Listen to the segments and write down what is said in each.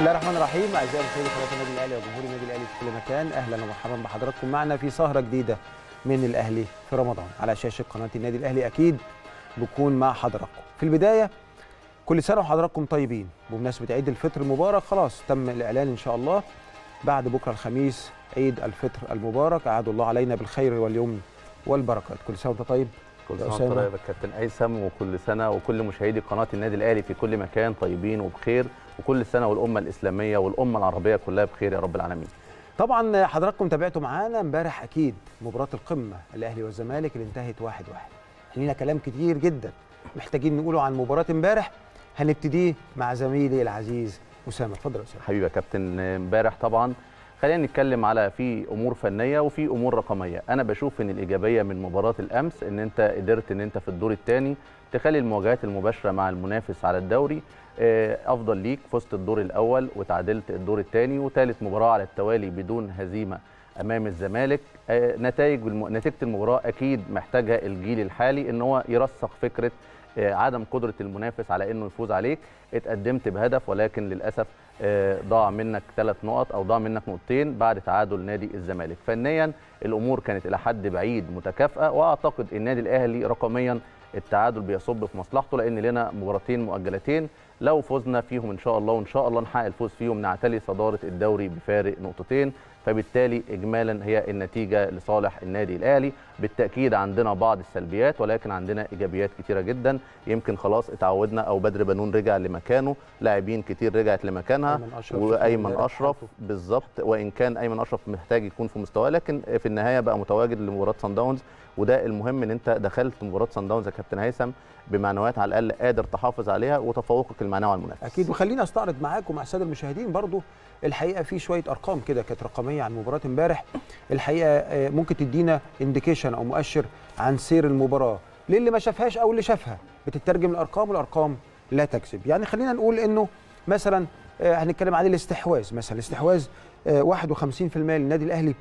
الله الرحمن الرحيم اعزائي مشاهدي قناه النادي الاهلي وجمهور النادي الاهلي في كل مكان اهلا ومرحبا بحضراتكم معنا في سهره جديده من الاهلي في رمضان على شاشه قناه النادي الاهلي اكيد بكون مع حضراتكم في البدايه كل سنه وحضراتكم طيبين بمناسبه عيد الفطر المبارك خلاص تم الاعلان ان شاء الله بعد بكره الخميس عيد الفطر المبارك اعاد الله علينا بالخير واليمن والبركات كل سنه وانت طيب كل يا سنه وانت أسامة. طيب يا كابتن ايسم وكل سنه وكل مشاهدي قناه النادي الاهلي في كل مكان طيبين وبخير وكل سنه والامه الاسلاميه والامه العربيه كلها بخير يا رب العالمين طبعا حضراتكم تابعتوا معانا امبارح اكيد مباراه القمه الاهلي والزمالك اللي انتهت واحد واحد لينا كلام كتير جدا محتاجين نقوله عن مباراه امبارح هنبتديه مع زميلي العزيز اسامه اتفضل يا اسامه حبيبي يا كابتن امبارح طبعا خلينا نتكلم على في امور فنيه وفي امور رقميه انا بشوف ان الايجابيه من مباراه الامس ان انت قدرت ان انت في الدور الثاني تخلي المواجهات المباشره مع المنافس على الدوري آه، افضل ليك فزت الدور الاول وتعادلت الدور الثاني وثالث مباراه على التوالي بدون هزيمه امام الزمالك آه، نتائج الم... نتيجه المباراه اكيد محتاجها الجيل الحالي ان هو يرسخ فكره آه، عدم قدره المنافس على انه يفوز عليك اتقدمت بهدف ولكن للاسف آه، ضاع منك ثلاث نقط او ضاع منك نقطتين بعد تعادل نادي الزمالك فنيا الامور كانت الى حد بعيد متكافئه واعتقد النادي الاهلي رقميا التعادل بيصب في مصلحته لان لنا مباراتين مؤجلتين لو فزنا فيهم ان شاء الله وان شاء الله نحقق الفوز فيهم نعتلي صداره الدوري بفارق نقطتين فبالتالي اجمالا هي النتيجه لصالح النادي الاهلي بالتاكيد عندنا بعض السلبيات ولكن عندنا ايجابيات كتيره جدا يمكن خلاص اتعودنا او بدر بنون رجع لمكانه لاعبين كتير رجعت لمكانها أيمن أشرف وايمن امبارح اشرف حالته. بالظبط وان كان ايمن اشرف محتاج يكون في مستواه لكن في النهايه بقى متواجد لمباراه سان داونز وده المهم ان انت دخلت مباراه سان داونز يا كابتن هيثم بمعنويات على الاقل قادر تحافظ عليها وتفوقك المعنوي على المنافس اكيد وخليني استعرض معاكم ومع الساده المشاهدين برضو الحقيقه في شويه ارقام كده كانت رقميه عن مباراه امبارح الحقيقه آه، ممكن تدينا انديكيشن او مؤشر عن سير المباراه للي ما شافهاش او اللي شافها بتترجم الارقام والارقام لا تكذب يعني خلينا نقول انه مثلا آه، هنتكلم عن الاستحواذ مثلا الاستحواذ آه، 51% للنادي الاهلي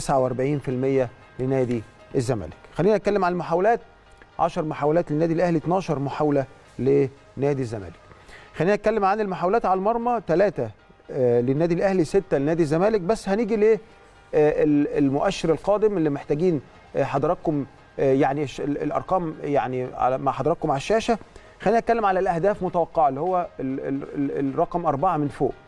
49% لنادي الزمالك خلينا نتكلم عن المحاولات 10 محاولات للنادي الاهلي 12 محاوله لنادي الزمالك خلينا نتكلم عن المحاولات على المرمى ثلاثة للنادي الأهلي ستة لنادي الزمالك بس هنيجي للمؤشر القادم اللي محتاجين آه، حضراتكم آه، يعني الش- ال- الأرقام يعني على- مع حضراتكم على الشاشة خلينا نتكلم على الأهداف متوقعة اللي هو ال- ال- ال- الرقم أربعة من فوق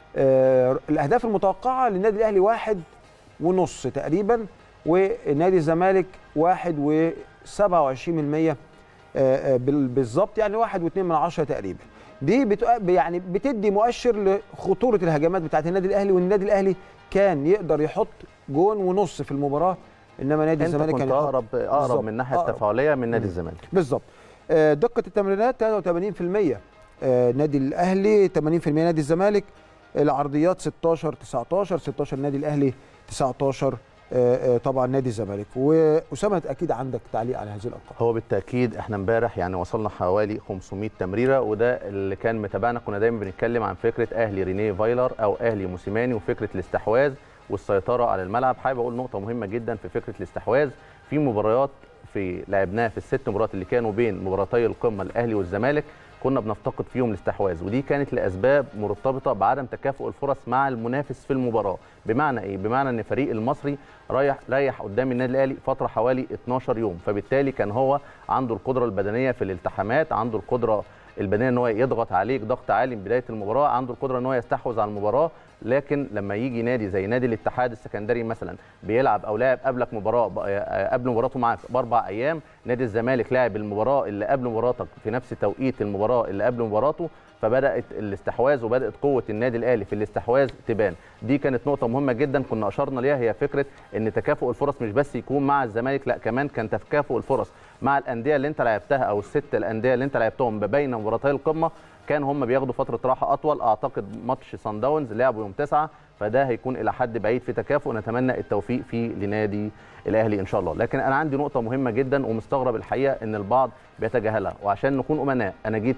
آه، الأهداف المتوقعة للنادي الأهلي واحد ونص تقريبا ونادي الزمالك واحد وسبعة وعشرين من المية آه، آه، بال- بالظبط يعني واحد واثنين من عشرة تقريبا دي بتق... يعني بتدي مؤشر لخطوره الهجمات بتاعت النادي الاهلي والنادي الاهلي كان يقدر يحط جون ونص في المباراه انما نادي انت الزمالك كنت كان يحط اقرب اقرب بالظبط، من الناحيه أقرب. التفاعليه من نادي مم. الزمالك بالظبط آه، دقه التمريرات 83% آه، نادي الاهلي 80% نادي الزمالك العرضيات 16 19 16 نادي الاهلي 19 آه، آه، طبعا نادي الزمالك واسامه اكيد عندك تعليق على هذه الارقام هو بالتاكيد احنا امبارح يعني وصلنا حوالي 500 تمريره وده اللي كان متابعنا كنا دايما بنتكلم عن فكره اهلي رينيه فايلر او اهلي موسيماني وفكره الاستحواذ والسيطره على الملعب حابب اقول نقطه مهمه جدا في فكره الاستحواذ في مباريات في لعبناها في الست مباريات اللي كانوا بين مباراتي القمه الاهلي والزمالك كنا بنفتقد فيهم الاستحواذ ودي كانت لاسباب مرتبطه بعدم تكافؤ الفرص مع المنافس في المباراه بمعنى ايه بمعنى ان فريق المصري رايح رايح قدام النادي الاهلي فتره حوالي 12 يوم فبالتالي كان هو عنده القدره البدنيه في الالتحامات عنده القدره البدنيه ان هو يضغط عليك ضغط عالي من بدايه المباراه عنده القدره ان هو يستحوذ على المباراه لكن لما يجي نادي زي نادي الاتحاد السكندري مثلا بيلعب او لاعب قبلك مباراه ب- آه، قبل مباراته معاك باربع ايام نادي الزمالك لاعب المباراه اللي قبل مباراتك في نفس توقيت المباراه اللي قبل مباراته فبدات الاستحواذ وبدات قوه النادي الاهلي في الاستحواذ تبان دي كانت نقطه مهمه جدا كنا اشرنا ليها هي فكره ان تكافؤ الفرص مش بس يكون مع الزمالك لا كمان كان تكافؤ الفرص مع الانديه اللي انت لعبتها او الست الانديه اللي انت لعبتهم ما بين مباراتي القمه كان هم بياخدوا فتره راحه اطول اعتقد ماتش سان داونز لعبوا يوم تسعة فده هيكون الى حد بعيد في تكافؤ نتمنى التوفيق فيه لنادي الاهلي ان شاء الله لكن انا عندي نقطه مهمه جدا ومستغرب الحقيقه ان البعض بيتجاهلها وعشان نكون امناء انا جيت هنا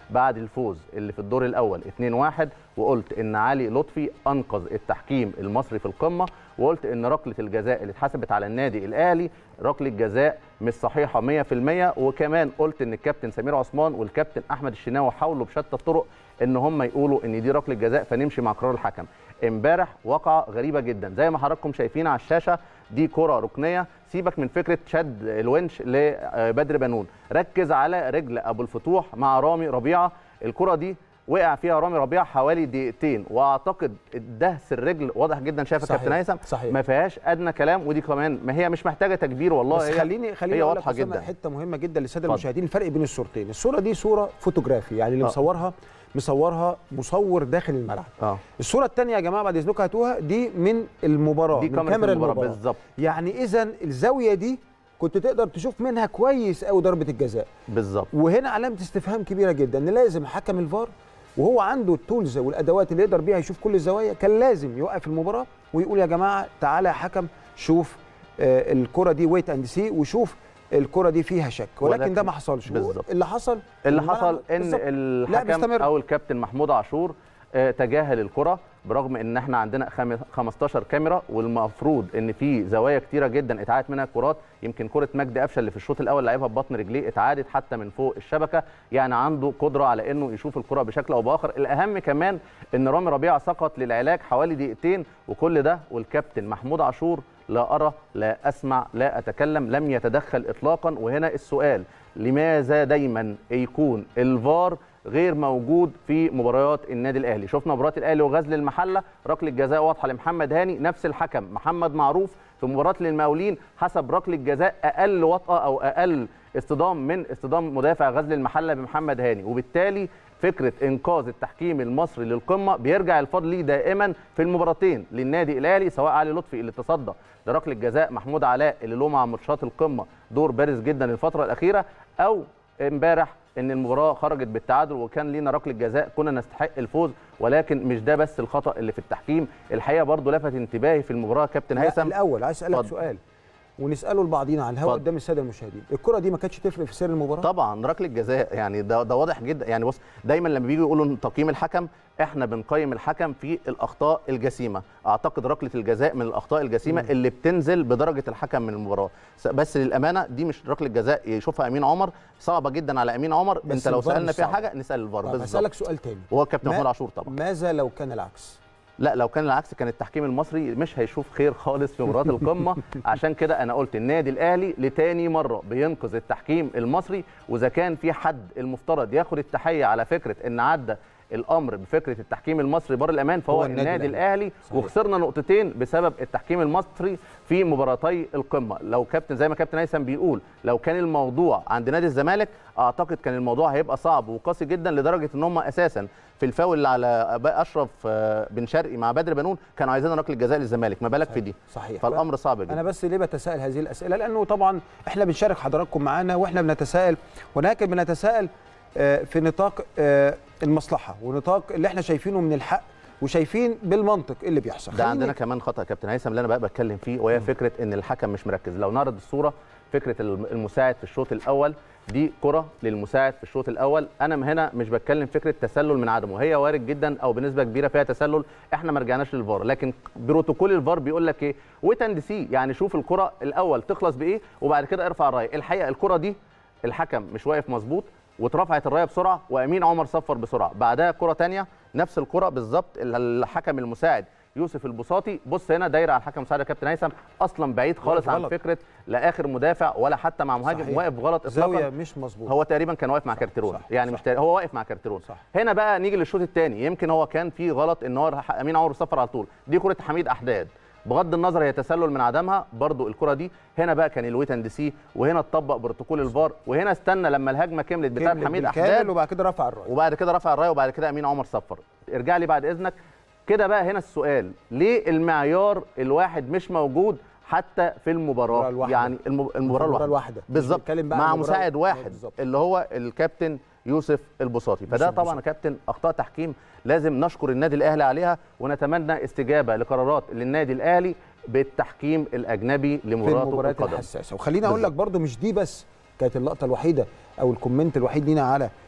بعد الفوز اللي في الدور الاول 2-1 وقلت ان علي لطفي انقذ التحكيم المصري في القمه وقلت ان ركله الجزاء اللي اتحسبت على النادي الاهلي ركله جزاء مش صحيحه 100% وكمان قلت ان الكابتن سمير عثمان والكابتن احمد الشناوي حاولوا بشتى الطرق ان هم يقولوا ان دي ركله جزاء فنمشي مع قرار الحكم امبارح وقعه غريبه جدا زي ما حضراتكم شايفين على الشاشه دي كره ركنيه سيبك من فكره شد الونش لبدر بنون ركز على رجل ابو الفتوح مع رامي ربيعه الكره دي وقع فيها رامي ربيعه حوالي دقيقتين واعتقد دهس الرجل واضح جدا شايف يا صحيح، كابتن هيثم صحيح. ما فيهاش ادنى كلام ودي كمان ما هي مش محتاجه تكبير والله بس هي خليني خليني هي أقول لك واضحه أسامة جدا حته مهمه جدا للساده اتفضل. المشاهدين الفرق بين الصورتين الصوره دي صوره فوتوغرافي يعني اللي آه. مصورها مصورها مصور داخل الملعب اه الصوره الثانيه يا جماعه بعد اذنكم هاتوها دي من المباراه دي من كاميرا كاميرا المباراه المباراه بالظبط يعني اذا الزاويه دي كنت تقدر تشوف منها كويس قوي ضربه الجزاء بالظبط وهنا علامه استفهام كبيره جدا ان لازم حكم الفار وهو عنده التولز والادوات اللي يقدر بيها يشوف كل الزوايا كان لازم يوقف المباراه ويقول يا جماعه تعالى يا حكم شوف آه الكره دي ويت اند سي وشوف الكره دي فيها شك ولكن, ولكن ده ما حصلش بالظبط. اللي حصل اللي الملعب حصل ان بالظبط. لا الحكم بيستمر او الكابتن محمود عاشور آه، تجاهل الكره برغم ان احنا عندنا خم- 15 كاميرا والمفروض ان في زوايا كتيره جدا اتعادت منها كرات يمكن كره مجدي قفشه اللي في الشوط الاول لعبها ببطن رجليه اتعادت حتى من فوق الشبكه يعني عنده قدره على انه يشوف الكره بشكل او باخر الاهم كمان ان رامي ربيعه سقط للعلاج حوالي دقيقتين وكل ده والكابتن محمود عاشور لا ارى لا اسمع لا اتكلم لم يتدخل اطلاقا وهنا السؤال لماذا دايما يكون الفار غير موجود في مباريات النادي الاهلي شفنا مباراه الاهلي وغزل المحله ركله جزاء واضحه لمحمد هاني نفس الحكم محمد معروف في مباراه للمقاولين حسب ركله جزاء اقل وطأه او اقل اصطدام من اصطدام مدافع غزل المحله بمحمد هاني وبالتالي فكره انقاذ التحكيم المصري للقمه بيرجع الفضل ليه دائما في المباراتين للنادي الاهلي سواء علي لطفي اللي تصدى لركله جزاء محمود علاء اللي له مع ماتشات القمه دور بارز جدا الفتره الاخيره او امبارح ان المباراه خرجت بالتعادل وكان لينا ركله جزاء كنا نستحق الفوز ولكن مش ده بس الخطا اللي في التحكيم الحقيقه برضو لفت انتباهي في المباراه كابتن لا، هيثم الاول عايز اسالك اتفضل. سؤال ونساله لبعضينا على الهواء اتفضل. قدام الساده المشاهدين الكره دي ما كانتش تفرق في سير المباراه طبعا ركله جزاء يعني ده ده واضح جدا يعني بص دايما لما بييجوا يقولوا تقييم الحكم احنا بنقيم الحكم في الاخطاء الجسيمه اعتقد ركله الجزاء من الاخطاء الجسيمه مم. اللي بتنزل بدرجه الحكم من المباراه س- بس للامانه دي مش ركله جزاء يشوفها امين عمر صعبه جدا على امين عمر بس انت لو الفار سالنا مش فيها صعب. حاجه نسال الفار طب بالظبط هسالك سؤال تاني وهو الكابتن ما- محمود عاشور طبعا ماذا لو كان العكس لا لو كان العكس كان التحكيم المصري مش هيشوف خير خالص في مباراه القمه عشان كده انا قلت النادي الاهلي لتاني مره بينقذ التحكيم المصري واذا كان في حد المفترض ياخد التحيه على فكره ان عدى الامر بفكره التحكيم المصري بر الامان فهو هو النادي, النادي النادي الاهلي صحيح. وخسرنا نقطتين بسبب التحكيم المصري في مباراتي القمه لو كابتن زي ما كابتن هيثم بيقول لو كان الموضوع عند نادي الزمالك اعتقد كان الموضوع هيبقى صعب وقاسي جدا لدرجه ان هم اساسا في الفاول اللي على اشرف آه، بن شرقي مع بدر بنون كانوا عايزين ركله جزاء للزمالك ما بالك في دي صحيح فالامر صعب جدا انا بس ليه بتساءل هذه الاسئله لانه طبعا احنا بنشارك حضراتكم معانا واحنا بنتساءل ولكن بنتساءل آه، في نطاق آه، المصلحه ونطاق اللي احنا شايفينه من الحق وشايفين بالمنطق إيه اللي بيحصل ده خليني- عندنا كمان خطا يا كابتن هيثم اللي انا بقى بتكلم فيه وهي فكره ان الحكم مش مركز لو نعرض الصوره فكره الم- المساعد في الشوط الاول دي كره للمساعد في الشوط الاول انا هنا مش بتكلم فكره تسلل من عدمه هي وارد جدا او بنسبه كبيره فيها تسلل احنا ما رجعناش للفار لكن بروتوكول الفار بيقول لك ايه ويت اند سي يعني شوف الكره الاول تخلص بايه وبعد كده ارفع الرايه الحقيقه الكره دي الحكم مش واقف مظبوط واترفعت الرايه بسرعه وامين عمر صفر بسرعه بعدها كره تانية نفس الكره بالظبط الحكم المساعد يوسف البساطي بص هنا دايره على الحكم المساعد يا كابتن هيثم اصلا بعيد خالص عن غلط. فكره لا اخر مدافع ولا حتى مع مهاجم صحيح. واقف غلط اطلاقا زاويه مش مظبوطه هو تقريبا كان واقف مع كارتيرون صح، يعني صح. مش تقريبا هو واقف مع كارتيرون صح. هنا بقى نيجي للشوط الثاني يمكن هو كان في غلط ان هو راح- امين عمر صفر على طول دي كره حميد احداد بغض النظر هي تسلل من عدمها برضو الكره دي هنا بقى كان الويت اند سي وهنا اتطبق بروتوكول الفار وهنا استنى لما الهجمه كملت بتاعت كمل حميد بالكامل احداد وبعد كده رفع الرايه وبعد كده رفع الرايه وبعد كده امين عمر صفر ارجع لي بعد اذنك كده بقى هنا السؤال ليه المعيار الواحد مش موجود حتى في المباراه المباراة الواحدة. يعني الم- المباراه المباراة الواحده الواحدة. مش بالظبط بنتكلم بقى مع عن المباراة- مساعد واحد بالظبط. اللي هو الكابتن يوسف البساطي فده يوسف طبعا يا البساطي. كابتن اخطاء تحكيم لازم نشكر النادي الاهلي عليها ونتمنى استجابه لقرارات للنادي الاهلي بالتحكيم الاجنبي في لمباراه المباريات القدم الحساسه وخليني اقول لك برضو مش دي بس كانت اللقطه الوحيده او الكومنت الوحيد لينا على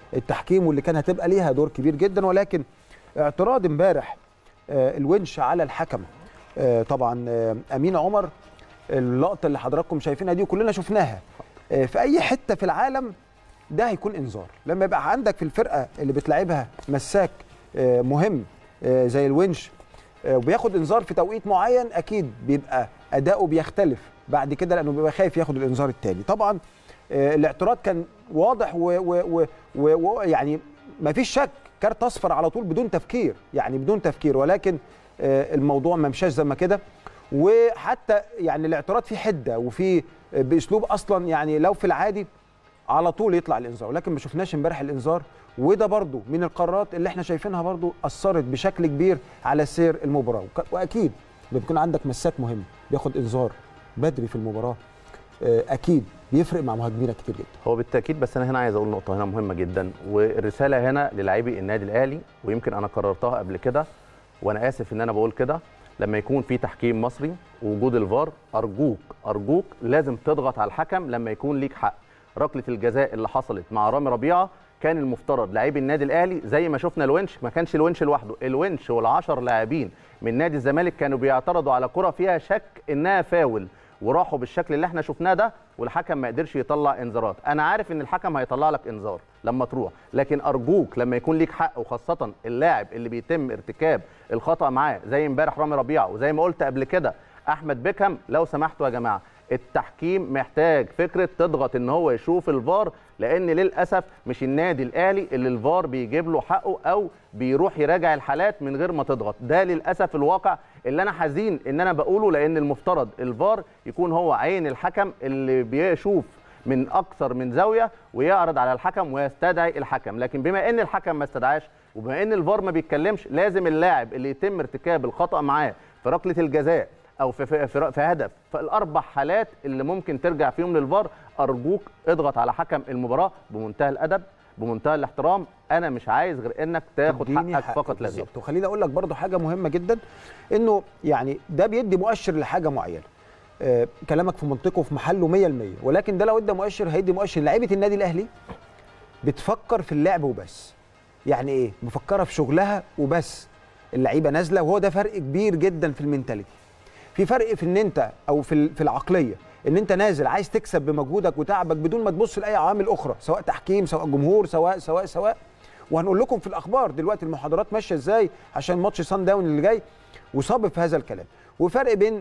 التحكيم واللي كان هتبقى ليها دور كبير جدا ولكن اعتراض امبارح آه، الونش على الحكم آه، طبعا آه، امين عمر اللقطه اللي حضراتكم شايفينها دي وكلنا شفناها آه، في اي حته في العالم ده هيكون انذار لما يبقى عندك في الفرقه اللي بتلعبها مساك آه، مهم آه، زي الونش آه، وبياخد انذار في توقيت معين اكيد بيبقى اداؤه بيختلف بعد كده لانه بيبقى خايف ياخد الانذار التاني طبعا آه، الاعتراض كان واضح ويعني ما فيش شك كارت اصفر على طول بدون تفكير يعني بدون تفكير ولكن آه، الموضوع ما مشاش زي ما كده وحتى يعني الاعتراض فيه حده وفي باسلوب اصلا يعني لو في العادي على طول يطلع الانذار ولكن ما شفناش امبارح الانذار وده برضو من القرارات اللي احنا شايفينها برضو اثرت بشكل كبير على سير المباراه وك- واكيد لما بيكون عندك مساك مهم بياخد انذار بدري في المباراه آه، اكيد بيفرق مع مهاجمينك كتير جدا هو بالتاكيد بس انا هنا عايز اقول نقطه هنا مهمه جدا والرساله هنا للاعبي النادي الاهلي ويمكن انا قررتها قبل كده وانا اسف ان انا بقول كده لما يكون في تحكيم مصري ووجود الفار ارجوك ارجوك لازم تضغط على الحكم لما يكون ليك حق ركله الجزاء اللي حصلت مع رامي ربيعه كان المفترض لاعبي النادي الاهلي زي ما شفنا الونش ما كانش الونش لوحده الونش والعشر لاعبين من نادي الزمالك كانوا بيعترضوا على كره فيها شك انها فاول وراحوا بالشكل اللي احنا شفناه ده والحكم ما قدرش يطلع انذارات انا عارف ان الحكم هيطلع لك انذار لما تروح لكن ارجوك لما يكون ليك حق وخاصه اللاعب اللي بيتم ارتكاب الخطا معاه زي امبارح رامي ربيعه وزي ما قلت قبل كده احمد بيكهام لو سمحتوا يا جماعه التحكيم محتاج فكره تضغط ان هو يشوف الفار لان للاسف مش النادي الاهلي اللي الفار بيجيب له حقه او بيروح يراجع الحالات من غير ما تضغط ده للاسف الواقع اللي انا حزين ان انا بقوله لان المفترض الفار يكون هو عين الحكم اللي بيشوف من اكثر من زاويه ويعرض على الحكم ويستدعي الحكم لكن بما ان الحكم ما استدعاش وبما ان الفار ما بيتكلمش لازم اللاعب اللي يتم ارتكاب الخطا معاه في ركله الجزاء او في في, في, في هدف فالاربع حالات اللي ممكن ترجع فيهم للفار ارجوك اضغط على حكم المباراه بمنتهى الادب بمنتهى الاحترام انا مش عايز غير انك تاخد تديني حقك حقك فقط لا غير بالظبط وخليني اقول لك برضو حاجه مهمه جدا انه يعني ده بيدي مؤشر لحاجه معينه آه كلامك في منطقه وفي محله 100% ولكن ده لو ادى مؤشر هيدي مؤشر لعيبه النادي الاهلي بتفكر في اللعب وبس يعني ايه مفكره في شغلها وبس اللعيبه نازله وهو ده فرق كبير جدا في المينتاليتي في فرق في ان انت او في ال- في العقليه ان انت نازل عايز تكسب بمجهودك وتعبك بدون ما تبص لاي عوامل اخرى سواء تحكيم سواء جمهور سواء سواء سواء وهنقول لكم في الاخبار دلوقتي المحاضرات ماشيه ازاي عشان ماتش سان داون اللي جاي وصاب في هذا الكلام وفرق بين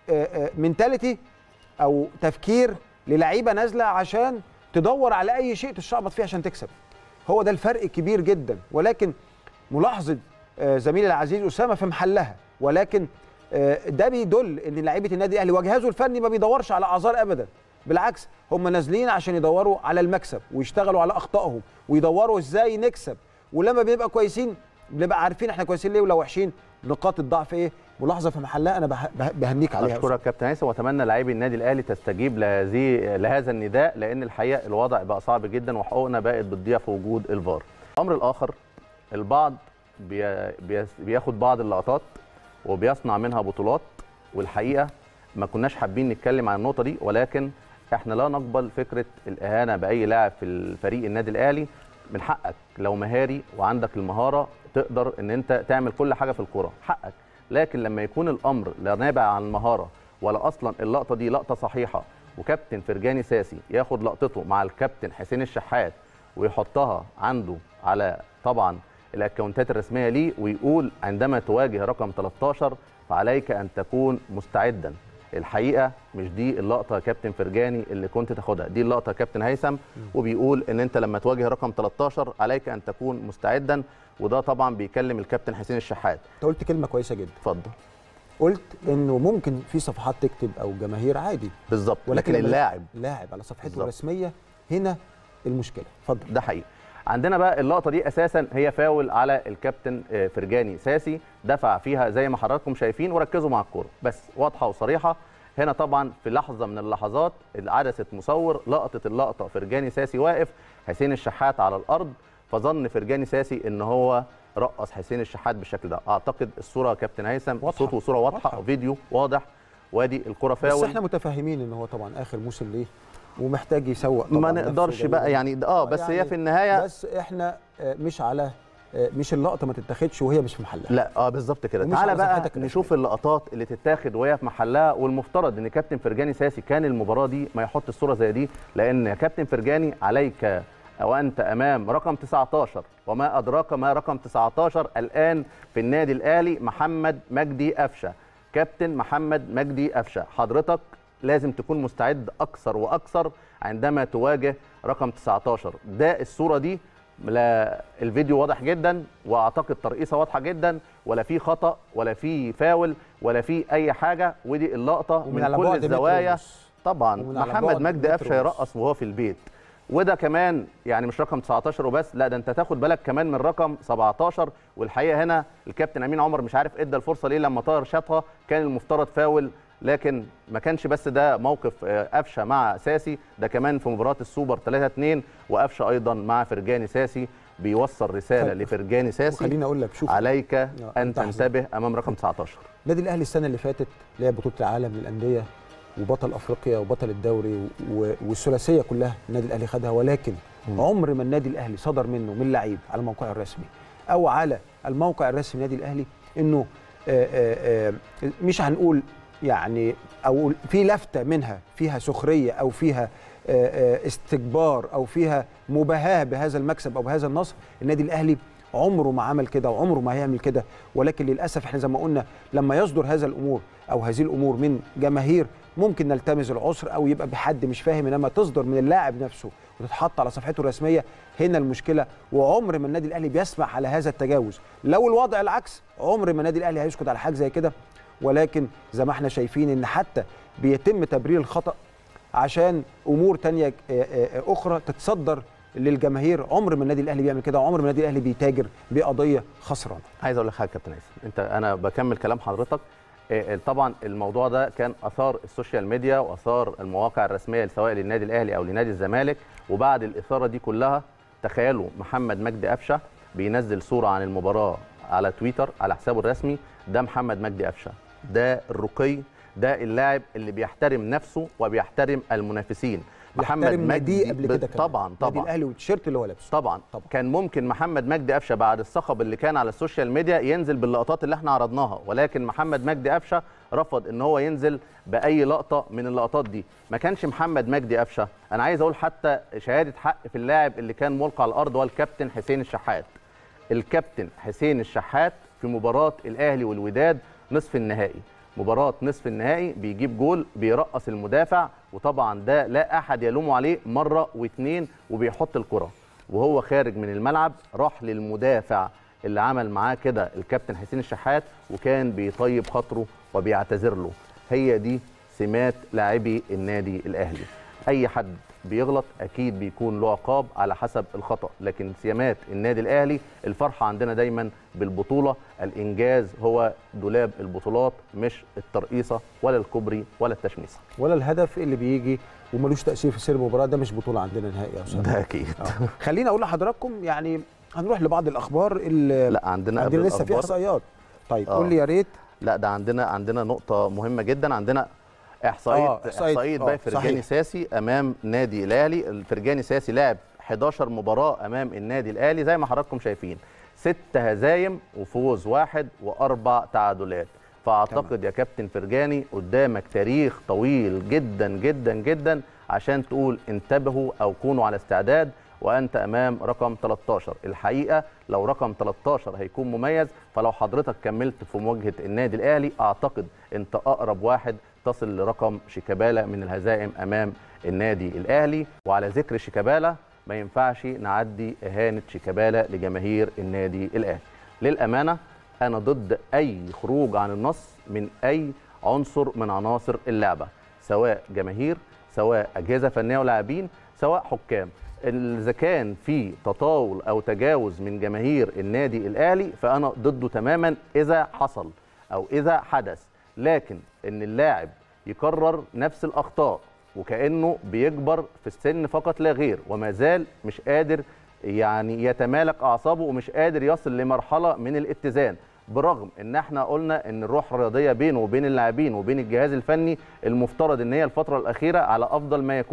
منتاليتي او تفكير للعيبه نازله عشان تدور على اي شيء تشعبط فيه عشان تكسب هو ده الفرق كبير جدا ولكن ملاحظه آه، زميلي العزيز اسامه في محلها ولكن آه، ده بيدل ان لعيبه النادي الاهلي وجهازه الفني ما بيدورش على اعذار ابدا بالعكس هم نازلين عشان يدوروا على المكسب ويشتغلوا على اخطائهم ويدوروا ازاي نكسب ولما بنبقى كويسين بنبقى عارفين احنا كويسين ليه ولو وحشين نقاط الضعف ايه ملاحظه في محلها انا به- به- بهنيك عليها يا اشكرك كابتن هيثم واتمنى لاعبي النادي الاهلي تستجيب لهذه لهذا النداء لان الحقيقه الوضع بقى صعب جدا وحقوقنا بقت بتضيع في وجود الفار. الامر الاخر البعض بي بي بياخد بعض اللقطات وبيصنع منها بطولات والحقيقه ما كناش حابين نتكلم عن النقطه دي ولكن احنا لا نقبل فكره الاهانه باي لاعب في الفريق النادي الاهلي من حقك لو مهاري وعندك المهاره تقدر ان انت تعمل كل حاجه في الكوره حقك لكن لما يكون الامر لا نابع عن المهاره ولا اصلا اللقطه دي لقطه صحيحه وكابتن فرجاني ساسي ياخد لقطته مع الكابتن حسين الشحات ويحطها عنده على طبعا الاكونتات الرسميه ليه ويقول عندما تواجه رقم 13 فعليك ان تكون مستعدا الحقيقه مش دي اللقطه يا كابتن فرجاني اللي كنت تاخدها دي اللقطه يا كابتن هيثم وبيقول ان انت لما تواجه رقم 13 عليك ان تكون مستعدا وده طبعا بيكلم الكابتن حسين الشحات انت قلت كلمه كويسه جدا اتفضل قلت انه ممكن في صفحات تكتب او جماهير عادي بالظبط ولكن لما اللاعب لاعب على صفحته بالظبط. الرسميه هنا المشكله اتفضل ده حقيقي عندنا بقى اللقطه دي اساسا هي فاول على الكابتن آه، فرجاني ساسي دفع فيها زي ما حضراتكم شايفين وركزوا مع الكوره بس واضحه وصريحه هنا طبعا في لحظه من اللحظات عدسه مصور لقطه اللقطه فرجاني ساسي واقف حسين الشحات على الارض فظن فرجاني ساسي ان هو رقص حسين الشحات بالشكل ده اعتقد الصوره يا كابتن هيثم واضحة. صوت وصوره واضحه, واضحة. فيديو واضح وادي الكره بس فاول احنا متفاهمين ان هو طبعا اخر موسم ليه ومحتاج يسوق ما طبعاً نقدرش نفسه بقى جيداً. يعني اه بس هي في النهايه بس احنا آه، مش على آه، مش اللقطه ما تتاخدش وهي مش في محلها لا اه بالظبط كده ومش تعالى على بقى صفحتك نشوف اللقطات اللي تتاخد وهي في محلها والمفترض ان كابتن فرجاني ساسي كان المباراه دي ما يحط الصوره زي دي لان يا كابتن فرجاني عليك او انت امام رقم 19 وما ادراك ما رقم 19 الان في النادي الاهلي محمد مجدي قفشه كابتن محمد مجدي قفشه حضرتك لازم تكون مستعد اكثر واكثر عندما تواجه رقم 19 ده الصوره دي لا الفيديو واضح جدا واعتقد ترقيصه واضحه جدا ولا في خطا ولا في فاول ولا في اي حاجه ودي اللقطه ومن من على كل بعد متر الزوايا ونص. طبعا ومن على محمد بعد مجدي متر قفشه ونص. يرقص وهو في البيت وده كمان يعني مش رقم 19 وبس لا ده انت تاخد بالك كمان من رقم 17 والحقيقه هنا الكابتن امين عمر مش عارف ادى الفرصه ليه لما طاهر شاطها كان المفترض فاول لكن ما كانش بس ده موقف آه، قفشه مع ساسي ده كمان في مباراه السوبر 3 2 وقفشه ايضا مع فرجاني ساسي بيوصل رساله خل- لفرجاني ساسي وخليني اقول لك شوف عليك ان أن تحذر. تنتبه امام رقم 19 النادي الاهلي السنه اللي فاتت لعب بطوله العالم للانديه وبطل افريقيا وبطل الدوري و- و- والثلاثيه كلها النادي الاهلي خدها ولكن مم. عمر ما النادي الاهلي صدر منه من لعيب على موقعه الرسمي او على الموقع الرسمي للنادي الاهلي انه آه، آه، آه، مش هنقول يعني او في لفته منها فيها سخريه او فيها آه، آه، استكبار او فيها مباهاه بهذا المكسب او بهذا النصر النادي الاهلي عمره ما عمل كده وعمره ما هيعمل كده ولكن للاسف احنا زي ما قلنا لما يصدر هذا الامور او هذه الامور من جماهير ممكن نلتمس العذر او يبقى بحد مش فاهم انما تصدر من اللاعب نفسه وتتحط على صفحته الرسميه هنا المشكله وعمر ما النادي الاهلي بيسمح على هذا التجاوز لو الوضع العكس عمر ما النادي الاهلي هيسكت على حاجه زي كده ولكن زي ما احنا شايفين ان حتى بيتم تبرير الخطا عشان امور تانية آه، آه، اخرى تتصدر للجماهير عمر ما النادي الاهلي بيعمل كده وعمر ما النادي الاهلي بيتاجر بقضيه خسرانه عايز اقول لك حاجه يا كابتن هيثم انت انا بكمل كلام حضرتك آه، طبعا الموضوع ده كان اثار السوشيال ميديا واثار المواقع الرسميه سواء للنادي الاهلي او لنادي الزمالك وبعد الاثاره دي كلها تخيلوا محمد مجدي قفشه بينزل صوره عن المباراه على تويتر على حسابه الرسمي ده محمد مجدي قفشه ده الرقي ده اللاعب اللي بيحترم نفسه وبيحترم المنافسين بيحترم ناديه قبل ب- كده كمان. طبعا النادي طبعا الاهلي والتيشيرت اللي هو لابسه طبعا طبعا. كان ممكن محمد مجدي قفشه بعد الصخب اللي كان على السوشيال ميديا ينزل باللقطات اللي احنا عرضناها ولكن محمد مجدي قفشه رفض ان هو ينزل باي لقطه من اللقطات دي ما كانش محمد مجدي قفشه انا عايز اقول حتى شهاده حق في اللاعب اللي كان ملقى على الارض هو الكابتن حسين الشحات الكابتن حسين الشحات في مباراه الاهلي والوداد نصف النهائي مباراه نصف النهائي بيجيب جول بيرقص المدافع وطبعا ده لا احد يلومه عليه مره واثنين وبيحط الكره وهو خارج من الملعب راح للمدافع اللي عمل معاه كده الكابتن حسين الشحات وكان بيطيب خاطره وبيعتذر له هي دي سمات لاعبي النادي الاهلي اي حد بيغلط اكيد بيكون له عقاب على حسب الخطا لكن سمات النادي الاهلي الفرحه عندنا دايما بالبطوله الانجاز هو دولاب البطولات مش الترقيصه ولا الكوبري ولا التشميسه ولا الهدف اللي بيجي وملوش تاثير في سير المباراه ده مش بطوله عندنا نهائي يا استاذ ده اكيد آه. خليني اقول لحضراتكم يعني هنروح لبعض الاخبار اللي لا عندنا عندنا قبل لسه في الأخبار- احصائيات طيب آه. قول لي يا ريت لا ده عندنا عندنا نقطة مهمة جدا عندنا احصائية آه، آه إحصائية- احصائية آه، بقى فرجاني صحيح. ساسي امام نادي الاهلي الفرجاني ساسي لعب 11 مباراة امام النادي الاهلي زي ما حضراتكم شايفين ست هزايم وفوز واحد واربع تعادلات فاعتقد يا كابتن فرجاني قدامك تاريخ طويل جدا جدا جدا عشان تقول انتبهوا او كونوا على استعداد وانت امام رقم 13 الحقيقه لو رقم 13 هيكون مميز فلو حضرتك كملت في مواجهه النادي الاهلي اعتقد انت اقرب واحد تصل لرقم شيكابالا من الهزائم امام النادي الاهلي وعلى ذكر شيكابالا ما ينفعش نعدي اهانه شيكابالا لجماهير النادي الاهلي للامانه انا ضد اي خروج عن النص من اي عنصر من عناصر اللعبه سواء جماهير سواء اجهزه فنيه ولاعبين سواء حكام اذا كان في تطاول او تجاوز من جماهير النادي الاهلي فانا ضده تماما اذا حصل او اذا حدث لكن ان اللاعب يكرر نفس الاخطاء وكانه بيكبر في السن فقط لا غير وما زال مش قادر يعني يتمالك اعصابه ومش قادر يصل لمرحله من الاتزان برغم ان احنا قلنا ان الروح الرياضيه بينه وبين اللاعبين وبين الجهاز الفني المفترض ان هي الفتره الاخيره على افضل ما يكون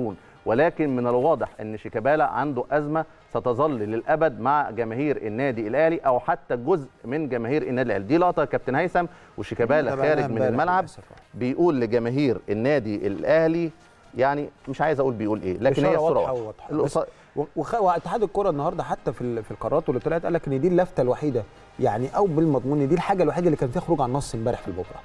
ولكن من الواضح ان شيكابالا عنده ازمه ستظل للابد مع جماهير النادي الاهلي او حتى جزء من جماهير النادي الاهلي دي لقطه كابتن هيثم وشيكابالا تابعناها خارج من امبارح الملعب للأسف. بيقول لجماهير النادي الاهلي يعني مش عايز اقول بيقول ايه لكن هي إشارة الصوره واضحة واضحة. وواضحة. بس القص- وخ- واتحاد الكره النهارده حتى في ال- في القرارات اللي طلعت قال لك ان دي اللفته الوحيده يعني او بالمضمون إن دي الحاجه الوحيده اللي كان فيها خروج عن النص امبارح في البكره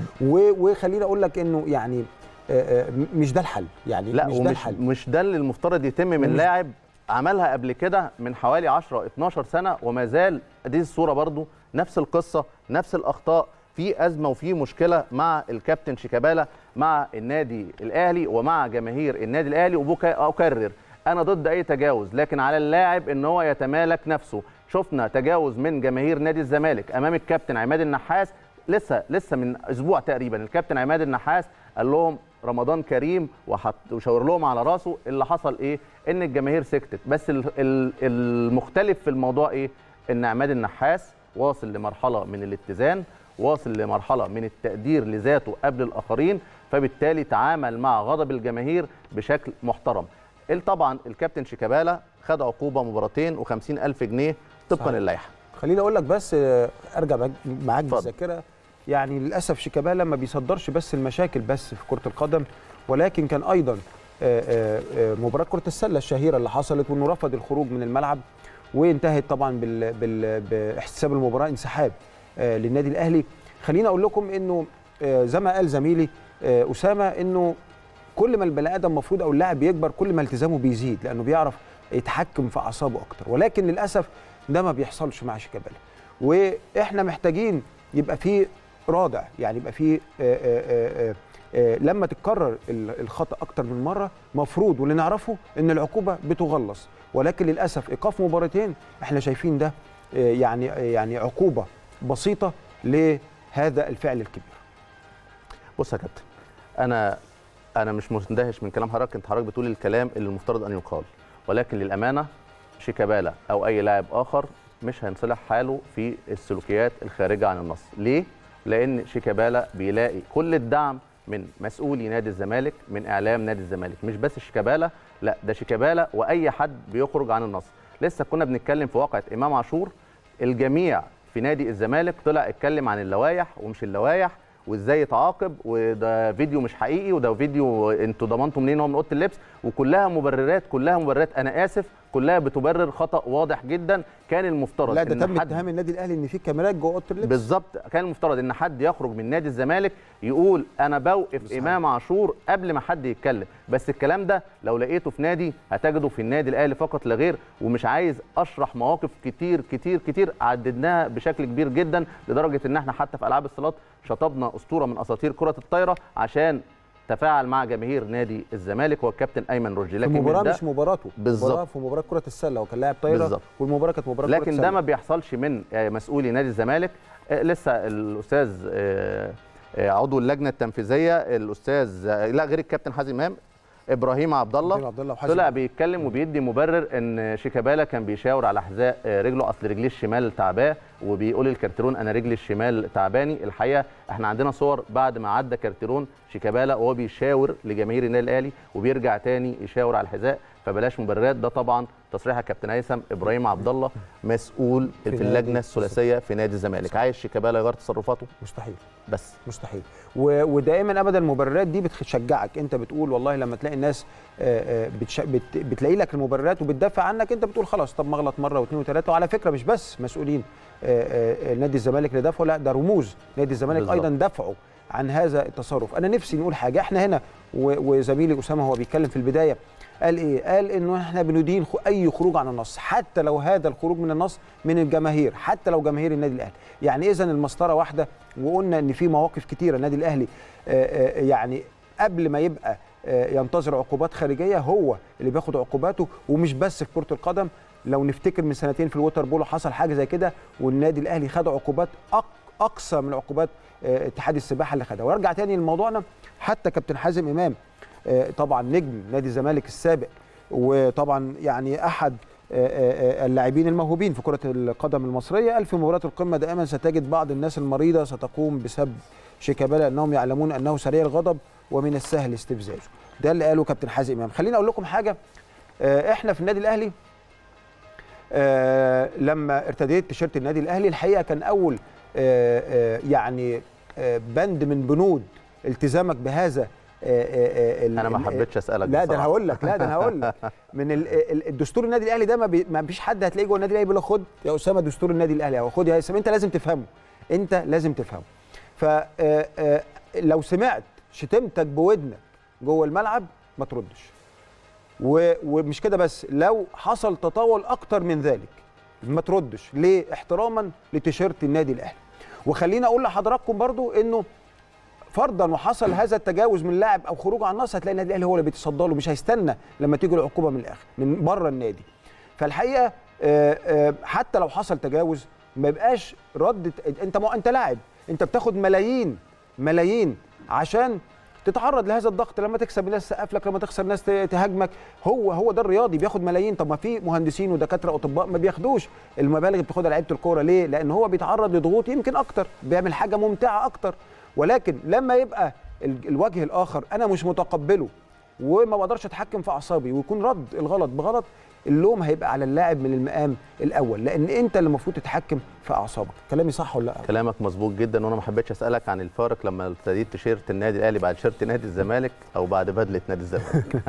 و- وخليني اقول لك انه يعني آه، آه، م- مش ده الحل يعني لا مش ده ومش الحل مش ده اللي المفترض يتم من ومش- لاعب عملها قبل كده من حوالي 10 12 سنه وما زال دي الصوره برضو نفس القصه نفس الاخطاء في ازمه وفي مشكله مع الكابتن شيكابالا مع النادي الاهلي ومع جماهير النادي الاهلي واكرر انا ضد اي تجاوز لكن على اللاعب ان هو يتمالك نفسه شفنا تجاوز من جماهير نادي الزمالك امام الكابتن عماد النحاس لسه لسه من اسبوع تقريبا الكابتن عماد النحاس قال لهم رمضان كريم وحط وشاور لهم على راسه اللي حصل ايه ان الجماهير سكتت بس ال- ال- المختلف في الموضوع ايه ان عماد النحاس واصل لمرحله من الاتزان واصل لمرحله من التقدير لذاته قبل الاخرين فبالتالي تعامل مع غضب الجماهير بشكل محترم ال- طبعا الكابتن شيكابالا خد عقوبه مباراتين و50 الف جنيه طبقا صحيح. للائحه خليني اقول لك بس آه، ارجع معاك- معاك اتفضل. بالذاكره يعني للاسف شيكابالا ما بيصدرش بس المشاكل بس في كره القدم ولكن كان ايضا آه، آه، آه، مباراه كره السله الشهيره اللي حصلت وانه رفض الخروج من الملعب وانتهت طبعا بال بال باحتساب المباراه انسحاب آه، للنادي الاهلي خليني اقول لكم انه آه، زي ما قال زميلي آه، اسامه انه كل ما البني ادم المفروض او اللاعب بيكبر كل ما التزامه بيزيد لانه بيعرف يتحكم في اعصابه اكتر ولكن للاسف ده ما بيحصلش مع شيكابالا واحنا محتاجين يبقى في رادع يعني يبقى في آه، آه، آه، آه، لما تتكرر ال- الخطا اكتر من مره مفروض واللي نعرفه ان العقوبه بتغلظ ولكن للاسف ايقاف مباراتين احنا شايفين ده آه، يعني آه، يعني عقوبه بسيطه لهذا الفعل الكبير بص يا كابتن انا انا مش مندهش من كلام حضرتك انت حضرتك بتقول الكلام اللي المفترض ان يقال ولكن للامانه شيكابالا او اي لاعب اخر مش هينصلح حاله في السلوكيات الخارجه عن النص ليه لان شيكابالا بيلاقي كل الدعم من مسؤولي نادي الزمالك من اعلام نادي الزمالك مش بس شيكابالا لا ده شيكابالا واي حد بيخرج عن النص لسه كنا بنتكلم في واقعه امام عاشور الجميع في نادي الزمالك طلع اتكلم عن اللوائح ومش اللوائح وازاي يتعاقب وده فيديو مش حقيقي وده فيديو انتوا ضمنتوا منين هو من اوضه اللبس وكلها مبررات كلها مبررات انا اسف كلها بتبرر خطا واضح جدا كان المفترض لا ده إن تم حد- اتهام النادي الاهلي ان في كاميرات جوه اوضه اللبس بالظبط كان المفترض ان حد يخرج من نادي الزمالك يقول انا بوقف صحيح. امام عاشور قبل ما حد يتكلم بس الكلام ده لو لقيته في نادي هتجده في النادي الاهلي فقط لا غير ومش عايز اشرح مواقف كتير كتير كتير عددناها بشكل كبير جدا لدرجه ان احنا حتى في العاب الصالات شطبنا اسطوره من اساطير كره الطايره عشان تفاعل مع جماهير نادي الزمالك هو الكابتن ايمن رشدي في لكن من مباراه ده مش مباراته بالظبط. مباراه في مباراه كره السله وكان لاعب طايره بالظبط. والمباراه كانت مباراه كره لكن السله ده ما بيحصلش من آه، مسؤولي نادي الزمالك آه، لسه الاستاذ آه، آه، عضو اللجنه التنفيذيه الاستاذ آه، لا غير الكابتن حازم امام ابراهيم عبد إبراهيم الله عبد الله وحازم طلع بيتكلم وبيدي مبرر ان شيكابالا كان بيشاور على حذاء آه، رجله اصل رجليه الشمال تعباه وبيقول الكارتيرون انا رجلي الشمال تعباني الحقيقه احنا عندنا صور بعد ما عدى كارتيرون شيكابالا وهو بيشاور لجماهير النادي الاهلي وبيرجع تاني يشاور على الحذاء فبلاش مبررات ده طبعا تصريح الكابتن هيثم ابراهيم عبد الله مسؤول في, نادي اللجنه الثلاثيه في نادي الزمالك عايز شيكابالا يغير تصرفاته مستحيل بس مستحيل و... ودائما ابدا المبررات دي بتشجعك انت بتقول والله لما تلاقي الناس آه، آه، بتش... بت... بتلاقي لك المبررات وبتدافع عنك انت بتقول خلاص طب ما اغلط مره واثنين وثلاثه وعلى فكره مش بس مسؤولين آه، آه، نادي الزمالك اللي دافعوا لا ده رموز نادي الزمالك بالظبط. ايضا دفعوا عن هذا التصرف انا نفسي نقول حاجه احنا هنا و... وزميلي اسامه هو بيتكلم في البدايه قال ايه قال انه احنا بندين خ- اي خروج عن النص حتى لو هذا الخروج من النص من الجماهير حتى لو جماهير النادي الاهلي يعني اذا المسطره واحده وقلنا ان في مواقف كتيره النادي الاهلي آه، آه، يعني قبل ما يبقى آه، ينتظر عقوبات خارجيه هو اللي بياخد عقوباته ومش بس في كره القدم لو نفتكر من سنتين في الوتر بولو حصل حاجه زي كده والنادي الاهلي خد عقوبات أق- اقصى من عقوبات آه، اتحاد السباحه اللي خدها وارجع تاني لموضوعنا حتى كابتن حازم امام آه، طبعا نجم نادي الزمالك السابق وطبعا يعني احد آه، آه، آه، اللاعبين الموهوبين في كره القدم المصريه قال في مباراه القمه دائما ستجد بعض الناس المريضه ستقوم بسب شيكابالا انهم يعلمون انه سريع الغضب ومن السهل استفزازه ده اللي قاله كابتن حازم امام خليني اقول لكم حاجه آه، احنا في النادي الاهلي آه، لما ارتديت تيشيرت النادي الاهلي الحقيقه كان اول آه، آه، يعني آه، بند من بنود التزامك بهذا آه، آه، آه، ال- انا ما ال- حبيتش اسالك لا ده انا بصراحة. هقول لك لا ده انا هقول لك من ال- ال- الدستور النادي الاهلي ده ما, بي ما فيش حد هتلاقيه جوه النادي الاهلي بيقول له خد يا اسامه دستور النادي الاهلي او خد يا اسامه انت لازم تفهمه انت لازم تفهمه ف آه، آه، لو سمعت شتمتك بودنك جوه الملعب ما تردش و- ومش كده بس لو حصل تطاول اكتر من ذلك ما تردش ليه احتراما لتيشيرت النادي الاهلي وخليني اقول لحضراتكم برضو انه فرضا وحصل هذا التجاوز من لاعب او خروج عن النص هتلاقي النادي الاهلي هو اللي بيتصدى له مش هيستنى لما تيجي العقوبه من الاخر من بره النادي فالحقيقه آه، آه، حتى لو حصل تجاوز ما يبقاش رد انت ما انت لاعب انت بتاخد ملايين ملايين عشان تتعرض لهذا الضغط لما تكسب الناس تسقف لك لما تخسر ناس ت- تهاجمك هو هو ده الرياضي بياخد ملايين طب ما في مهندسين ودكاتره واطباء ما بياخدوش المبالغ اللي بتاخدها لعيبه الكوره ليه؟ لان هو بيتعرض لضغوط يمكن اكتر بيعمل حاجه ممتعه اكتر ولكن لما يبقى ال- الوجه الاخر انا مش متقبله وما بقدرش اتحكم في اعصابي ويكون رد الغلط بغلط اللوم هيبقى على اللاعب من المقام الاول لان انت اللي المفروض تتحكم في اعصابك كلامي صح ولا لا كلامك مظبوط جدا وانا ما حبيتش اسالك عن الفارق لما ابتديت تيشيرت النادي الاهلي بعد تيشيرت نادي الزمالك او بعد بدله نادي الزمالك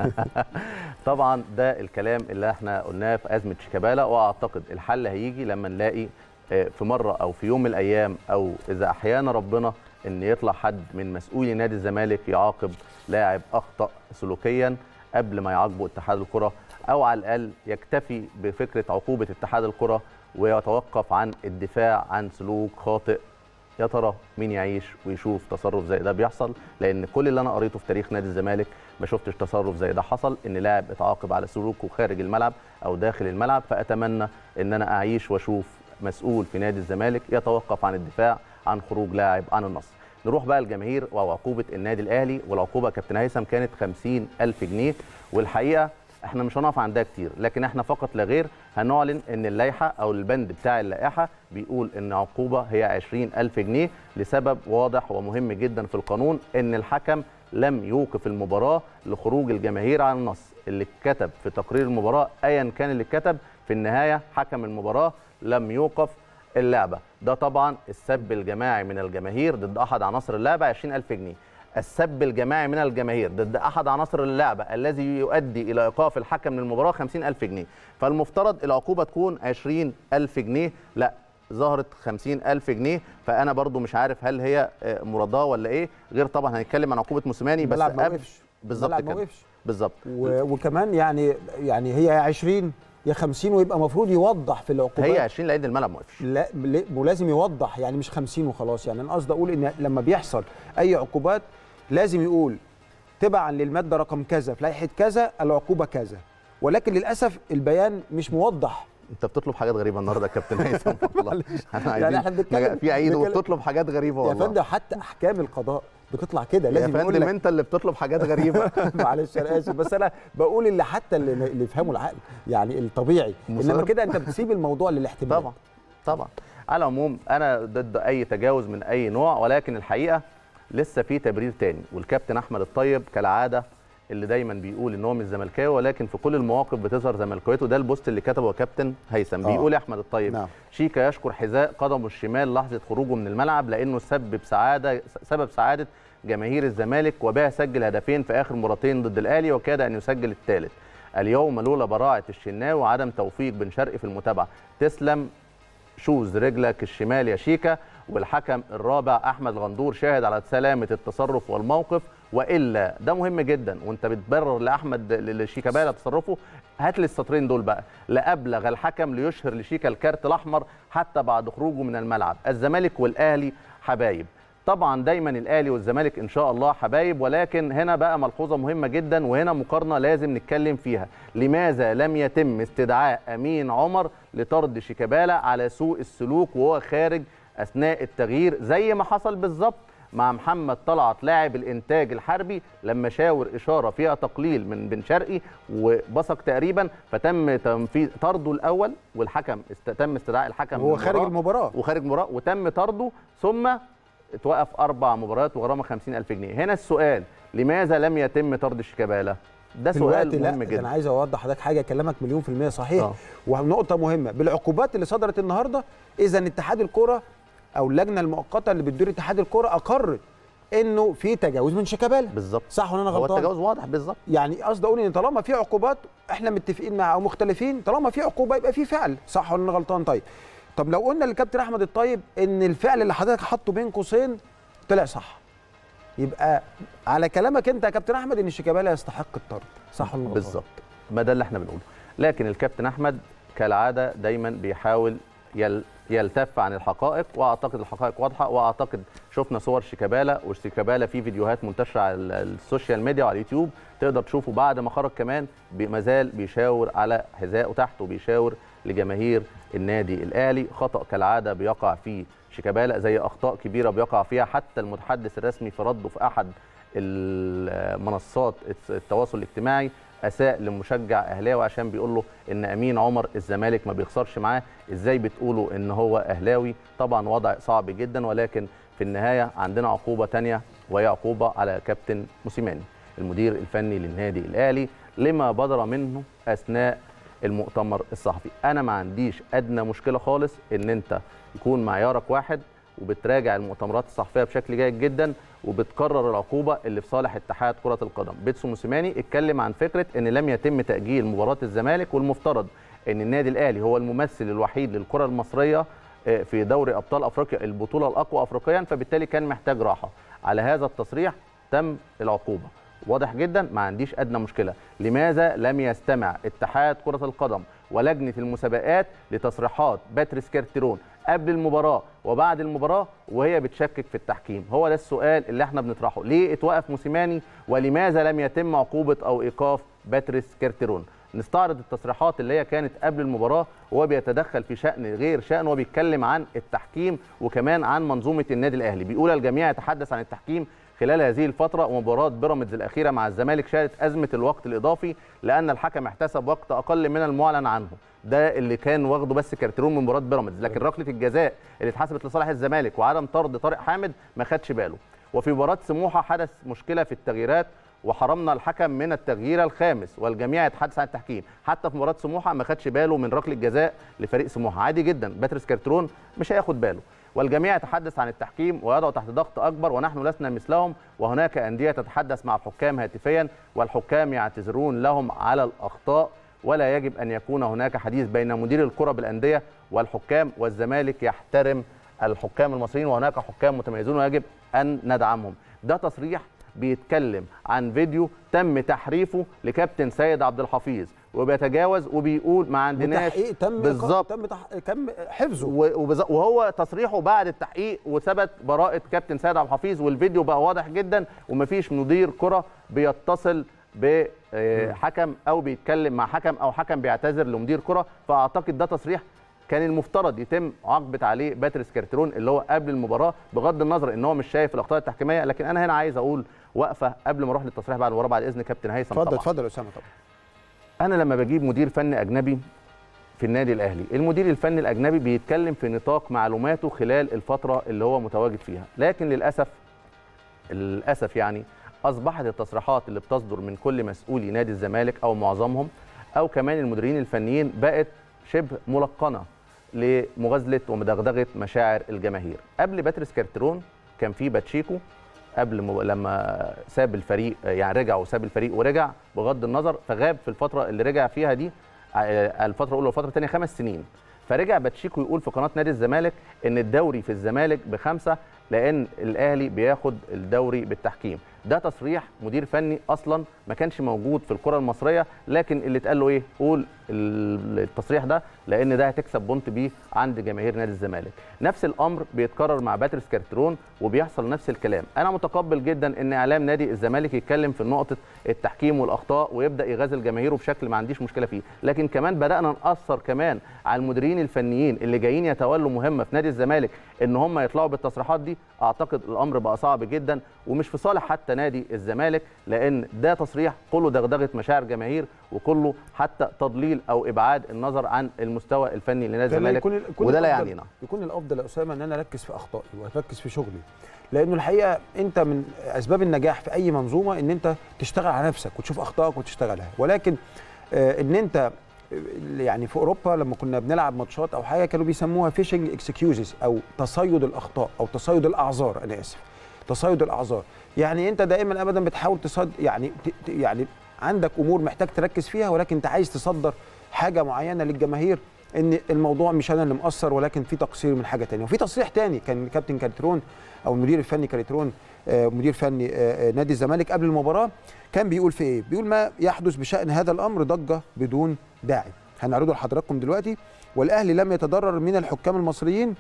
طبعا ده الكلام اللي احنا قلناه في ازمه شيكابالا واعتقد الحل هيجي لما نلاقي آه، في مره او في يوم من الايام او اذا احيانا ربنا ان يطلع حد من مسؤولي نادي الزمالك يعاقب لاعب اخطا سلوكيا قبل ما يعاقبه اتحاد الكره او على الاقل يكتفي بفكره عقوبه اتحاد الكره ويتوقف عن الدفاع عن سلوك خاطئ يا ترى مين يعيش ويشوف تصرف زي ده بيحصل لان كل اللي انا قريته في تاريخ نادي الزمالك ما شفتش تصرف زي ده حصل ان لاعب اتعاقب على سلوكه خارج الملعب او داخل الملعب فاتمنى ان انا اعيش واشوف مسؤول في نادي الزمالك يتوقف عن الدفاع عن خروج لاعب عن النصر نروح بقى الجماهير وعقوبه النادي الاهلي والعقوبه يا كابتن هيثم كانت 50 الف جنيه والحقيقه احنا مش هنقف عندها كتير لكن احنا فقط لا غير هنعلن ان اللائحه او البند بتاع اللائحه بيقول ان عقوبه هي 20 الف جنيه لسبب واضح ومهم جدا في القانون ان الحكم لم يوقف المباراه لخروج الجماهير عن النص اللي اتكتب في تقرير المباراه ايا كان اللي اتكتب في النهايه حكم المباراه لم يوقف اللعبه ده طبعا السب الجماعي من الجماهير ضد احد عناصر اللعبه 20000 جنيه السب الجماعي من الجماهير ضد احد عناصر اللعبه الذي يؤدي الى ايقاف الحكم للمباراه 50000 جنيه فالمفترض العقوبه تكون 20000 جنيه لا ظهرت 50000 جنيه فانا برضو مش عارف هل هي آه، مرضاه ولا ايه غير طبعا هنتكلم عن عقوبه موسيماني بس الملعب ما قبل وقفش بالظبط الملعب ما كده وقفش بالظبط و- وكمان يعني يعني هي يا 20 يا 50 ويبقى المفروض يوضح في العقوبات هي 20 لان الملعب ما وقفش لا ل- ولازم يوضح يعني مش 50 وخلاص يعني انا قصدي اقول ان لما بيحصل اي عقوبات لازم يقول تبعا للماده رقم كذا في لائحه كذا العقوبه كذا ولكن للاسف البيان مش موضح انت بتطلب حاجات غريبه النهارده يا كابتن هيثم والله احنا يعني عايزين احنا بنتكلم- في عيد بنتكلم- وبتطلب حاجات غريبه يا والله فندم حتى احكام القضاء بتطلع كده يا لازم يقول فندم لك انت اللي بتطلب حاجات غريبه معلش انا اسف بس انا بقول اللي حتى اللي, اللي يفهموا العقل يعني الطبيعي انما مصر. كده انت بتسيب الموضوع للاحتمال طبعا طبعا على العموم انا ضد اي تجاوز من اي نوع ولكن الحقيقه لسه في تبرير تاني والكابتن احمد الطيب كالعاده اللي دايما بيقول ان هو مش زملكاوي ولكن في كل المواقف بتظهر زملكاويته ده البوست اللي كتبه كابتن هيثم آه. بيقول يا احمد الطيب نعم. شيكا يشكر حذاء قدمه الشمال لحظه خروجه من الملعب لانه سبب سعاده سبب سعاده جماهير الزمالك وبها سجل هدفين في اخر مرتين ضد الاهلي وكاد ان يسجل الثالث اليوم لولا براعه الشناوي وعدم توفيق بن شرقي في المتابعه تسلم شوز رجلك الشمال يا شيكا والحكم الرابع احمد غندور شاهد على سلامه التصرف والموقف والا ده مهم جدا وانت بتبرر لاحمد لشيكابالا تصرفه هات لي السطرين دول بقى لابلغ الحكم ليشهر لشيكا الكارت الاحمر حتى بعد خروجه من الملعب الزمالك والاهلي حبايب طبعا دايما الاهلي والزمالك ان شاء الله حبايب ولكن هنا بقى ملحوظه مهمه جدا وهنا مقارنه لازم نتكلم فيها لماذا لم يتم استدعاء امين عمر لطرد شيكابالا على سوء السلوك وهو خارج اثناء التغيير زي ما حصل بالظبط مع محمد طلعت لاعب الانتاج الحربي لما شاور اشاره فيها تقليل من بن شرقي وبصق تقريبا فتم تنفيذ طرده الاول والحكم است... تم استدعاء الحكم وهو من خارج المباراة. المباراه وخارج مباراه وتم طرده ثم اتوقف اربع مباريات وغرامه 50000 جنيه هنا السؤال لماذا لم يتم طرد شيكابالا ده دلوقتي سؤال لا مهم ده انا جدا عايز اوضح حضرتك حاجه كلامك مليون في الميه صحيح آه. ونقطه مهمه بالعقوبات اللي صدرت النهارده اذا اتحاد الكره او اللجنه المؤقته اللي بتدير اتحاد الكره اقرت انه في تجاوز من شيكابالا بالظبط صح ولا انا هو غلطان التجاوز واضح بالظبط يعني قصدي اقول ان طالما في عقوبات احنا متفقين مع او مختلفين طالما في عقوبه يبقى في فعل صح ولا انا غلطان طيب طب لو قلنا للكابتن احمد الطيب ان الفعل اللي حضرتك حاطه بين قوسين طلع صح يبقى على كلامك انت يا كابتن احمد ان شيكابالا يستحق الطرد صح ولا أنا غلطان؟ بالظبط ما ده اللي احنا بنقوله لكن الكابتن احمد كالعاده دايما بيحاول يل يلتف عن الحقائق واعتقد الحقائق واضحه واعتقد شفنا صور شيكابالا وشيكابالا في فيديوهات منتشره على ال- السوشيال ميديا وعلى اليوتيوب تقدر تشوفه بعد ما خرج كمان بي- مازال بيشاور على حذائه تحت وبيشاور لجماهير النادي الاهلي خطا كالعاده بيقع فيه شيكابالا زي اخطاء كبيره بيقع فيها حتى المتحدث الرسمي في رده في احد المنصات التواصل الاجتماعي اساء لمشجع اهلاوي عشان بيقول له ان امين عمر الزمالك ما بيخسرش معاه ازاي بتقولوا ان هو اهلاوي طبعا وضع صعب جدا ولكن في النهايه عندنا عقوبه تانية وهي عقوبه على كابتن موسيماني المدير الفني للنادي الاهلي لما بدر منه اثناء المؤتمر الصحفي انا ما عنديش ادنى مشكله خالص ان انت يكون معيارك واحد وبتراجع المؤتمرات الصحفيه بشكل جيد جدا وبتقرر العقوبه اللي في صالح اتحاد كره القدم بيتسو موسيماني اتكلم عن فكره ان لم يتم تاجيل مباراه الزمالك والمفترض ان النادي الاهلي هو الممثل الوحيد للكره المصريه آه، في دوري ابطال افريقيا البطوله الاقوى افريقيا فبالتالي كان محتاج راحه على هذا التصريح تم العقوبه واضح جدا ما عنديش ادنى مشكله لماذا لم يستمع اتحاد كره القدم ولجنه المسابقات لتصريحات باتريس كارتيرون قبل المباراه وبعد المباراه وهي بتشكك في التحكيم هو ده السؤال اللي احنا بنطرحه ليه اتوقف موسيماني ولماذا لم يتم عقوبه او ايقاف باتريس كارتيرون نستعرض التصريحات اللي هي كانت قبل المباراه وهو بيتدخل في شان غير شان وبيتكلم عن التحكيم وكمان عن منظومه النادي الاهلي بيقول الجميع يتحدث عن التحكيم خلال هذه الفترة ومباراة بيراميدز الأخيرة مع الزمالك شهدت أزمة الوقت الإضافي لأن الحكم احتسب وقت أقل من المعلن عنه ده اللي كان واخده بس كارتيرون من مباراة بيراميدز لكن ركلة الجزاء اللي اتحسبت لصالح الزمالك وعدم طرد طارق حامد ما خدش باله وفي مباراة سموحة حدث مشكلة في التغييرات وحرمنا الحكم من التغيير الخامس والجميع يتحدث عن التحكيم حتى في مباراه سموحه ما خدش باله من ركله جزاء لفريق سموحه عادي جدا باتريس كارترون مش هياخد باله والجميع يتحدث عن التحكيم ويضع تحت ضغط اكبر ونحن لسنا مثلهم وهناك انديه تتحدث مع الحكام هاتفيا والحكام يعتذرون لهم على الاخطاء ولا يجب ان يكون هناك حديث بين مدير الكره بالانديه والحكام والزمالك يحترم الحكام المصريين وهناك حكام متميزون ويجب ان ندعمهم ده تصريح بيتكلم عن فيديو تم تحريفه لكابتن سيد عبد الحفيظ وبيتجاوز وبيقول ما عندناش وتحقيق تم بالظبط تم تح... تم حفظه و- وبز- وهو تصريحه بعد التحقيق وثبت براءة كابتن سيد عبد الحفيظ والفيديو بقى واضح جدا ومفيش مدير كرة بيتصل بحكم او بيتكلم مع حكم او حكم بيعتذر لمدير كرة فاعتقد ده تصريح كان المفترض يتم عقبة عليه باتريس كارترون اللي هو قبل المباراة بغض النظر ان هو مش شايف الاخطاء التحكيمية لكن انا هنا عايز اقول وقفة قبل ما اروح للتصريح بعد المباراة بعد اذن كابتن هيثم اتفضل طبعا اتفضل يا اسامه طبعا انا لما بجيب مدير فني اجنبي في النادي الاهلي المدير الفني الاجنبي بيتكلم في نطاق معلوماته خلال الفتره اللي هو متواجد فيها لكن للاسف للاسف يعني اصبحت التصريحات اللي بتصدر من كل مسؤولي نادي الزمالك او معظمهم او كمان المديرين الفنيين بقت شبه ملقنه لمغازله ومدغدغه مشاعر الجماهير قبل باتريس كارترون كان في باتشيكو قبل م... لما ساب الفريق يعني رجع وساب الفريق ورجع بغض النظر فغاب في الفتره اللي رجع فيها دي آه، الفتره الاولى والفتره الثانيه خمس سنين فرجع باتشيكو يقول في قناه نادي الزمالك ان الدوري في الزمالك بخمسه لان الاهلي بياخد الدوري بالتحكيم ده تصريح مدير فني اصلا ما كانش موجود في الكره المصريه لكن اللي اتقال له ايه قول ال- التصريح ده لان ده هتكسب بونت بيه عند جماهير نادي الزمالك نفس الامر بيتكرر مع باتريس كارترون وبيحصل نفس الكلام انا متقبل جدا ان اعلام نادي الزمالك يتكلم في نقطه التحكيم والاخطاء ويبدا يغازل جماهيره بشكل ما عنديش مشكله فيه لكن كمان بدانا ناثر كمان على المديرين الفنيين اللي جايين يتولوا مهمه في نادي الزمالك ان هم يطلعوا بالتصريحات دي اعتقد الامر بقى صعب جدا ومش في صالح حتى حتى نادي الزمالك لان ده تصريح كله دغدغه مشاعر جماهير وكله حتى تضليل او ابعاد النظر عن المستوى الفني لنادي ده الزمالك يكون- يكون وده لا الأفضل- يعنينا يكون الافضل يا اسامه ان انا اركز في اخطائي واركز في شغلي لانه الحقيقه انت من اسباب النجاح في اي منظومه ان انت تشتغل على نفسك وتشوف اخطائك وتشتغلها ولكن آه، ان انت آه، يعني في اوروبا لما كنا بنلعب ماتشات او حاجه كانوا بيسموها فيشنج اكسكيوزز او تصيد الاخطاء او تصيد الاعذار انا اسف تصيد الاعذار يعني انت دائما ابدا بتحاول تصد يعني ت- ت- يعني عندك امور محتاج تركز فيها ولكن انت عايز تصدر حاجه معينه للجماهير ان الموضوع مش انا اللي مقصر ولكن في تقصير من حاجه تانية وفي تصريح تاني كان كابتن كارترون او المدير الفني كارترون آه، مدير فني آه، آه، نادي الزمالك قبل المباراه كان بيقول في ايه بيقول ما يحدث بشان هذا الامر ضجه بدون داعي هنعرضه لحضراتكم دلوقتي والاهلي لم يتضرر من الحكام المصريين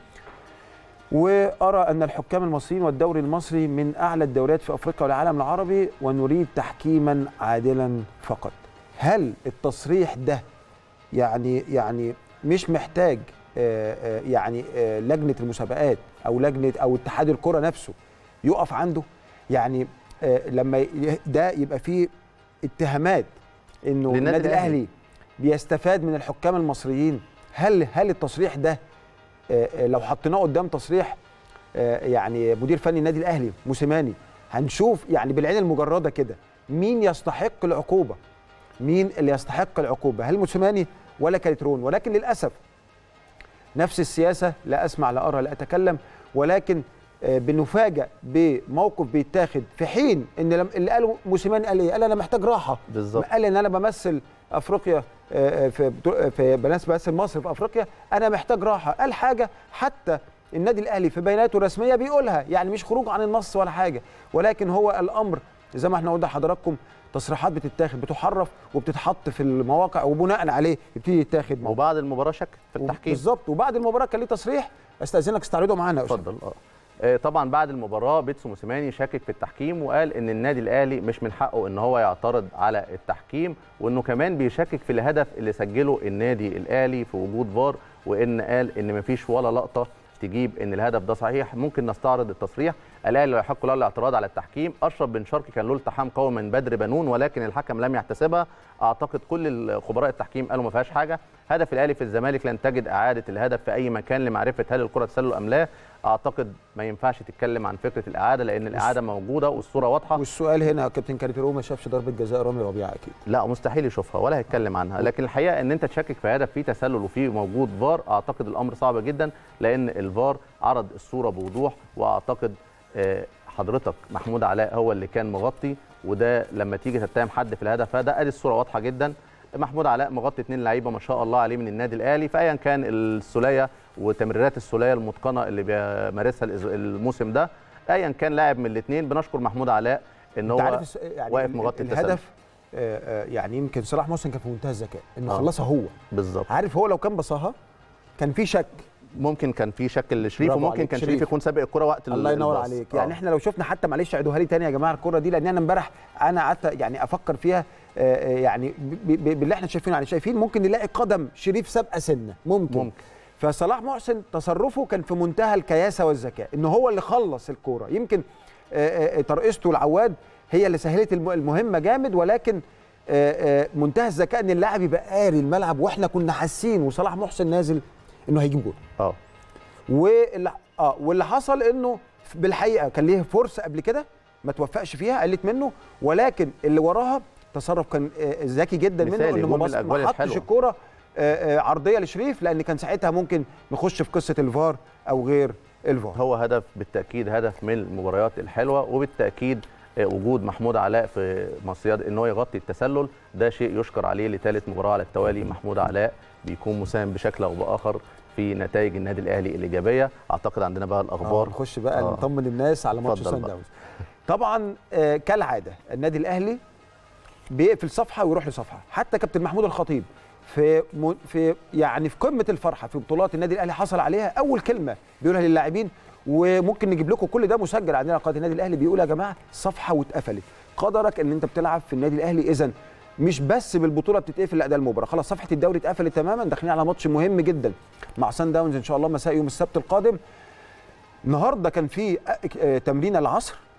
وارى ان الحكام المصريين والدوري المصري من اعلى الدوريات في افريقيا والعالم العربي ونريد تحكيما عادلا فقط هل التصريح ده يعني يعني مش محتاج آه، آه، يعني آه، لجنه المسابقات او لجنه او اتحاد الكره نفسه يقف عنده يعني آه، لما ي- ده يبقى فيه اتهامات انه للنادي النادي الأهلي. الاهلي بيستفاد من الحكام المصريين هل هل التصريح ده آه، آه، لو حطيناه قدام تصريح آه، يعني مدير فني النادي الاهلي موسيماني هنشوف يعني بالعين المجرده كده مين يستحق العقوبه مين اللي يستحق العقوبه هل موسيماني ولا كالترون ولكن للاسف نفس السياسه لا اسمع لا ارى لا اتكلم ولكن آه، بنفاجئ بموقف بيتاخد في حين ان لم- اللي قاله موسيماني قال ايه؟ قال انا محتاج راحه بالظبط قال ان انا بمثل افريقيا آه، في بطو- في بناس بمثل مصر في افريقيا انا محتاج راحه قال حاجه حتى النادي الاهلي في بياناته الرسميه بيقولها يعني مش خروج عن النص ولا حاجه ولكن هو الامر زي ما احنا قلنا لحضراتكم تصريحات بتتاخد بتحرف وبتتحط في المواقع وبناء عليه يبتدي يتاخد موقف وبعد المباراه شك في التحكيم بالظبط وبعد المباراه كان ليه تصريح استاذنك استعرضه معانا يا أستاذ. اتفضل اه آه، طبعا بعد المباراه بيتسو موسيماني شاكك في التحكيم وقال ان النادي الاهلي مش من حقه ان هو يعترض على التحكيم وانه كمان بيشكك في الهدف اللي سجله النادي الاهلي في وجود فار وان قال ان مفيش ولا لقطه تجيب ان الهدف ده صحيح ممكن نستعرض التصريح الاهلي لا يحق له الاعتراض على التحكيم اشرف بن شرقي كان له التحام قوي من بدر بنون ولكن الحكم لم يحتسبها اعتقد كل خبراء التحكيم قالوا ما فيهاش حاجه هدف الاهلي في الزمالك لن تجد اعاده الهدف في اي مكان لمعرفه هل الكره تسلل ام لا اعتقد ما ينفعش تتكلم عن فكره الاعاده لان الاعاده موجوده والصوره واضحه والسؤال هنا يا كابتن كارتيرو ما شافش ضربه جزاء رامي ربيعه اكيد لا مستحيل يشوفها ولا هيتكلم عنها لكن الحقيقه ان انت تشكك في هدف فيه تسلل وفيه موجود فار اعتقد الامر صعب جدا لان الفار عرض الصوره بوضوح واعتقد آه، حضرتك محمود علاء هو اللي كان مغطي وده لما تيجي تتهم حد في الهدف هذا ادي الصوره واضحه جدا محمود علاء مغطي اثنين لعيبه ما شاء الله عليه من النادي الاهلي فايا كان السوليه وتمريرات السوليه المتقنه اللي بيمارسها الأز- الموسم ده ايا كان لاعب من الاثنين بنشكر محمود علاء ان انت هو عارف الس- يعني واقف ال- مغطي التسلل. الهدف آه، آه، يعني يمكن صلاح محسن كان في منتهى الذكاء انه آه. خلصها هو بالظبط عارف هو لو كان بصاها كان في شك ممكن كان في شكل لشريف برافو وممكن عليك، كان شريف. شريف يكون سابق الكره وقت ال- الله ينور الباص. عليك آه. يعني احنا لو شفنا حتى معلش عيدوها لي تاني يا جماعه الكره دي لان انا امبارح انا قعدت يعني افكر فيها آه، آه، يعني ب- ب- باللي احنا شايفينه يعني شايفين ممكن نلاقي قدم شريف سابقه سنه ممكن ممكن. فصلاح محسن تصرفه كان في منتهى الكياسه والذكاء ان هو اللي خلص الكوره يمكن آه، آه، ترقصته العواد هي اللي سهلت الم- المهمه جامد ولكن آه، آه، منتهى الذكاء ان اللاعب يبقى قاري الملعب واحنا كنا حاسين وصلاح محسن نازل انه هيجيب جول اه واللي اه واللي حصل انه بالحقيقه كان ليه فرصه قبل كده ما توفقش فيها قلت منه ولكن اللي وراها تصرف كان آه، ذكي جدا منه مثالي، انه جول ما من بص- الأجوال ما حطش الحلوة. الكوره آه، آه، عرضيه لشريف لان كان ساعتها ممكن نخش في قصه الفار او غير الفار هو هدف بالتاكيد هدف من المباريات الحلوه وبالتاكيد آه، وجود محمود علاء في مصيد ان هو يغطي التسلل ده شيء يشكر عليه لثالث مباراه على التوالي محمود علاء بيكون مساهم بشكل او باخر في نتائج النادي الاهلي الايجابيه اعتقد عندنا بقى آه، الاخبار نخش بقى آه. نطمن الناس على ماتش اتفضل سان بقى. داونز طبعا آه، كالعاده النادي الاهلي بيقفل صفحه ويروح لصفحه حتى كابتن محمود الخطيب في م... في يعني في قمه الفرحه في بطولات النادي الاهلي حصل عليها اول كلمه بيقولها للاعبين وممكن نجيب لكم كل ده مسجل عندنا على قناه النادي الاهلي بيقول يا جماعه صفحه واتقفلت قدرك ان انت بتلعب في النادي الاهلي اذا مش بس بالبطوله بتتقفل لا ده المباراه خلاص صفحه الدوري اتقفلت تماما داخلين على ماتش مهم جدا مع سان داونز ان شاء الله مساء يوم السبت القادم النهارده كان في آه، آه، تمرين العصر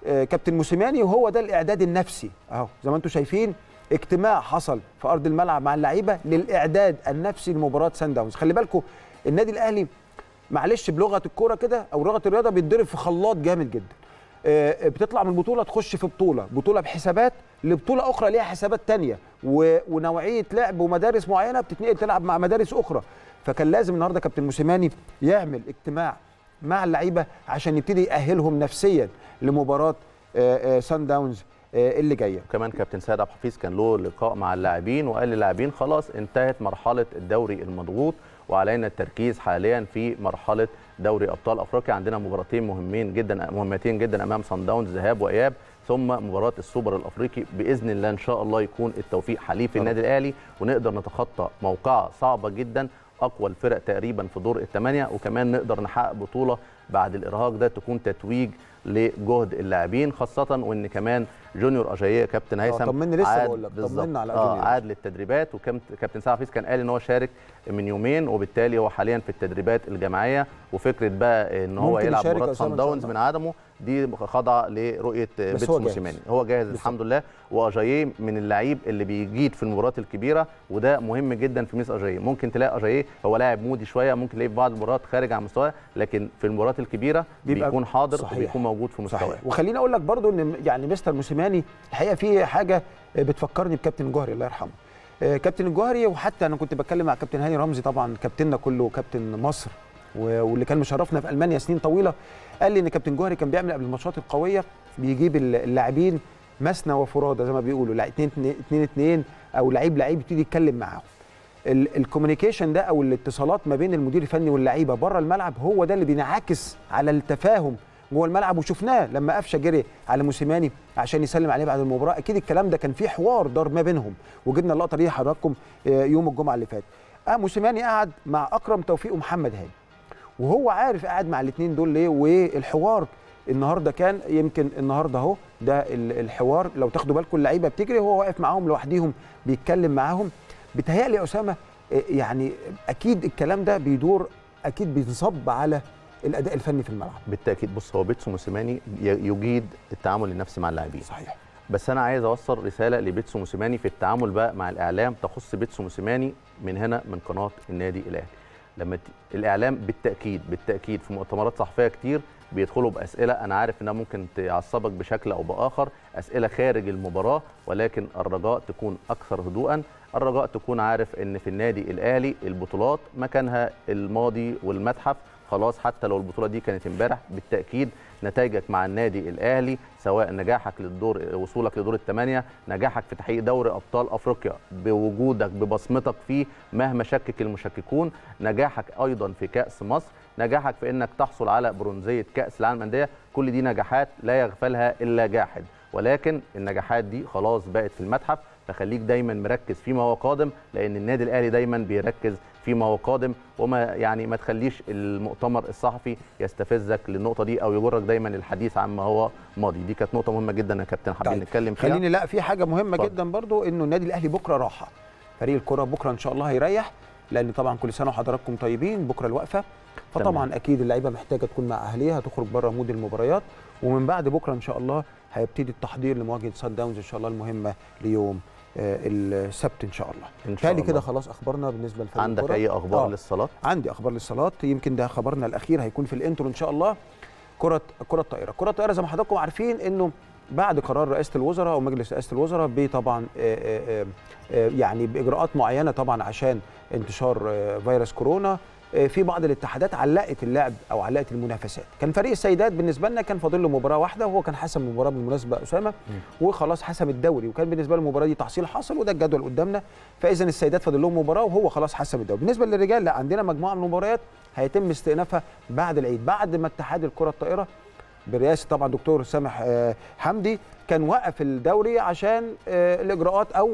آه، كابتن موسيماني وهو ده الاعداد النفسي اهو زي ما انتم شايفين اجتماع حصل في ارض الملعب مع اللعيبه للاعداد النفسي لمباراه سان داونز خلي بالكم النادي الاهلي معلش بلغه الكوره كده او لغه الرياضه بيتضرب في خلاط جامد جدا آه، بتطلع من بطوله تخش في بطوله بطوله بحسابات لبطوله اخرى ليها حسابات تانية و- ونوعيه لعب ومدارس معينه بتتنقل تلعب مع مدارس اخرى فكان لازم النهارده كابتن موسيماني يعمل اجتماع مع اللعيبه عشان يبتدي يأهلهم نفسيا لمباراه آه، آه، سان داونز آه، اللي جايه كمان كابتن سيد عبد الحفيظ كان له لقاء مع اللاعبين وقال للاعبين خلاص انتهت مرحله الدوري المضغوط وعلينا التركيز حاليا في مرحله دوري ابطال افريقيا عندنا مباراتين مهمين جدا مهمتين جدا امام صن داونز ذهاب واياب ثم مباراه السوبر الافريقي باذن الله ان شاء الله يكون التوفيق حليف النادي الاهلي ونقدر نتخطى موقعه صعبه جدا اقوى الفرق تقريبا في دور الثمانيه وكمان نقدر نحقق بطوله بعد الارهاق ده تكون تتويج لجهد اللاعبين خاصه وان كمان جونيور اجاييه كابتن هيثم طمني لسه عاد بقول لك، بالظبط. طمنا على اه جونيور. عاد للتدريبات وكابتن سعد حفيظ كان قال ان هو شارك من يومين وبالتالي هو حاليا في التدريبات الجماعيه وفكره بقى ان هو ممكن يلعب يشارك مباراه أسامة صن إن شاء داونز الله. من عدمه دي خاضعه لرؤيه بيتسو هو جاهز. موسيماني هو جاهز الحمد لله واجاييه من اللعيب اللي بيجيد في المباريات الكبيره وده مهم جدا في ميس اجاييه ممكن تلاقي اجاييه هو لاعب مودي شويه ممكن تلاقيه في بعض المباريات خارج عن مستواه لكن في المباريات الكبيره بيبقى بيكون حاضر صحيح. وبيكون موجود في مستواه صحيح وخليني اقول لك برضو ان يعني مستر موسيماني الحقيقه في حاجه بتفكرني بكابتن الجوهري الله يرحمه آه، كابتن الجوهري وحتى انا كنت بتكلم مع كابتن هاني رمزي طبعا كابتننا كله كابتن مصر و- واللي كان مشرفنا في المانيا سنين طويله قال لي ان كابتن جوهري كان بيعمل قبل الماتشات القويه بيجيب اللاعبين مثنى وفرادى زي ما بيقولوا لا اتنين اتنين اتنين او لعيب لعيب يبتدي يتكلم معاهم ال- الكوميونيكيشن ده او الاتصالات ما بين المدير الفني واللعيبه بره الملعب هو ده اللي بينعكس على التفاهم جوه الملعب وشفناه لما قفشه جري على موسيماني عشان يسلم عليه بعد المباراه اكيد الكلام ده كان فيه حوار دار ما بينهم وجبنا اللقطه دي لحضراتكم آه، يوم الجمعه اللي فات اه موسيماني قعد مع اكرم توفيق ومحمد هاني وهو عارف قاعد مع الاثنين دول ليه والحوار النهارده كان يمكن النهارده اهو ده ال- الحوار لو تاخدوا بالكم اللعيبه بتجري وهو واقف معاهم لوحديهم بيتكلم معاهم بيتهيألي يا اسامه آه، يعني اكيد الكلام ده بيدور اكيد بينصب على الاداء الفني في الملعب بالتاكيد بص هو بيتسو موسيماني ي- يجيد التعامل النفسي مع اللاعبين صحيح بس انا عايز اوصل رساله لبيتسو موسيماني في التعامل بقى مع الاعلام تخص بيتسو موسيماني من هنا من قناه النادي الاهلي لما ت... الاعلام بالتاكيد بالتاكيد في مؤتمرات صحفيه كتير بيدخلوا باسئله انا عارف انها ممكن تعصبك بشكل او باخر اسئله خارج المباراه ولكن الرجاء تكون اكثر هدوءا الرجاء تكون عارف ان في النادي الاهلي البطولات مكانها الماضي والمتحف خلاص حتى لو البطوله دي كانت امبارح بالتاكيد نتائجك مع النادي الاهلي سواء نجاحك للدور وصولك لدور الثمانيه نجاحك في تحقيق دوري ابطال افريقيا بوجودك ببصمتك فيه مهما شكك المشككون نجاحك ايضا في كاس مصر نجاحك في انك تحصل على برونزيه كاس العالم للانديه كل دي نجاحات لا يغفلها الا جاحد ولكن النجاحات دي خلاص بقت في المتحف فخليك دايما مركز فيما هو قادم لان النادي الاهلي دايما بيركز فيما هو قادم وما يعني ما تخليش المؤتمر الصحفي يستفزك للنقطه دي او يجرك دايما للحديث عما هو ماضي دي كانت نقطه مهمه جدا يا كابتن حابين طيب، نتكلم فيها خليني لا في حاجه مهمه اتفضل. جدا برضو انه النادي الاهلي بكره راحه فريق الكره بكره ان شاء الله هيريح لان طبعا كل سنه وحضراتكم طيبين بكره الوقفه فطبعا تمام. اكيد اللعيبه محتاجه تكون مع اهليها تخرج بره مود المباريات ومن بعد بكره ان شاء الله هيبتدي التحضير لمواجهه سان داونز ان شاء الله المهمه ليوم آه، السبت ان شاء الله ان شاء تالي الله كده خلاص اخبارنا بالنسبه لفريق عندك الكرة. اي اخبار آه. للصلاه عندي اخبار للصالات يمكن ده خبرنا الاخير هيكون في الانترو ان شاء الله كره كره الطائره كره الطائره زي ما حضراتكم عارفين انه بعد قرار رئاسه الوزراء او مجلس رئاسه الوزراء بطبعا آه، آه، آه، يعني باجراءات معينه طبعا عشان انتشار آه، فيروس كورونا آه، في بعض الاتحادات علقت اللعب او علقت المنافسات كان فريق السيدات بالنسبه لنا كان فاضل له مباراه واحده وهو كان حسم المباراه بالمناسبه اسامه وخلاص حسم الدوري وكان بالنسبه له المباراه دي تحصيل حاصل وده الجدول قدامنا فاذا السيدات فاضل لهم مباراه وهو خلاص حسم الدوري بالنسبه للرجال لا عندنا مجموعه من المباريات هيتم استئنافها بعد العيد بعد ما اتحاد الكره الطائره برئاسه طبعا دكتور سامح آه، حمدي كان وقف الدوري عشان آه، الاجراءات او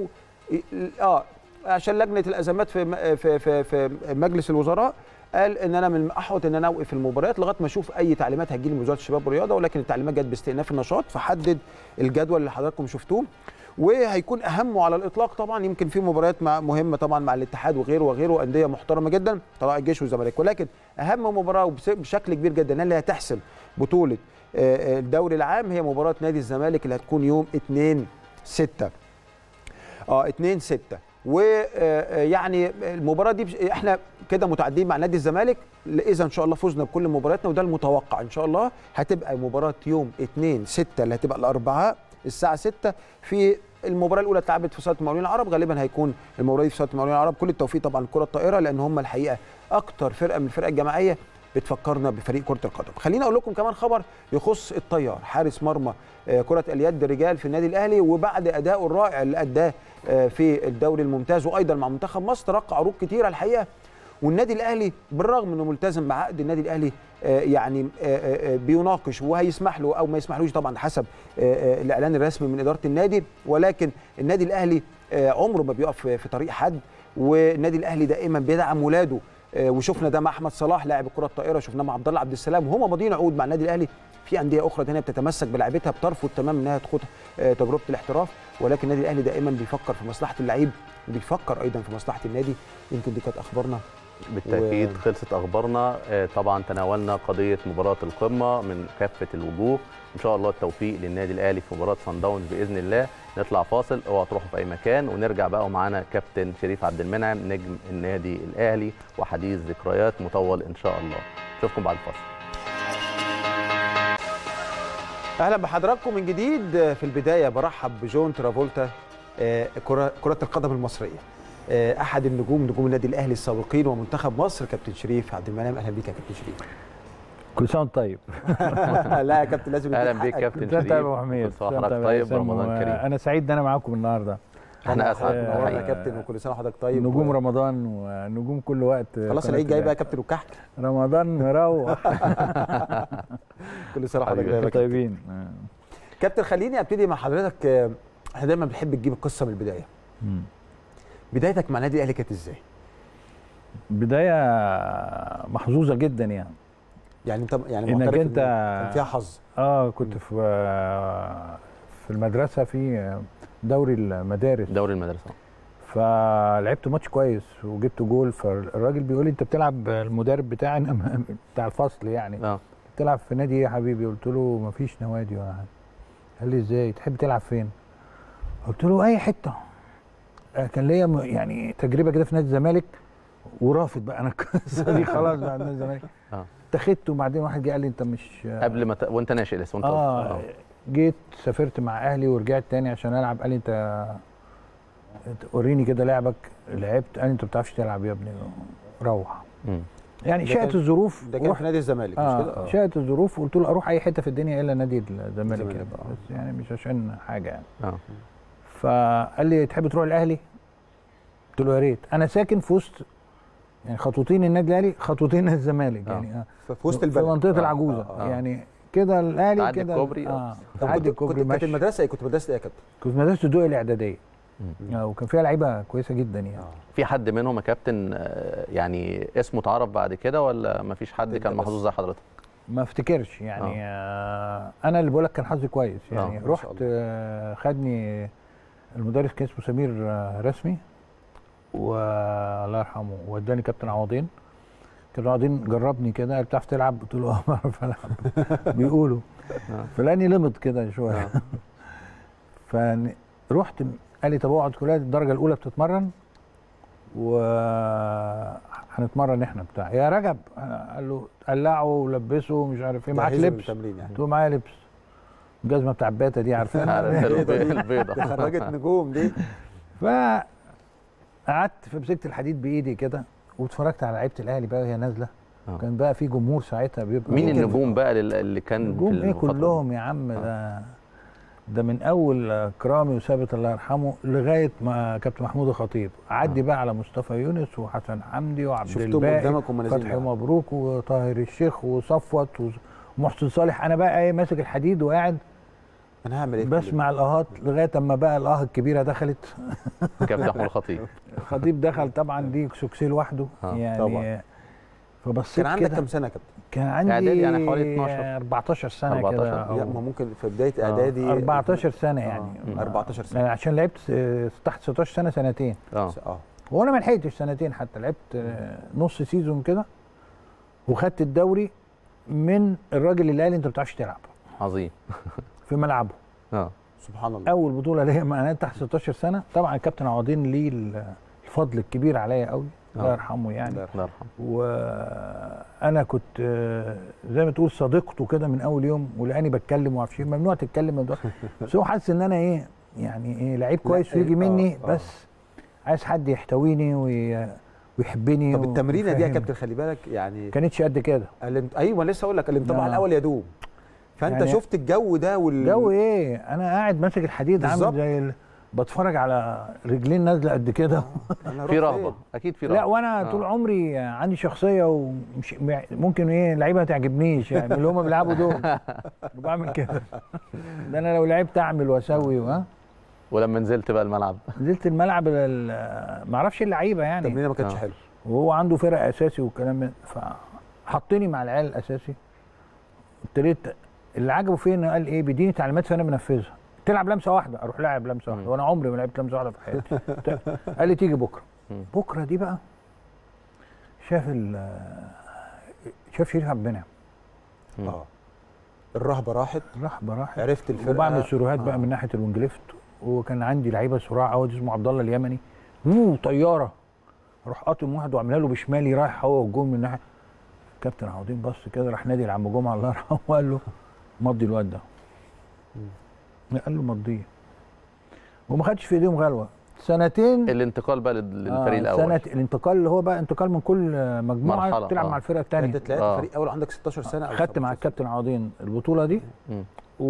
اه عشان لجنه الازمات في م- في في, في مجلس الوزراء قال ان انا من الاحوط ان انا اوقف المباريات لغايه ما اشوف اي تعليمات هتجي لي من وزاره الشباب والرياضه ولكن التعليمات جت باستئناف النشاط فحدد الجدول اللي حضراتكم شفتوه وهيكون اهم على الاطلاق طبعا يمكن في مباريات مع مهمه طبعا مع الاتحاد وغيره وغيره انديه محترمه جدا طلائع الجيش والزمالك ولكن اهم مباراه وبس- بشكل كبير جدا اللي هتحسم بطوله آه، آه، الدوري العام هي مباراه نادي الزمالك اللي هتكون يوم 2 6 اه 2 6 ويعني المباراه دي بش- احنا كده متعدين مع نادي الزمالك اذا ان شاء الله فزنا بكل مبارياتنا وده المتوقع ان شاء الله هتبقى مباراه يوم 2 6 اللي هتبقى الاربعاء الساعه 6 في المباراه الاولى اتلعبت في صاله المقاولين العرب غالبا هيكون المباراه دي في صاله المقاولين العرب كل التوفيق طبعا للكره الطائره لان هم الحقيقه اكتر فرقه من الفرق الجماعيه بتفكرنا بفريق كره القدم خليني اقول لكم كمان خبر يخص الطيار حارس مرمى آه، كره اليد رجال في النادي الاهلي وبعد ادائه الرائع اللي اداه آه، في الدوري الممتاز وايضا مع منتخب مصر تلقى عروض كتيره الحقيقه والنادي الاهلي بالرغم انه ملتزم بعقد النادي الاهلي آه، يعني آه، آه، آه، بيناقش وهيسمح له او ما يسمحلوش طبعا حسب آه، آه، الاعلان الرسمي من اداره النادي ولكن النادي الاهلي آه، عمره ما بيقف في في طريق حد والنادي الاهلي دائما بيدعم ولاده آه، وشفنا ده مع احمد صلاح لاعب الكره الطائره شفناه مع عبد الله عبد السلام وهم ماضيين عقود مع النادي الاهلي في انديه اخرى ثانيه بتتمسك بلعيبتها بترفض تماما انها تخوض آه، تجربه الاحتراف ولكن النادي الاهلي دائما بيفكر في مصلحه اللعيب وبيفكر ايضا في مصلحه النادي يمكن دي كانت اخبارنا بالتاكيد و- خلصت اخبارنا آه، طبعا تناولنا قضيه مباراه القمه من كافه الوجوه ان شاء الله التوفيق للنادي الاهلي في مباراه صن داونز باذن الله نطلع فاصل اوعوا تروحوا في اي مكان ونرجع بقى ومعانا كابتن شريف عبد المنعم نجم النادي الاهلي وحديث ذكريات مطول ان شاء الله نشوفكم بعد الفاصل اهلا بحضراتكم من جديد في البدايه برحب بجون ترافولتا آه، كره كره القدم المصريه آه، احد النجوم نجوم النادي الاهلي السابقين ومنتخب مصر كابتن شريف عبد المنعم اهلا بيك يا كابتن شريف كل سنه وانت طيب لا يا كابتن لازم اهلا يديك بيك حقك. كابتن كل سنه شريف وانت طيب يا ابو حميد كل سنة كل سنة وحضرتك وانت طيب هيثم. رمضان كريم انا سعيد ان انا معاكم النهارده احنا اسعد نورنا يا الحقيقة. كابتن وكل سنه وحضرتك طيب نجوم رمضان ونجوم كل وقت خلاص قناة العيد جاي بقى يا الأهلي. كابتن وكحك رمضان مروح كل سنه وحضرتك حبيبي. طيب يا كابتن. طيبين آه. كابتن خليني ابتدي مع حضرتك آه، احنا دايما بنحب نجيب القصه من البدايه مم. بدايتك مع النادي الاهلي كانت ازاي بدايه محظوظه جدا يعني يعني انت يعني إنك معترف إن أنت- كان فيها حظ اه كنت في في المدرسه في دوري المدارس دوري المدرسه فلعبت ماتش كويس وجبت جول فالراجل بيقول لي انت بتلعب المدرب بتاعنا بتاع الفصل يعني اه تلعب في نادي ايه يا حبيبي قلت له مفيش نوادي ولا حاجه قال لي ازاي تحب تلعب فين قلت له اي حته آه، كان ليا م- يعني تجربه كده في نادي الزمالك ورافض بقى انا القصه دي خلاص بقى نادي الزمالك اه اتخذت وبعدين واحد جه قال لي انت مش قبل ما ت... وانت ناشئ لسه وانت اه جيت سافرت مع اهلي ورجعت تاني عشان العب قال لي انت أنت وريني كده لعبك لعبت قال لي انت ما بتعرفش تلعب يا ابني روح مم. يعني ده شاءت كان- الظروف ده كان ورحت في نادي الزمالك مش كده اه شاءت الظروف وقلت له اروح اي حته في الدنيا الا نادي الزمالك الزمالك، يعني آه. بس يعني مش عشان حاجه يعني اه فقال لي تحب تروح الاهلي؟ قلت له يا ريت انا ساكن في وسط يعني خطوتين النادي الاهلي خطوتين نادي الزمالك آه. يعني آه. في وسط في البلد منطقه آه، العجوزه آه، آه. يعني كده الاهلي تعدي كده الكوبري، اه طب تعدي كنت الكوبري كنت كانت ماشي المدرسه ايه كنت مدرسه ايه يا كابتن؟ كنت في مدرسه الدقي الاعداديه مم. آه وكان فيها لعيبه كويسه جدا يعني في حد منهم يا كابتن آه، يعني اسمه اتعرف بعد كده ولا ما فيش حد أنت كان بس. محظوظ زي حضرتك ما افتكرش يعني آه انا اللي بقول لك كان حظي كويس يعني آه، ما رحت شاء الله. آه خدني المدرس كان اسمه سمير آه رسمي والله يرحمه وداني كابتن عوضين كابتن عوضين جربني كده قال بتعرف تلعب قلت له اه بعرف العب بيقولوا آه. فلاني لمط كده شويه فرحت قال لي طب اقعد كلها الدرجه الاولى بتتمرن وهنتمرن احنا بتاع يا رجب قال له قلعه ولبسه مش عارف ايه معاك جهزوا لبس للتمرين يعني قلت له معايا لبس الجزمه بتاع الباتا دي عارف عارفينها البي- دي البيضه خرجت نجوم دي فقعدت فمسكت الحديد بايدي كده واتفرجت على لعيبه الاهلي بقى وهي نازله آه. كان بقى في جمهور ساعتها بيبقى مين كده. النجوم بقى لل- اللي كان في نجوم ايه الفترة دي؟ كلهم يا عم ده ده من اول آه، كرامي وثابت الله يرحمه لغايه ما كابتن محمود الخطيب عدي آه. بقى على مصطفى يونس وحسن حمدي وعبد شفتهم الباقي قدامك وهم نازلين فتحي معاك. مبروك وطاهر الشيخ وصفوت ومحسن صالح انا بقى ايه ماسك الحديد وقاعد انا هعمل ايه بسمع الاهات لغايه اما بقى الاه الكبيره دخلت كابتن محمود الخطيب الخطيب دخل طبعا دي سوكسي لوحده آه، يعني طبعاً. فبصيت كان عندك كده كام سنه يا كابتن؟ كان عندي إعدادي يعني حوالي 12. 14 سنه 14 كده لا أو ما ممكن في بدايه آه. اعدادي 14 سنه يعني آه. 14 سنه يعني عشان لعبت س- تحت 16 سنه سنتين اه اه وانا ما لحقتش سنتين حتى لعبت آه، نص سيزون كده وخدت الدوري من الراجل اللي قال لي انت ما بتعرفش تلعب عظيم في ملعبه اه سبحان الله اول بطوله ليا مع انا تحت 16 سنه طبعا الكابتن عوضين ليه ال- الفضل الكبير عليا قوي الله آه. يرحمه يعني الله يرحمه. الله يرحمه وانا كنت آه، زي ما تقول صديقته كده من اول يوم ولقاني بتكلم وعارف ممنوع تتكلم ممنوع بس هو حاسس ان انا ايه يعني ايه لعيب كويس إيه، ويجي مني آه، آه. بس عايز حد يحتويني وي- ويحبني طب التمرينه دي يا ويفهمني. كابتن خلي بالك يعني كانتش قد كده الانت... ايوه لسه اقول لك الانطباع لا. الاول يدوم فانت يعني- شفت الجو ده وال جو ايه انا قاعد ماسك الحديد بالظبط. عامل زي ال... بتفرج على رجلين نازله قد كده في أنا رحت رهبه فين؟ اكيد في رهبه لا وانا آه. طول عمري عندي شخصيه ومش ممكن ايه لعيبه ما تعجبنيش يعني من اللي هم بيلعبوا دول بعمل كده ده انا لو لعبت اعمل واسوي ها ولما نزلت بقى الملعب نزلت الملعب ال- ما اعرفش اللعيبه يعني التمرينه ما كانتش آه. حلوه وهو عنده فرق اساسي والكلام من فحطني مع العيال الاساسي ابتديت اللي عجبه فيا انه قال ايه بيديني تعليمات فانا بنفذها تلعب لمسه واحده اروح لاعب لمسه واحده مم. وانا عمري ما لعبت لمسه واحده في حياتي قال لي تيجي بكره مم. بكره دي بقى شاف ال شاف شريف عبد المنعم مم. اه الرهبه راحت راح براح عرفت الفرقه وبعمل سيروهات آه. بقى من ناحيه الوينج ليفت وكان عندي لعيبه صراع عوض اسمه عبد الله اليمني اوه طياره اروح قاطم واحد واعملها له بشمالي رايح هو والجون من ناحيه كابتن عوضين بص كده راح نادي لعم جمعه الله يرحمه وقال له مضي الواد ده قال له مضيه وما خدش في ايديهم غلوه سنتين الانتقال بقى لل- للفريق آه، الاول سنة الانتقال اللي هو بقى انتقال من كل مجموعه مرحلة، تلعب آه. مع الفرقه انت الثانيه طلعت آه. فريق اول عندك 16 سنه أو خدت مع 17 الكابتن عوضين البطوله دي مم.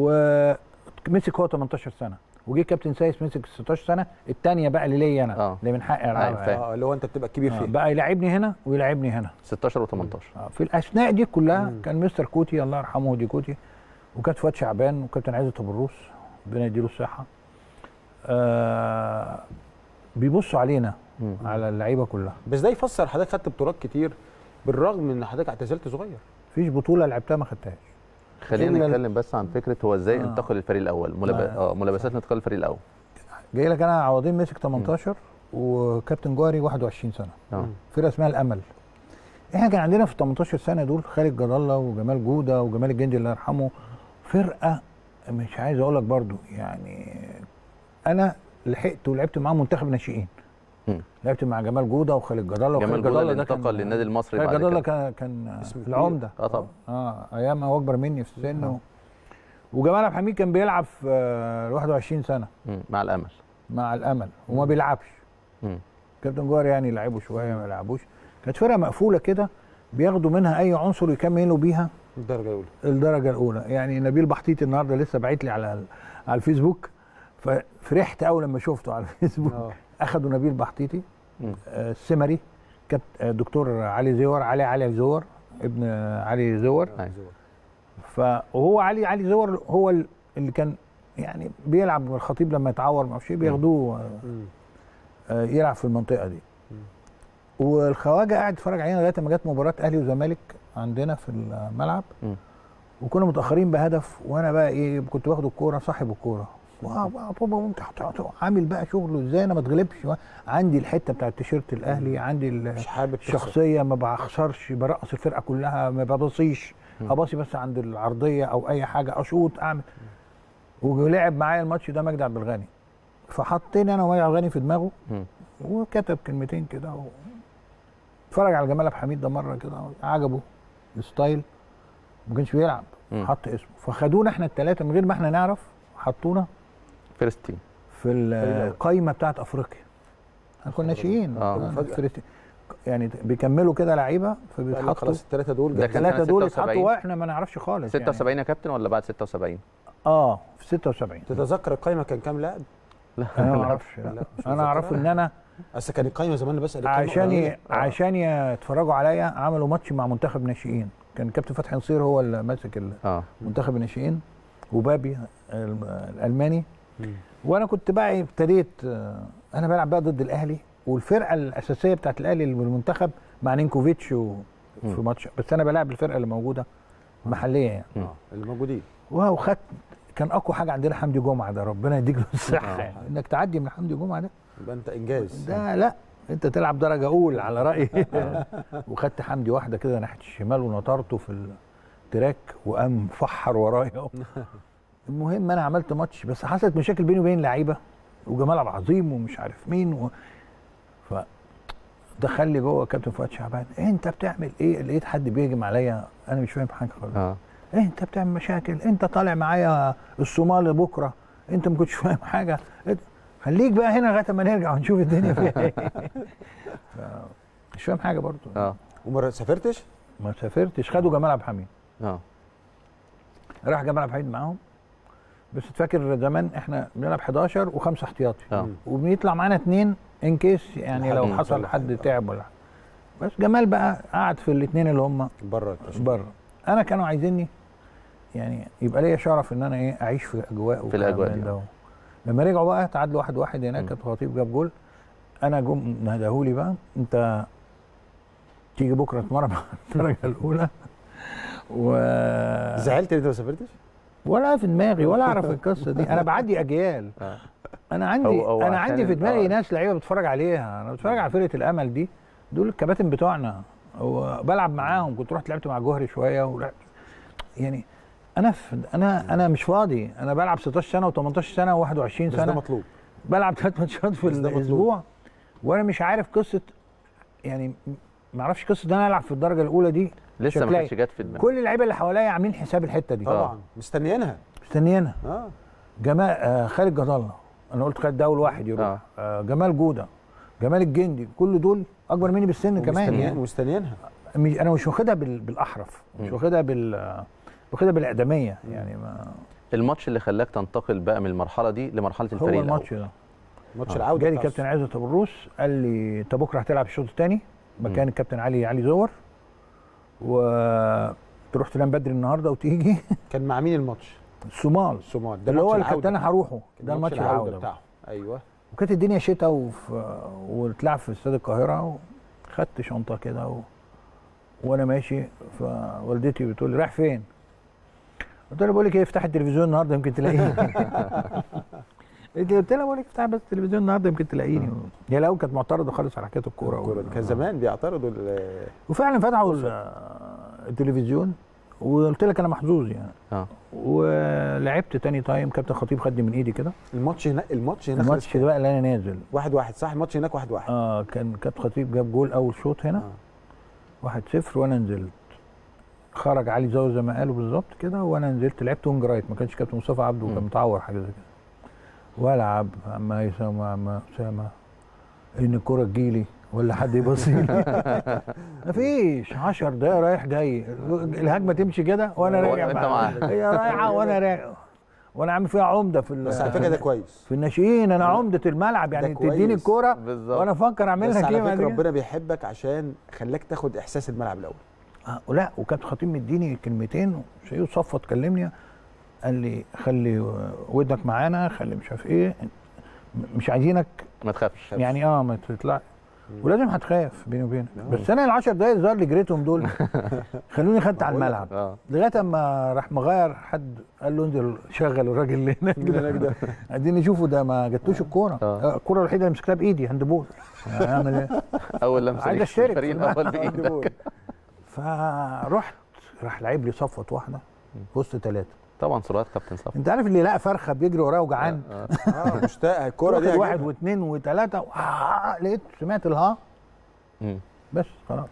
ومسك هو 18 سنه وجه كابتن سايس مسك 16 سنه الثانيه بقى اللي ليا انا آه. اللي من حقي أيوة، العبها فاهم. يعني. اه اللي هو انت بتبقى كبير آه، فيه بقى يلعبني هنا ويلعبني هنا 16 و18 آه، في الاثناء دي كلها مم. كان مستر كوتي الله يرحمه ودي كوتي وكابتن فؤاد شعبان وكابتن عزت ابو الروس ربنا يديله الصحه آه بيبصوا علينا مم. على اللعيبه كلها بس ده يفسر حضرتك خدت بطولات كتير بالرغم من ان حضرتك اعتزلت صغير مفيش بطوله لعبتها ما خدتهاش خلينا إلا- نتكلم بس عن فكره هو ازاي آه. انتقل للفريق الاول ملاب... آه. اه ملابسات انتقال الفريق الاول جاي لك انا عوضين مسك 18 وكابتن جوهري 21 سنه اه مم. فرقه اسمها الامل احنا كان عندنا في ال 18 سنه دول خالد جد الله وجمال جوده وجمال الجندي الله يرحمه فرقه مش عايز اقول لك برضو يعني انا لحقت ولعبت معاهم منتخب ناشئين مم. لعبت مع جمال جوده وخالد جد الله جمال وخالد جوده اللي ده كان- انتقل للنادي المصري خالد بعد جد الله كده كان كان اسم كبير. العمده اه طبعا اه ايام هو اكبر مني في السن و... وجمال عبد الحميد كان بيلعب في آه، 21 سنه مم. مع الامل مع الامل وما بيلعبش مم. كابتن جوهر يعني لعبوا شويه ما لعبوش كانت فرقه مقفوله كده بياخدوا منها اي عنصر يكملوا بيها الدرجه الاولى الدرجه الاولى يعني نبيل بحطيط النهارده لسه باعت لي على على الفيسبوك ففرحت قوي لما شفته على الفيسبوك اه اخدوا نبيل بحطيطي مم. آه، السمري كابت آه، دكتور علي زور علي علي زور ابن آه، علي زور أيوة. فهو علي علي زور هو ال- اللي كان يعني بيلعب الخطيب لما يتعور ما اعرفش إيه، بياخدوه آه، مم. آه، يلعب في المنطقه دي مم. والخواجه قاعد يتفرج علينا لغايه ما جت مباراه اهلي وزمالك عندنا في الملعب مم. وكنا متاخرين بهدف وانا بقى ايه كنت واخد الكوره صاحب الكوره واه بقى بابا وانت هت- عامل بقى شغله ازاي انا ما اتغلبش عندي الحته بتاعت تيشيرت الاهلي عندي ال- مش حابب تخسر. الشخصيه ما بخسرش برقص الفرقه كلها ما ببصيش مم. اباصي بس عند العرضيه او اي حاجه اشوط اعمل ولعب معايا الماتش ده مجدي عبد الغني فحطيني انا ومجدي عبد الغني في دماغه مم. وكتب كلمتين كده و... اتفرج على جمال عبد الحميد ده مره كده عجبه الستايل ما كانش بيلعب مم. حط اسمه فخدونا احنا الثلاثه من غير ما احنا نعرف حطونا فيرست تيم في القايمه بتاعت افريقيا احنا كنا ناشئين آه. كنا مفاجأة. فرقة- يعني بيكملوا كده لعيبه قال لك فبيتحطوا خلاص الثلاثه دول ده جاهزين. كان الثلاثه سنة دول 76. اتحطوا واحنا ما نعرفش خالص يعني. 76 يا كابتن ولا بعد 76 اه في 76 تتذكر القايمه كان كام لاعب؟ لا انا ما اعرفش لا، لا. مش انا اعرف متذكرها. ان انا اصل كان القايمه زمان بس عشان ي... عشان يتفرجوا عليا عملوا ماتش مع منتخب ناشئين كان كابتن فتحي نصير هو اللي ماسك اه منتخب الناشئين وبابي الم- الالماني وانا كنت بقى إيه ابتديت آه، انا بلعب بقى ضد الاهلي والفرقه الاساسيه بتاعت الاهلي اللي بالمنتخب مع نينكوفيتش في مم. ماتش بس انا بلاعب الفرقه اللي موجوده محليه يعني مم. اه اللي موجودين وخدت كان اقوى حاجه عندنا حمدي جمعه ده ربنا يديك له الصحه آه. يعني انك تعدي من حمدي جمعه ده يبقى انت انجاز ده لا انت تلعب درجه اولى على رايي وخدت حمدي واحده كده ناحيه الشمال ونطرته في التراك وقام فحر ورايا المهم انا عملت ماتش بس حصلت مشاكل بيني وبين لعيبه وجمال عبد العظيم ومش عارف مين و... ف دخل لي جوه كابتن فؤاد شعبان انت بتعمل ايه لقيت حد بيهجم عليا انا مش فاهم حاجه خالص اه إيه انت بتعمل مشاكل انت طالع معايا الصومال بكره انت ما كنتش فاهم حاجه إنت- خليك بقى هنا لغايه ما نرجع ونشوف الدنيا فيها ايه ف- مش فاهم حاجه برضو اه وما سافرتش ما سافرتش خدوا جمال عبد الحميد اه راح جمال عبد الحميد معاهم بس تفكر زمان احنا بنلعب 11 وخمسه احتياطي اه مم. وبيطلع معانا اثنين ان كيس يعني لحد لو ما حصل يحصل حد حاجة. تعب ولا حاجة. بس جمال بقى قعد في الاثنين اللي هم بره التشكيل. بره انا كانوا عايزيني يعني يبقى ليا شرف ان انا ايه اعيش في اجواء وكلام الأجواء من دي. ده. لما رجعوا بقى تعادلوا واحد واحد هناك مم. كانت خطيب جاب جول انا جم نادهولي بقى انت تيجي بكره تتمرن مع الدرجه الاولى و زعلت ان انت ما سافرتش؟ ولا في دماغي ولا اعرف القصه دي انا بعدي اجيال اه انا عندي هو- هو انا عشان عندي في ال- دماغي آه. ناس لعيبه بتفرج عليها انا بتفرج على فرقه الامل دي دول الكباتن بتوعنا وبلعب معاهم كنت رحت لعبت مع جوهري شويه ولعبت يعني انا في انا انا مش فاضي انا بلعب 16 سنه و18 سنه و21 بس ده سنه مطلوب بلعب ثلاث ماتشات في بس ده مطلوب. الاسبوع وانا مش عارف قصه يعني ما اعرفش قصه ان انا العب في الدرجه الاولى دي لسه ما شكلها كانتش جت في دماغي كل اللعيبه اللي حواليا عاملين حساب الحته دي طبعا مستنيينها مستنيينها اه جمال آه خالد جد الله انا قلت خالد ده اول واحد يروح آه. آه. جمال جوده جمال الجندي كل دول اكبر مني بالسن كمان ومستنيين- يعني ومستنيينها مش انا مش واخدها بال- بالاحرف مش مم. واخدها بال آه، واخدها بالاقدميه يعني ما الماتش اللي خلاك تنتقل بقى من المرحله دي لمرحله هو الفريق الماتش الأول. ده ماتش آه. العوده جالي بتاع كابتن عزت ابو الروس قال لي انت بكره هتلعب الشوط الثاني مكان مم. الكابتن علي علي زور وتروح تنام بدري النهارده وتيجي كان مع مين الماتش؟ الصومال الصومال اللي هو ماتش اللي كنت العودة. انا هروحه كان ده الماتش العوده بتاعه ايوه وكانت الدنيا شتاء وف... وتلعب في استاد القاهره وخدت شنطه كده و... وانا ماشي فوالدتي بتقول لي رايح فين؟ قلت لها بقول لك ايه افتح التلفزيون النهارده يمكن تلاقيني قلت لها بقول لك افتح بس التلفزيون النهارده يمكن تلاقيني هي الاول كانت معترضه خالص على حكايه الكوره الكورة دي. كان زمان بيعترضوا ال- وفعلا فتحوا ال- التلفزيون وقلت لك انا محظوظ يعني اه ولعبت تاني تايم كابتن خطيب خدني من ايدي كده الماتش هنا الماتش هنا الماتش خلص ده بقى اللي انا نازل واحد واحد صح الماتش هناك واحد واحد اه كان كابتن خطيب جاب جول اول شوط هنا آه. واحد صفر وانا نزلت خرج علي زاوية زي ما قالوا بالظبط كده وانا نزلت لعبت وينج رايت ما كانش كابتن مصطفى عبده كان مم. متعور حاجه زي كده والعب عم هيثم عم اسامه ان الكوره تجيلي ولا حد يبص لي مفيش 10 دقايق رايح جاي الهجمه تمشي كده وانا هو راجع أنت معاها. معاها. هي رايحه وانا راجع وانا عامل فيها عمده في ال- بس على فكره ده كويس في الناشئين انا عمده الملعب يعني كويس. تديني الكوره بالظبط وانا افكر بس اعملها على كده بعد فكره كده. ربنا بيحبك عشان خلاك تاخد احساس الملعب الاول آه لا وكابتن خطيب مديني كلمتين شيء صفت كلمني قال لي خلي ودنك معانا خلي مش عارف ايه م- مش عايزينك ما تخافش خافش. يعني اه ما تطلع ولازم هتخاف بيني وبينك آه. بس انا ال 10 دقايق الظاهر اللي جريتهم دول خلوني خدت على بقول لك. الملعب اه لغايه اما راح مغير حد قال له انزل شغل الراجل اللي هناك اللي هناك ده ده. عايزين نشوفه ده ما جاتوش الكوره آه. آه، الكوره الوحيده اللي مسكتها بايدي هاندبول اعمل ايه اول لمسه عايز ليك في اشترك الفريق في الملعب. الاول بايدك فرحت راح لعب لي صفوه واحده في وسط ثلاثه طبعا سرعات كابتن صفا انت عارف اللي لقى فرخه بيجري وراه وجعان آه. اه مشتاق الكوره دي واخد واحد هجيبها. واثنين وثلاثه وآه، لقيت سمعت الها مم. بس خلاص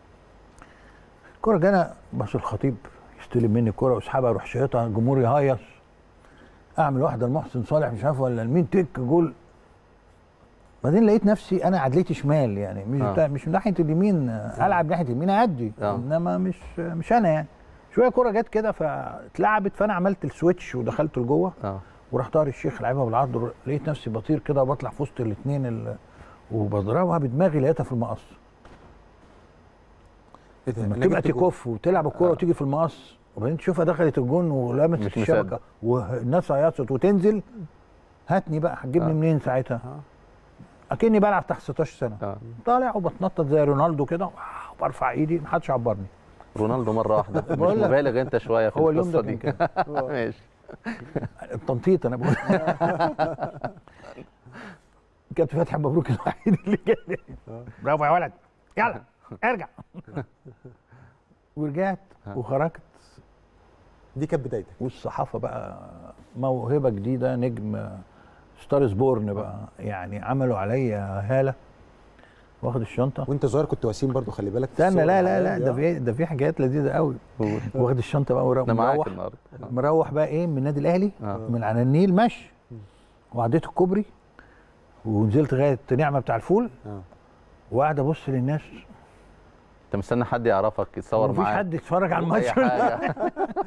الكوره جانا بس الخطيب يستلم مني الكوره واسحبها اروح شايطها الجمهور يهيص اعمل واحده لمحسن صالح مش عارف ولا لمين تك جول بعدين لقيت نفسي انا عدلتي شمال يعني مش آه. بتاع مش من ناحيه اليمين آه، العب ناحيه اليمين اادي آه. انما مش مش انا يعني شويه كوره جت كده فاتلعبت فانا عملت السويتش ودخلت لجوه اه وراح طاهر الشيخ لعبها بالعرض لقيت نفسي بطير كده وبطلع في وسط الاثنين ال... وبضربها بدماغي لقيتها في المقص ايه ده لما أنا تبقى جبت جول. تكف وتلعب الكوره وتيجي في المقص وبعدين تشوفها دخلت الجون ولمست مش الشبكه مصدق. والناس هيصت وتنزل هاتني بقى هتجيبني آه. منين ساعتها آه. اكني بلعب تحت 16 سنه اه طالع وبتنطط زي رونالدو كده برفع ايدي ما حدش عبرني رونالدو مره واحده مش بقول لك. مبالغ انت شويه في هو اليوم القصه ده دي كان ماشي التنطيط انا بقول كابتن فتحي مبروك الوحيد اللي جالي برافو يا ولد يلا ارجع ورجعت وخرجت دي كانت بدايتك والصحافه بقى موهبه جديده نجم ستار سبورن بقى يعني عملوا عليا هاله واخد الشنطه وانت صغير كنت وسيم برضو خلي بالك في استنى الصور لا لا لا الحقيقية. ده في ده في حاجات لذيذه قوي واخد الشنطه بقى ورا- انا معاك مروح النهارده مروح بقى ايه من النادي الاهلي آه. من على النيل مشي وعديت الكوبري ونزلت لغايه نعمه بتاع الفول آه. وقاعد ابص للناس انت مستني حد يعرفك يتصور مفيش معاك حد يتفرج على اي الماتش حاجه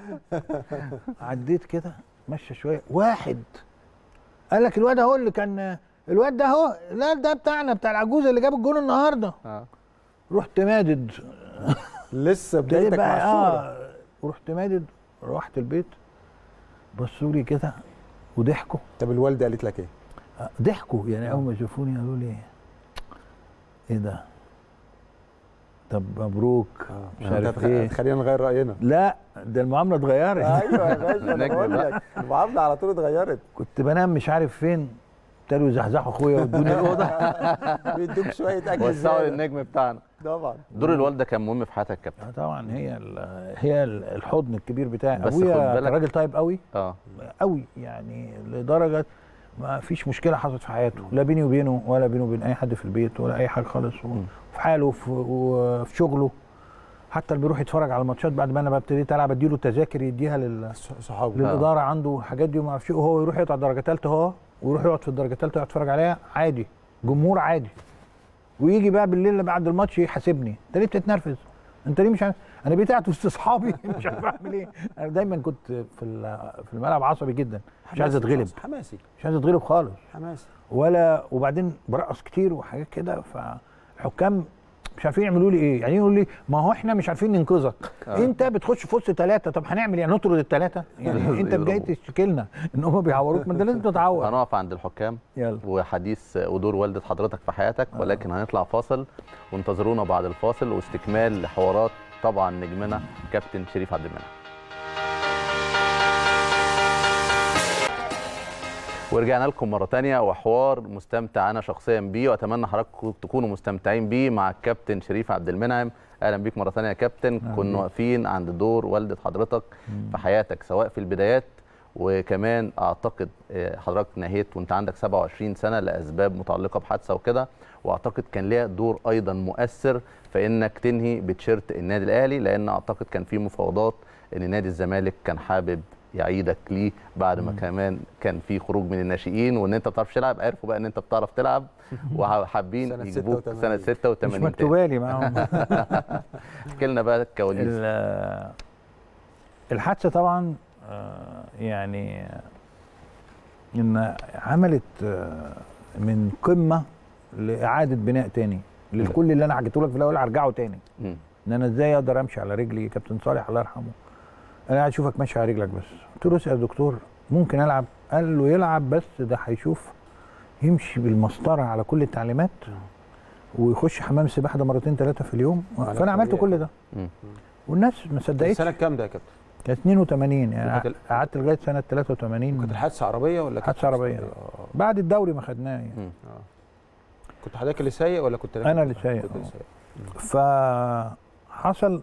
عديت كده مشى شويه واحد قال لك الواد اهو اللي كان الواد ده اهو لا ده بتاعنا بتاع العجوز اللي جاب الجون النهارده آه. رحت مادد لسه ابتديت بدايتك مع بقى الصوره اه ورحت مادد روحت البيت بصوا لي كده وضحكوا طب الوالده قالت لك ايه؟ آه، ضحكوا يعني اول ما شافوني قالوا لي ايه ده طب مبروك مش انت عارف هتخ- ايه هتخلينا نغير راينا لا ده المعامله اتغيرت ايوه يا باشا انا نجم بقول بقى. لك المعامله على طول اتغيرت كنت بنام مش عارف فين ابتدوا يزحزحوا اخويا وادوني الاوضه بيدوك شويه اكل وسعوا زيادة. للنجم بتاعنا طبعا دور الوالده كان مهم في حياتك يا كابتن آه طبعا هي ال- هي ال- الحضن الكبير بتاعي بس خد ابويا بالك- كان راجل طيب قوي اه قوي يعني لدرجه ما فيش مشكله حصلت في حياته لا بيني وبينه ولا بينه وبين اي حد في البيت ولا اي حاجه خالص مم. وفي حاله وفي, وفي شغله حتى اللي بيروح يتفرج على الماتشات بعد ما انا بقى ابتديت العب اديله التذاكر يديها لل... صحابه للاداره عنده الحاجات دي وما اعرفش إيه، وهو يروح يقعد درجه ثالثه هو ويروح يقعد في الدرجه الثالثه يقعد يتفرج عليها عادي جمهور عادي ويجي بقى بالليل اللي بعد الماتش يحاسبني انت ليه بتتنرفز انت ليه مش عارف انا بقيت قاعد وسط اصحابي مش عارف اعمل ايه انا دايما كنت في ال- في الملعب عصبي جدا مش عايز حماسي، اتغلب حماسي مش عايز اتغلب خالص حماسي ولا وبعدين برقص كتير وحاجات كده فالحكام مش عارفين يعملوا لي ايه يعني يقولوا لي ما هو احنا مش عارفين ننقذك آه. انت بتخش في وسط ثلاثه طب هنعمل يعني نطرد الثلاثه يعني انت جاي يضربوا. تشتكي لنا ان هم بيعوروك ما انت لازم تتعور هنقف عند الحكام يلا وحديث ودور والده حضرتك في حياتك ولكن هنطلع فاصل وانتظرونا بعد الفاصل واستكمال لحوارات طبعا نجمنا كابتن شريف عبد المنعم ورجعنا لكم مرة تانية وحوار مستمتع أنا شخصيا بيه وأتمنى حضراتكم تكونوا مستمتعين بيه مع الكابتن شريف عبد المنعم أهلا بيك مرة تانية يا كابتن كنا واقفين عند دور والدة حضرتك في حياتك سواء في البدايات وكمان أعتقد آه، حضرتك نهيت وأنت عندك 27 سنة لأسباب متعلقة بحادثة وكده وأعتقد كان ليها دور أيضا مؤثر في إنك تنهي بتشيرت النادي الأهلي لأن أعتقد كان في مفاوضات إن نادي الزمالك كان حابب يعيدك ليه بعد ما كمان كان في خروج من الناشئين وان انت ما بتعرفش تلعب عرفوا بقى ان انت بتعرف تلعب وحابين سنة يجيبوك 86. سنه 86 مش تاني. مكتوبه لي معاهم احكي لنا بقى الكواليس ال- الحادثه طبعا آه، يعني ان عملت آه، من قمه لاعاده بناء تاني للكل اللي انا حكيته لك في الاول هرجعه تاني مم. ان انا ازاي اقدر امشي على رجلي كابتن صالح الله يرحمه انا قاعد اشوفك ماشي على رجلك بس قلت له اسال يا دكتور ممكن العب قال له يلعب بس ده هيشوف يمشي بالمسطره على كل التعليمات ويخش حمام السباحه ده مرتين ثلاثه في اليوم على فانا عملت طبيعي. كل ده مم. والناس ما كانت صدقتش سنه كام ده يا كابتن؟ كانت 82 يعني وكانت ال- قعدت لغايه سنه 83 كانت الحادثه عربيه ولا كانت حادثة عربية. آه. بعد الدوري ما خدناه يعني مم. كنت حضرتك اللي سايق ولا كنت أنا اللي سايق، كنت اللي آه. سايق فحصل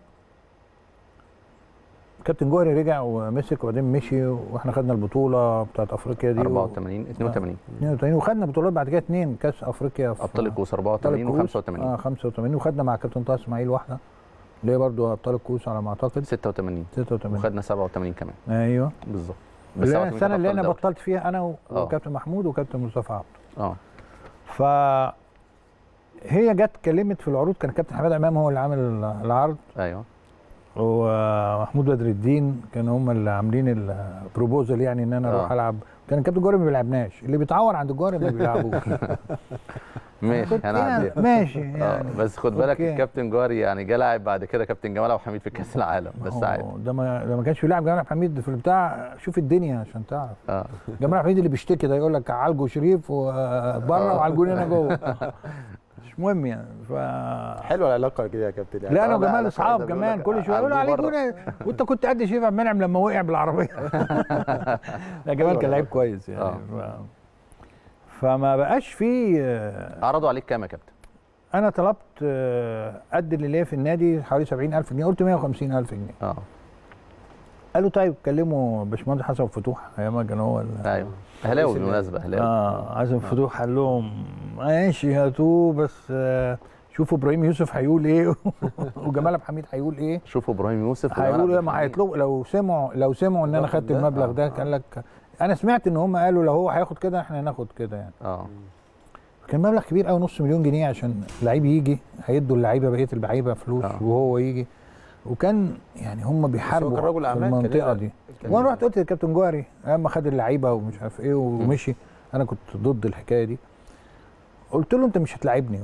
كابتن جوهري رجع ومسك وبعدين مشي واحنا خدنا البطوله بتاعت افريقيا دي 84 82 82 وخدنا بطولات بعد كده اثنين كاس افريقيا في ابطال الكؤوس أبطال 84 الكؤوس. و85 اه 85 وخدنا مع كابتن طه اسماعيل واحده اللي هي برضه ابطال الكؤوس على ما اعتقد 86 86 وخدنا 87 كمان ايوه بالظبط اللي أنا 87 السنه كان اللي أبطال انا الدوري. بطلت فيها انا و- آه. وكابتن محمود وكابتن مصطفى عبد اه ف هي جت كلمت في العروض كان كابتن حماد امام هو اللي عامل العرض ايوه ومحمود بدر الدين كانوا هم اللي عاملين البروبوزال يعني ان انا اروح آه. العب كان كابتن جوهري ما بيلعبناش اللي بيتعور عند الجوهري ما بيلعبوش ماشي كنت انا يعني عندي ماشي اه يعني بس خد بالك أوكي. الكابتن جوهري يعني جه لاعب بعد كده كابتن جمال عبد الحميد في كاس العالم بس هو عادي ده ما ده ما كانش بيلعب جمال عبد الحميد في البتاع شوف الدنيا عشان تعرف اه جمال عبد الحميد اللي بيشتكي ده يقول لك عالجوا شريف وبره وعالجوني انا جوه مش مهم يعني ف حلوه العلاقه كده يا كابتن يعني. لا انا آه، لا، وجمال أنا اصحاب فاهم، كمان بيقول كل لك شويه يقولوا عليك عالجوه جون وانت كنت قد شريف عبد المنعم لما وقع بالعربيه لا جمال كان لعيب كويس يعني آه. ف... فما بقاش في آه، عرضوا عليك كام يا كابتن؟ انا طلبت آه، قد اللي ليا في النادي حوالي 70000 جنيه قلت 150000 جنيه اه قالوا طيب كلموا باشمهندس حسن فتوح ايام ما كان هو ال- ايوه اهلاوي بالمناسبه اهلاوي اه حسن فتوح قال لهم ماشي هاتوه بس آه، شوفوا ابراهيم يوسف هيقول ايه وجمال عبد الحميد هيقول ايه شوفوا ابراهيم يوسف وجمال هيقولوا ايه عبد ما الحميد. هيطلبوا لو سمعوا لو سمعوا ان انا الرقم خدت ده؟ المبلغ آه، ده آه. قال لك انا سمعت ان هم قالوا لو هو هياخد كده احنا هناخد كده يعني اه كان مبلغ كبير قوي نص مليون جنيه عشان لعيب يجي هيدوا اللعيبه بقيه اللعيبه فلوس آه. وهو يجي وكان يعني هم بيحاربوا كان رجل في أعمال، كان المنطقه يقدر- دي كان وانا يقدر. رحت قلت للكابتن جوهري اما خد اللعيبه ومش عارف ايه ومشي انا كنت ضد الحكايه دي قلت له انت مش هتلاعبني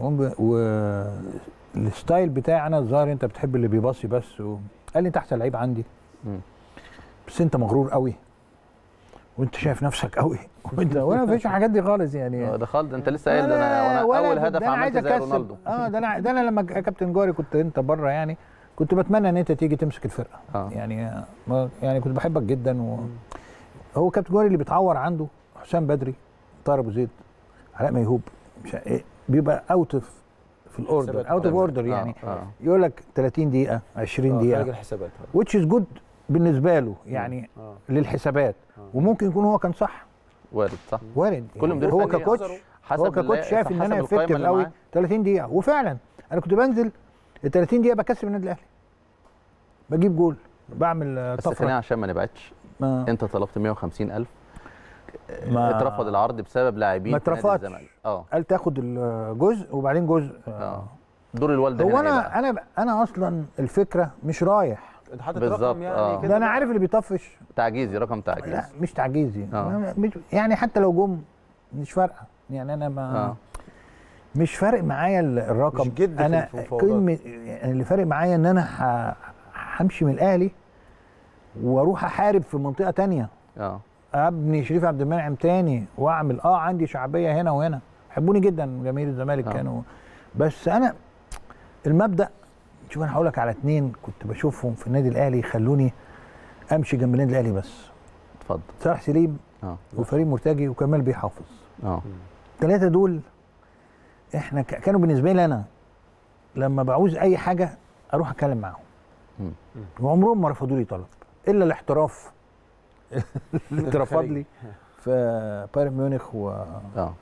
والستايل بتاعي انا الظاهر انت بتحب اللي بيباصي بس و... قال لي انت احسن لعيب عندي مم. بس انت مغرور قوي وانت شايف نفسك قوي وانت وانا مفيش الحاجات دي خالص يعني آه، ده خالد انت لسه قايل ده ولا- انا وانا ولا اول ده هدف أنا عايز عملت زي أكسب. رونالدو اه ده انا ده انا لما ك- كابتن جاري كنت انت بره يعني كنت بتمنى ان انت تيجي تمسك الفرقه اه يعني ما يعني كنت بحبك جدا و... هو كابتن جاري اللي بيتعور عنده حسام بدري طاهر ابو زيد علاء ميهوب مش ع- إيه، بيبقى اوت في في الاوردر حسابات اوت اوف اوردر آه، يعني اه يقول لك 30 دقيقه 20 آه، خارج دقيقه الحسابات which is good بالنسبه له يعني اه للحسابات آه. وممكن يكون هو كان صح وارد صح وارد كل يعني مدير هو فني ككوتش حسب هو ككوتش اللا- شايف ان حسب انا القايمة افكتيف اللي قوي معاه. 30 دقيقه وفعلا انا كنت بنزل ال 30 دقيقه بكسب النادي الاهلي بجيب جول بعمل آه، بس خلينا طفره عشان ما نبعدش ما, انت طلبت 150000 ما- اترفض العرض بسبب لاعبين ما في نادي اترفضش. الزمالك. اه قال تاخد الجزء وبعدين جزء آه. اه دور الوالد هو هنا إيه انا بقى؟ انا انا اصلا الفكره مش رايح انت حاطط بالظبط، رقم يعني آه. كده ده انا عارف اللي بيطفش تعجيزي رقم تعجيز لا مش تعجيزي آه. مش يعني حتى لو جم مش فارقه يعني انا ما اه مش فارق معايا ال- الرقم مش جد في انا المفاوضات. كلمه يعني اللي فارق معايا ان انا ه- همشي من الاهلي واروح احارب في منطقه تانية اه ابني شريف عبد المنعم تاني واعمل اه عندي شعبيه هنا وهنا يحبوني جدا جماهير الزمالك آه. كانوا بس انا المبدا شوف انا هقول لك على اتنين كنت بشوفهم في النادي الاهلي يخلوني امشي جنب النادي الاهلي بس اتفضل صالح سليم اه وفريد مرتجي وكمال بيه حافظ اه الثلاثه دول احنا ك- كانوا بالنسبه لي انا لما بعوز اي حاجه اروح اتكلم معاهم مم. وعمرهم ما رفضوا لي طلب الا الاحتراف اللي اترفض لي في بايرن ميونخ و اه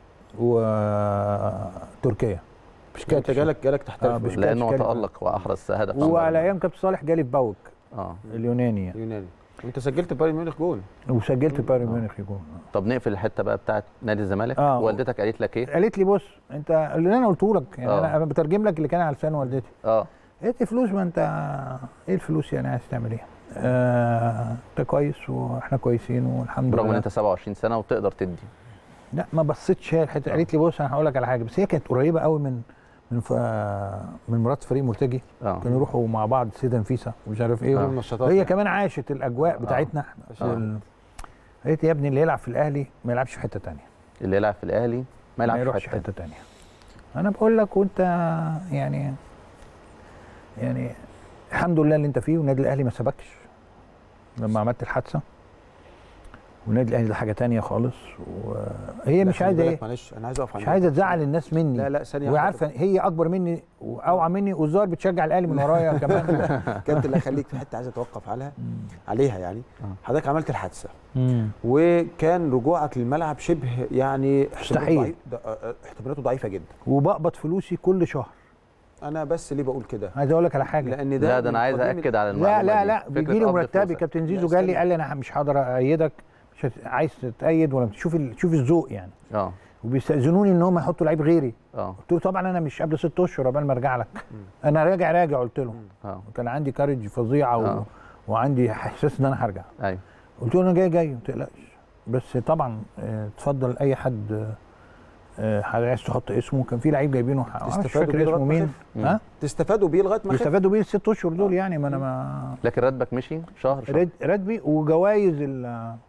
وتركيا مش انت كاتش جالك جالك تحترف آه، بقى. مش لانه كاتش تالق واحرز هدف وعلى ايام كابتن صالح جالي في باوك اه اليوناني يعني. يوناني وانت سجلت بايرن ميونخ جول وسجلت بايرن آه. ميونخ يجون طب نقفل الحته بقى بتاعت نادي الزمالك آه. والدتك قالت لك ايه قالت لي بص انت اللي انا قلته لك يعني آه. انا أنا بترجم لك اللي كان على لسان والدتي اه قالت لي فلوس ما انت ايه الفلوس يعني عايز تعمل ايه؟ آه، انت كويس واحنا كويسين والحمد برغم ان لله انت 27 سنه وتقدر تدي لا ما بصيتش هي الحته قالت لي بص انا هقول لك على حاجه بس هي كانت قريبه قوي من من ف... من مرات فريق مرتجي اه كانوا يروحوا مع بعض سيده نفيسه ومش عارف ايه آه. النشاطات هي يعني. كمان عاشت الاجواء بتاعتنا احنا آه. وال- قالت لي يا ابني اللي يلعب في الاهلي ما يلعبش في حته تانية اللي يلعب في الاهلي ما ما يلعبش يروحش في في حته حته تانية انا بقول لك وانت يعني يعني الحمد لله اللي انت فيه والنادي الاهلي ما سبكش لما عملت الحادثه والنادي الاهلي ده حاجه تانية خالص وهي لا، مش خلي عايزه بالك ايه معلش انا عايز اقف مش عند عايزه تزعل الناس مني لا لا ثانيه وهي واحدة. عارفه هي اكبر مني واوعى مني والظاهر بتشجع الاهلي من ورايا كمان كابتن لا خليك في حته عايز اتوقف عليها عليها يعني آه. حضرتك عملت الحادثه مم. وكان رجوعك للملعب شبه يعني احتمالاته مستحيل. ضعيف- ده- آه، احتمالاته ضعيفه جدا وبقبض فلوسي كل شهر انا بس ليه بقول كده عايز اقول لك على حاجه لان ده لا ده من انا عايز قديم اكد على لا المعلومه لا دي. لا فكرة بيجي لي قبض مرتبي فلوسك. كابتن لا، زيزو قال لي استنى. قال لي انا مش هقدر ايدك مش هت... عايز تتأيد ولا تشوف ال... تشوف الذوق يعني اه وبيستأذنوني ان هم يحطوا لعيب غيري اه قلت له طبعا انا مش قبل ست اشهر قبل ما ارجع لك انا راجع راجع قلت له اه كان عندي كارج فظيعه و... آه. وعندي احساس ان انا هرجع ايوه قلت له انا جاي جاي ما تقلقش بس طبعا آه، اتفضل اي حد آه، آه، عايز تحط اسمه كان في لعيب جايبينه معرفش تستفادوا فاكر بيه اسمه لغاية ما مين يخف. ها تستفادوا بيه لغايه ما يخف. يستفادوا بيه الست اشهر دول يعني ما انا ما لكن راتبك مشي شهر شهر رد- راتبي وجوائز ال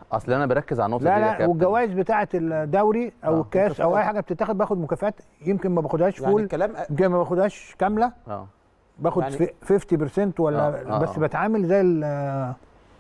اصل انا بركز على النقطه لا دي يا لا كابتن. والجوائز بتاعه الدوري او آه، الكاس او مكافآت. اي حاجه بتتاخد باخد مكافآت يمكن ما باخدهاش يعني فول الكلام يمكن ما باخدهاش كامله اه باخد يعني- يعني 50% ولا آه، آه، بس آه. بتعامل زي ال-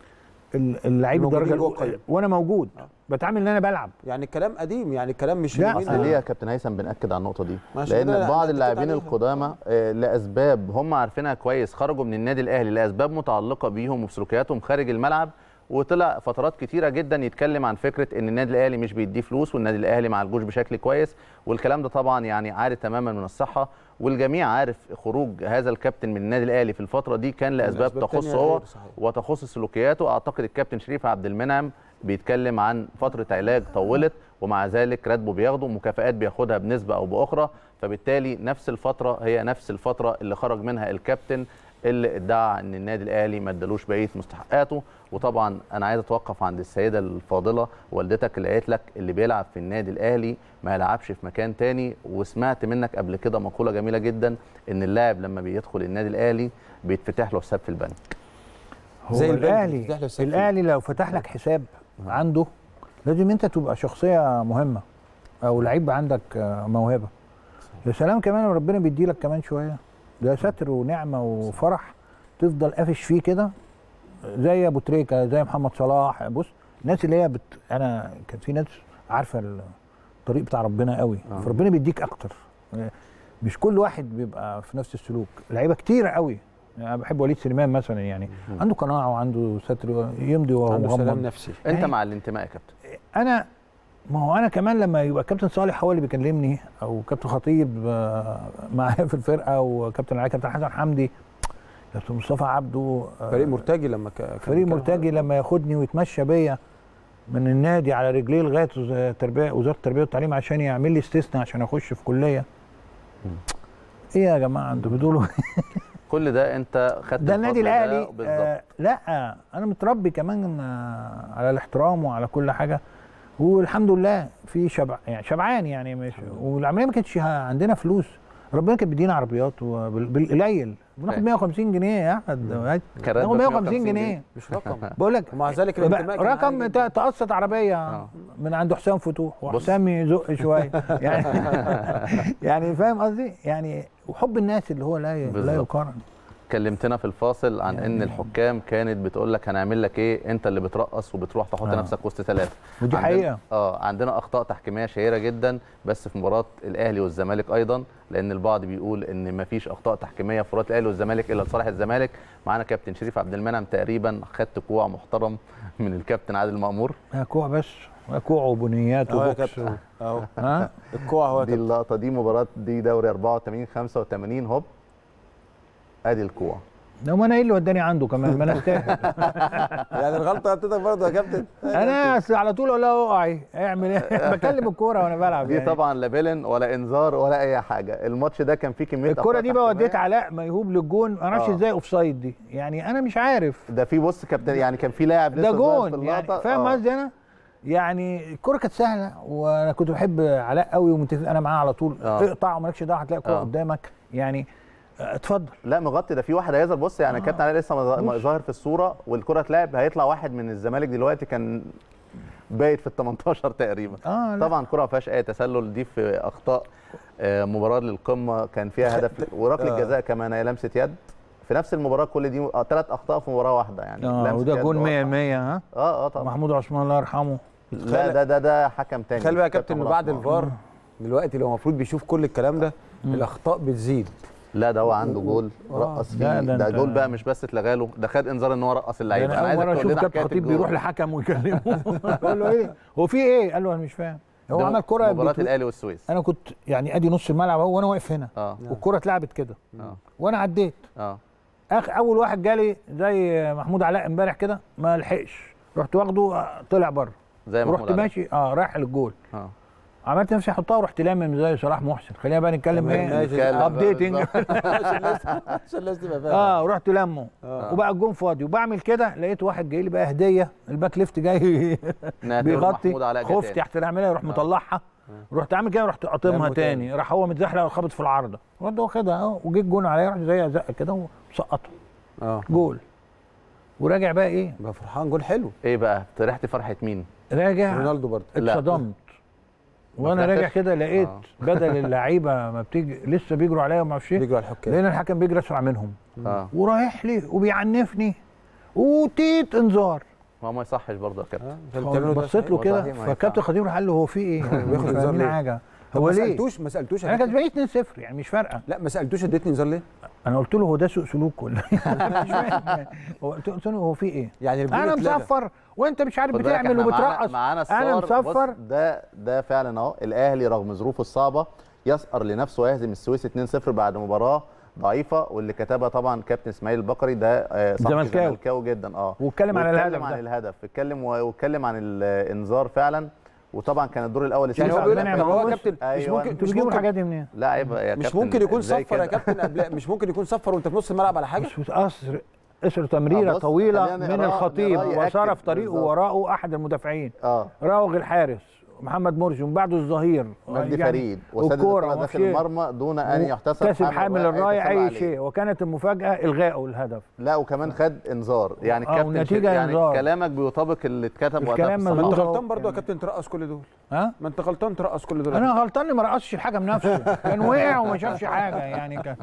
ال- اللعيب الموجودين الدرجه جوه الاولى القايمة. وانا موجود آه. بتعامل ان انا بلعب يعني الكلام قديم يعني الكلام مش لا، اليومين اصل دول. ليه يا كابتن هيثم بناكد على النقطه دي ما عشان كده لان أنا بعض أكدت اللاعبين عليها. القدامى آه، لاسباب هم عارفينها كويس خرجوا من النادي الاهلي لاسباب متعلقه بيهم وبسلوكياتهم خارج الملعب وطلع فترات كتيره جدا يتكلم عن فكره ان النادي الاهلي مش بيديه فلوس والنادي الاهلي ما عالجوش بشكل كويس والكلام ده طبعا يعني عاري تماما من الصحه والجميع عارف خروج هذا الكابتن من النادي الاهلي في الفتره دي كان لاسباب لأسباب تخص تانية هو غير صحيحة. وتخص سلوكياته اعتقد الكابتن شريف عبد المنعم بيتكلم عن فتره علاج طولت ومع ذلك راتبه بياخده مكافآت بياخدها بنسبه او باخرى فبالتالي نفس الفتره هي نفس الفتره اللي خرج منها الكابتن اللي ادعى ان النادي الاهلي ما ادالوش بقيه مستحقاته وطبعا انا عايز اتوقف عند السيده الفاضله والدتك اللي قالت لك اللي بيلعب في النادي الاهلي ما يلعبش في مكان تاني وسمعت منك قبل كده مقوله جميله جدا ان اللاعب لما بيدخل النادي الاهلي بيتفتح له حساب في البنك هو زي البنك الاهلي بتفتح له حساب فيه. الاهلي لو فتح لك حساب عنده لازم انت تبقى شخصيه مهمه او لعيب عندك آه، موهبه يا سلام كمان ربنا بيدي لك كمان شويه ده ستر ونعمه وفرح تفضل قافش فيه كده زي ابو تريكه زي محمد صلاح بص الناس اللي هي بت... انا كان في ناس عارفه الطريق بتاع ربنا قوي آه. فربنا بيديك اكتر مش كل واحد بيبقى في نفس السلوك لعيبه كتير قوي يعني انا بحب وليد سليمان مثلا يعني عنده قناعه وعنده ستر يمضي وهو عنده سلام مغمض نفسي انت يعني- مع الانتماء يا كابتن انا ما هو انا كمان لما يبقى كابتن صالح هو اللي بيكلمني او كابتن خطيب آه، معايا في الفرقه وكابتن علي كابتن حسن حمدي كابتن مصطفى عبده آه، فريق مرتجي لما ك... كان فريق بيتكلم مرتجي لما ياخدني ويتمشى بيا من النادي على رجليه لغايه وز- التربيه وزاره التربيه والتعليم عشان يعمل لي استثناء عشان اخش في كليه ايه يا جماعه انتوا بتقولوا كل ده انت خدت ده النادي الفضل ده الاهلي بالظبط آه لا انا متربي كمان آه على الاحترام وعلى كل حاجه والحمد لله في شبع يعني شبعان يعني مش والعمليه ما كانتش عندنا فلوس ربنا كان بيدينا عربيات وبال- بالقليل بناخد فاهم. 150 جنيه يا احمد كان ناخد راتبك 150 جنيه مش رقم بقول لك ومع ذلك بقى الانتماء كان رقم عالي ت- جداً. تقسط عربيه آه. من عند حسام فتوح بص. وحسام يزق شويه يعني يعني فاهم قصدي يعني وحب الناس اللي هو لا ي- لا بالظبط. يقارن كلمتنا في الفاصل عن ان يعني- الحكام كانت بتقول لك هنعمل لك ايه انت اللي بترقص وبتروح تحط آه. نفسك وسط ثلاثه ودي عندنا- حقيقه اه عندنا اخطاء تحكيميه شهيره جدا بس في مباراه الاهلي والزمالك ايضا لان البعض بيقول ان مفيش اخطاء تحكيميه في مباراه الاهلي والزمالك الا لصالح الزمالك معانا كابتن شريف عبد المنعم تقريبا خدت كوع محترم من الكابتن عادل مأمور كوع بس كوع وبنيات اهو يا وبوكس كابتن اهو ها الكوع اهو يا دي كابتن اللقطه دي مباراه دي دوري 84 85 هوب ادي الكوع لو ما انا ايه اللي وداني عنده كمان ما انا استاهل يعني الغلطه بتاعتك برضه يا كابتن انا أصل على طول اقول لها اقعي اعمل ايه بكلم الكوره وانا بلعب دي يعني. طبعا لا بيلن ولا انذار ولا اي حاجه الماتش ده كان فيه كميه الكوره أخطاء دي بقى وديت تحكيمية. علاء ميهوب للجون ما اعرفش آه. ازاي اوف سايد دي يعني انا مش عارف ده في بص كابتن يعني كان في لاعب ده لسه ظاهر في جون يعني اللقطة. فاهم آه. قصدي انا يعني الكوره كانت سهله وانا كنت بحب علاء قوي ومتفق انا معاه على طول آه. اقطع ومالكش دعوه هتلاقي الكوره آه. قدامك يعني آه، اتفضل لا مغطي ده في واحد هيظهر بص يعني آه. كابتن علاء لسه مظ- بص. ظاهر في الصوره والكره اتلعب هيطلع واحد من الزمالك دلوقتي كان بايت في ال 18 تقريبا اه لا. طبعا كره ما فيهاش اي تسلل دي في اخطاء آه، مباراه للقمه كان فيها هدف وركله آه. جزاء كمان هي لمسه يد في نفس المباراه كل دي ثلاث اخطاء في مباراه واحده يعني اه لمسة وده يد جون 100 واضحة. 100 ها اه اه طبعا محمود عثمان الله يرحمه لا ده ده ده حكم تاني خلي بقى يا كابتن انه مراد بعد عثمان. الفار دلوقتي لو المفروض بيشوف كل الكلام ده الاخطاء بتزيد لا ده هو عنده جول آه. رقص لا، فيه ده ده أنت- جول بقى مش بس اتلغى له ده خد انذار ان هو رقص اللعيبه انا اول مره تقول اشوف لنا كابتن حكاية خطيب الجول. بيروح لحكم ويكلمه يقول له ايه هو في ايه قال له انا مش فاهم هو ده عمل كره مباراه بت- الاهلي والسويس انا كنت يعني ادي نص الملعب اهو وانا واقف هنا اه والكره اتلعبت كده اه وانا عديت اه اخ اول واحد جالي زي محمود علاء امبارح كده ما لحقش رحت واخده آه، طلع بره زي ما ورحت ماشي اه رايح للجول اه عملت نفسي احطها ورحت لامم زي صلاح محسن خلينا بقى نتكلم ايه نتكلم. ابديتنج عشان الناس عشان الناس تبقى فاهمه اه ورحت لمه آه. وبقى الجون فاضي وبعمل كده لقيت واحد جاي لي بقى هديه الباك ليفت جاي نعتبر بيغطي محمود علاء جه خفت تاني. تحت العمليه يروح مطلعها رحت عامل كده رحت قاطمها لمه تاني. تاني راح هو متزحلق وخبط في العارضه رحت واخدها اهو وجه الجون عليا رحت زي زقه كده وسقطه اه جول وراجع بقى ايه بقى فرحان جول حلو ايه بقى فرحت فرحه مين راجع رونالدو برضه لا. اتصدمت وانا فرحتش؟ راجع كده لقيت آه. بدل اللعيبه ما بتيجي لسه بيجروا عليا وما اعرفش ايه بيجروا على الحكام لقينا الحكم بيجري اسرع منهم اه ورايح لي وبيعنفني وتيت انذار ما هو ما يصحش برضه يا كابتن آه، اللي بتعمله ده بصيت له صحيح. كده والله ما فالكابتن ينفع. خطيب راح قال له هو في ايه؟ بياخد مش انذار فاهمين ليه؟ حاجه طب هو ما ليه؟ سالتوش ما سالتوش يا انا كانت كابتن؟ بعيد 2-0 يعني مش فارقه لا ما سالتوش اديتني انذار ليه؟ انا قلت له هو ده سوء سلوك ولا إيه؟ مش فاهم هو قلت قلت له هو في ايه؟ يعني الجول انا اتلغى. مصفر وانت مش عارف خد بالك بتعمل احنا معانا- وبترقص معانا انا الصور مصفر بص ده ده فعلا اهو الاهلي رغم ظروفه الصعبه يسأر لنفسه ويهزم السويس 2-0 بعد مباراه ضعيفه واللي كتبها طبعا كابتن اسماعيل البقري ده آه، صحفي زملكاوي. زملكاوي جدا اه واتكلم على واتكلم الهدف عن ده. الهدف اتكلم و- واتكلم عن الانذار فعلا وطبعا كان الدور الاول يعني هو يوسف بيقول عبد لك المنعم هو عموس. كابتن مش أيوة. ممكن انتوا مش بتجيبوا ممكن الحاجات دي منين؟ لا عيب يا مش كابتن ممكن يكون إزاي صفر يا كده؟ كابتن قبل مش ممكن يكون صفر وانت في نص الملعب على حاجه بس قصر قصر تمريره آه، بص، طويله خلينا من نقرأ- الخطيب نقرأ يأكد وسار في طريقه بالظبط. وراءه احد المدافعين اه راوغ الحارس محمد مرسي ومن بعده الظهير مجدي يعني فريد وسدد والكورة الكرة وما داخل فيش. المرمى دون ان يحتسب كسب حامل الرايه يتسلى اي عليه. شيء وكانت المفاجاه الغائه الهدف لا وكمان خد انذار يعني آه، الكابتن والنتيجة شيء- يعني إنذار. كلامك بيطابق اللي اتكتب وقتها الكلام في ما الصحافة. انت مظبوط. غلطان برضه يا يعني. كابتن ترقص كل دول ها ما انت غلطان ترقص كل دول انا غلطان اللي ما رقصش الحكم نفسه كان وقع وما شافش حاجه يعني كان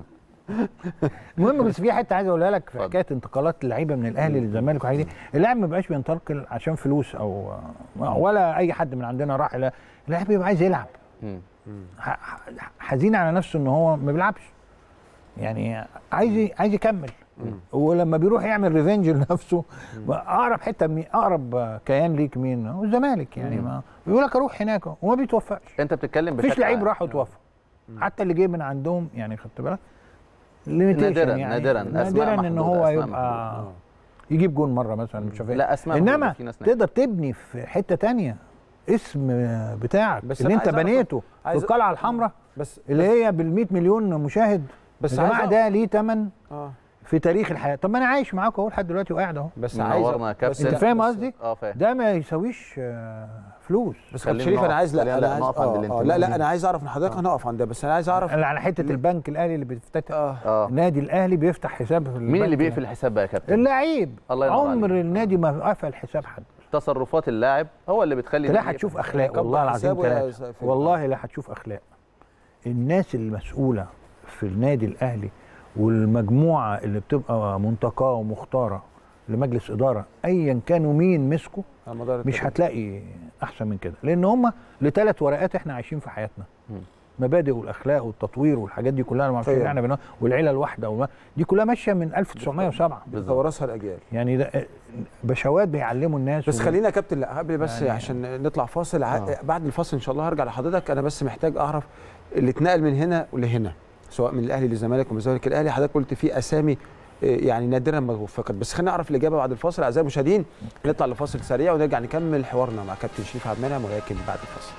المهم بس في حته عايز اقولها لك في اتفضل. حكايه انتقالات اللعيبه من الاهلي للزمالك والحاجات دي اللاعب ما بيبقاش بينتقل عشان فلوس او ولا اي حد من عندنا راح لا اللاعب بيبقى عايز يلعب مم. ح- ح- حزين على نفسه ان هو ما بيلعبش يعني عايز ي- عايز يكمل ولما بيروح يعمل ريفنج لنفسه اقرب حته مين اقرب كيان ليك مين هو الزمالك يعني ما بيقول لك اروح هناك وما بيتوفقش انت بتتكلم مفيش بشكل لعيب عام. راح وتوفق حتى اللي جه من عندهم يعني خدت بالك limitation نادراً- يعني نادراً. أسماء نادرا ان محدودة، هو أسماء يبقى محدودة. يجيب جون مره مثلا مش عارف إيه. لا، أسماء محدودة، انما في ناس ناجحة. تقدر تبني في حته تانية اسم بتاعك بس اللي أنا انت عايز أعرف- بنيته في عايز- القلعه الحمراء بس اللي هي بال 100 مليون مشاهد بس بس يا جماعه عايز ده ليه ثمن اه في تاريخ الحياه طب ما انا عايش معاكم اهو لحد دلوقتي وقاعد اهو بس عايز منورنا يا كابتن. انت فاهم بس- قصدي اه فاهم ده ما يساويش آه، فلوس بس خلينا كابتن شريف انا نقف- عايز لا خلينا انا عايز نقف عند آه، آه، الانتماء لا لا دي. انا عايز اعرف من حضرتك هنقف عند ده بس انا عايز اعرف انا على حته البنك الاهلي اللي بيفتتح اه اه النادي الاهلي بيفتح حساب في مين اللي البنك بيقفل الحساب بقى يا كابتن اللعيب الله ينور عمر عليك. النادي ما قفل حساب حد تصرفات اللاعب هو اللي بتخلي لا النادي هتشوف يقفل. اخلاق كبر والله العظيم حسابه يا ثلاثه سيفي. والله لا هتشوف اخلاق الناس المسؤوله في النادي الاهلي والمجموعه اللي بتبقى منتقاه ومختاره لمجلس اداره ايا كانوا مين مسكوا على مدار مش التاريخ. هتلاقي احسن من كده لان هم لثلاث ورقات احنا عايشين في حياتنا مم. مبادئ والاخلاق والتطوير والحاجات دي كلها ما اعرفش طيب. اللي احنا بنقول والعيله الواحده والما- دي كلها ماشيه من 1907 بتورثها الاجيال يعني ده بشوات بيعلموا الناس بس و- خلينا يا كابتن لا قبل بس يعني- عشان نطلع فاصل ع- آه. بعد الفاصل ان شاء الله هرجع لحضرتك انا بس محتاج اعرف اللي اتنقل من هنا لهنا سواء من الاهلي للزمالك ومن الزمالك للاهلي حضرتك قلت في اسامي آه، يعني نادرا ما توفقت بس خلينا نعرف الاجابه بعد الفاصل اعزائي المشاهدين نطلع لفاصل سريع ونرجع نكمل حوارنا مع كابتن شريف عبد المنعم ولكن بعد الفاصل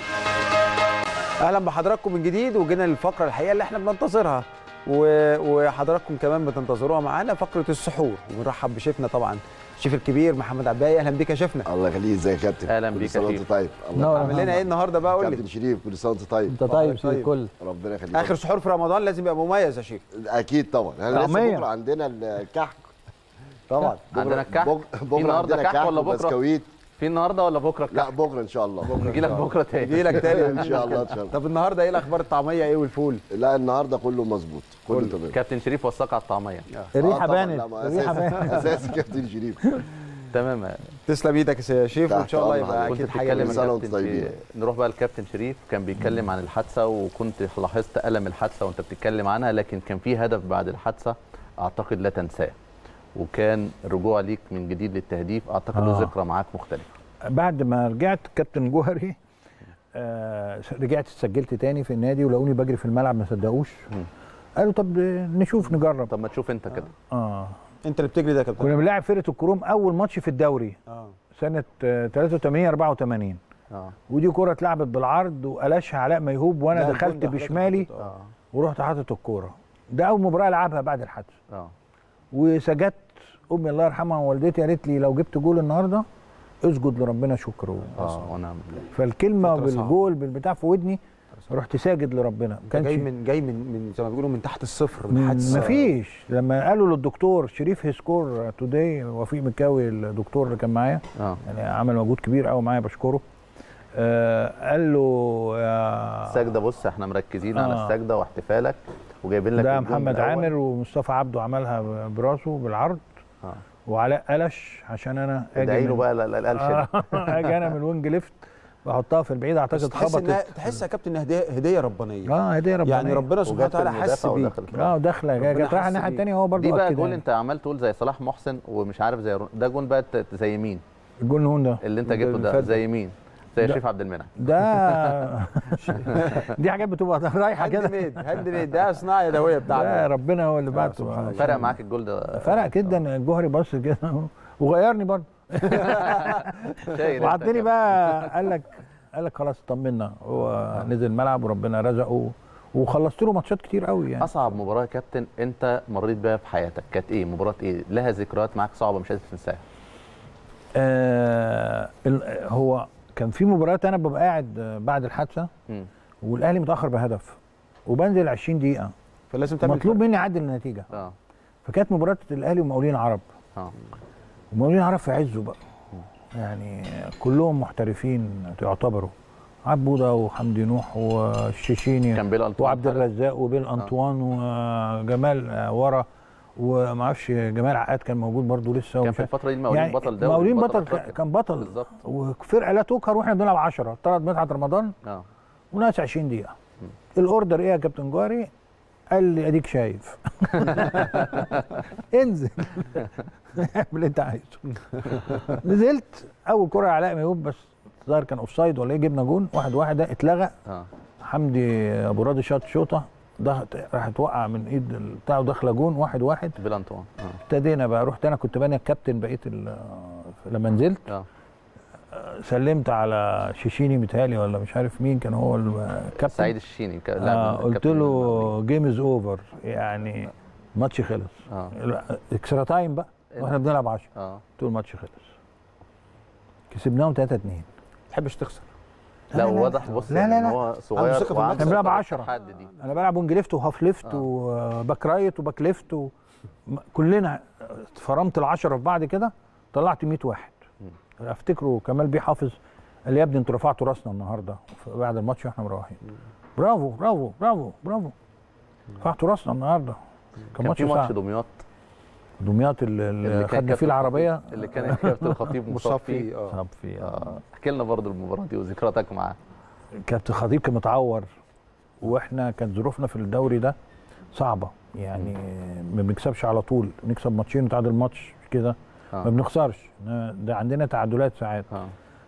اهلا بحضراتكم من جديد وجينا للفقره الحقيقه اللي احنا بننتظرها و- وحضراتكم كمان بتنتظروها معانا فقره السحور وبنرحب بشيفنا طبعا الشيف الكبير محمد عباية اهلا بيك يا شيفنا الله يخليك ازيك يا كابتن أهلاً كل بيك يا سنة وانت شريف. طيب الله نور. عامل لنا ايه النهارده بقى قول كابتن لي شريف كل سنه وانت طيب انت طيب طيب. زي الكل ربنا يخليك اخر سحور في رمضان لازم يبقى مميز يا شيف اكيد طبعا احنا لسه طعمية. بكره عندنا الكحك طبعا بكرة- عندنا الكحك؟ بك- في بكره النهاردة عندنا كحك كحك ولا بكرة؟ وبسكويت في النهارده ولا بكره لا بكره ان شاء الله نجي لك بكره تاني يجي لك تاني ان شاء الله ان شاء الله طب النهارده ايه الاخبار الطعميه ايه والفول لا النهارده كله مظبوط كله تمام كابتن شريف وثق على الطعميه الريحه آه طبعاً، بانت لا، ما الريحه أساسي- بانت اساسي كابتن شريف تمام تسلم ايدك يا شيف وان تحت شاء الله أمر يبقى حضرتك. كنت اكيد حاجه بتتكلم كل جميلة. سنة عن وأنت كابتن طيبين. شي- نروح بقى للكابتن شريف كان بيتكلم عن الحادثه وكنت لاحظت الم الحادثه وانت بتتكلم عنها لكن كان في هدف بعد الحادثه اعتقد لا تنساه وكان الرجوع ليك من جديد للتهديف اعتقد له آه. ذكرى معاك مختلفه بعد ما رجعت كابتن جوهري آه رجعت سجلت تاني في النادي ولقوني بجري في الملعب ما صدقوش مم. قالوا طب نشوف نجرب طب ما تشوف انت كده اه انت اللي بتجري ده يا كابتن كنا بنلعب فرقه الكروم اول ماتش في الدوري اه سنه آه 83 84 اه ودي كره اتلعبت بالعرض وقلشها علاء ميهوب لا، وانا الجون دخلت ده حضرتك بشمالي حطيته، آه. اه ورحت حاطط الكوره ده اول مباراه العبها بعد الحادث اه وسجدت امي الله يرحمها ووالدتي قالت لي لو جبت جول النهارده اسجد لربنا شكر اه ونعم بالله فالكلمه فترة صعبة. بالجول بالبتاع في ودني رحت ساجد لربنا انت جاي من جاي من من زي ما بيقولوا من تحت الصفر من حادثه مفيش لما قالوا للدكتور شريف هيسكور توداي وفيق مكاوي الدكتور اللي كان معايا اه يعني عمل مجهود كبير قوي معايا بشكره آه قال له يا السجده بص احنا مركزين على آه. السجده واحتفالك وجايبين لك ده الجون محمد الأول. عامر ومصطفى عبده عملها براسه بالعرض اه وعلاء قلش عشان انا ادعي له من- بقى لا- لا- القلش ده. آه، اجي انا من الوينج ليفت بحطها في البعيد بس اعتقد تحس انها خبطت تحس يا كابتن إنها هديه هديه ربانيه اه هديه ربنا يعني ربنا سبحانه وجت وتعالى حس المدافع بيك ودخلت. اه داخله ربنا جت رايحه حس الناحيه بيك. الثانيه هو برضه دي بقى أكدها جول يعني. انت عمال تقول زي صلاح محسن ومش عارف زي رو- ده جول بقى ت- زي مين الجول نون ده اللي انت ده جبته اللي ده فات زي مين زي ده- شريف عبد المنعم ده دي حاجات بتبقى رايحه هاند كده ميد هاند ميد ده صناعه يدويه لا بتاعنا ربنا هو اللي بعته سبحان الله. فرق معاك الجول ده فرق جدا الجوهري بص كده وغيرني برضه شايل انت وحطني كده. بقى قال لك قال لك خلاص طمنا هو نزل الملعب وربنا رزقه وخلصت له ماتشات كتير قوي يعني اصعب مباراه يا كابتن انت مريت بيها في حياتك كانت ايه مباراه ايه لها ذكريات معاك صعبه مش قادر تنساها آه ال- هو كان في مباريات انا ببقى قاعد آه، بعد الحادثه مم. والاهلي متاخر بهدف وبنزل 20 دقيقه فلازم تعمل مطلوب مني اعدل النتيجه اه فكانت مباراه الاهلي ومقاولين عرب اه ومقاولين عرب في عزه بقى يعني كلهم محترفين يعتبروا عبوده وحمدي نوح والشيشيني كان بيل أنطوان وعبد حارس. الرزاق وبيل انطوان وجمال آه، ورا وما اعرفش جمال عقاد كان موجود برضو لسه كان ومش في عارف- الفتره دي المقاولين يعني بطل دوري مقاولين بطل أفريقيا. كان بطل بالظبط وفرقه لا تقهر واحنا بنلعب 10 طلعت مدحت رمضان اه وناقص 20 دقيقه الاوردر ايه يا كابتن جوهري قال لي اديك شايف انزل اعمل اللي انت عايزه نزلت اول كره علاء ميوب بس الظاهر كان اوفسايد ولا ايه جبنا جون واحد واحد ده اتلغى اه حمدي ابو راضي شاط شوطه ضغط راحت وقع من ايد بتاعه داخله جون واحد واحد بيل أنطوان اه ابتدينا بقى رحت انا كنت باني الكابتن بقيت ال- لما نزلت اه سلمت على شيشيني متهيألي ولا مش عارف مين كان هو الكابتن سعيد الشيني ك- آه لاعب قلت الكابتن له جيم از اوفر يعني الماتش خلص اه اكسترا تايم بقى واحنا بنلعب 10 اه قلت له الماتش خلص كسبناهم 3 2 ما تحبش تخسر لا لا، واضح بص لا، يعني لا، إن لا. هو صغير ثقة في وعنده النفس. كان بيلعب ثقة 10. بالتحدي دي انا بلعب وينج ليفت وهاف ليفت آه. وباك رايت وباك ليفت و... م- كلنا فرمت العشرة في بعض كده طلعت 100 واحد افتكره كمال بيه حافظ قال لي يا ابني انتوا رفعتوا راسنا النهارده ف- بعد الماتش واحنا مروحين برافو برافو برافو برافو رفعتوا راسنا النهارده كان كان ماتش في ماتش صعب دمياط دمياط اللي, اللي كان خدنا كابتن فيه العربيه الخطيب- اللي كان الكابتن الخطيب مصاب مصاب فيه فيه اه صعب فيه اه احكي لنا برضه المباراه دي وذكرياتك معاه كابتن خطيب كان متعور واحنا كانت ظروفنا في الدوري ده صعبه يعني ما بنكسبش على طول نكسب ماتشين وتعادل ماتش كده ما اه بنخسرش ده عندنا تعادلات ساعات اه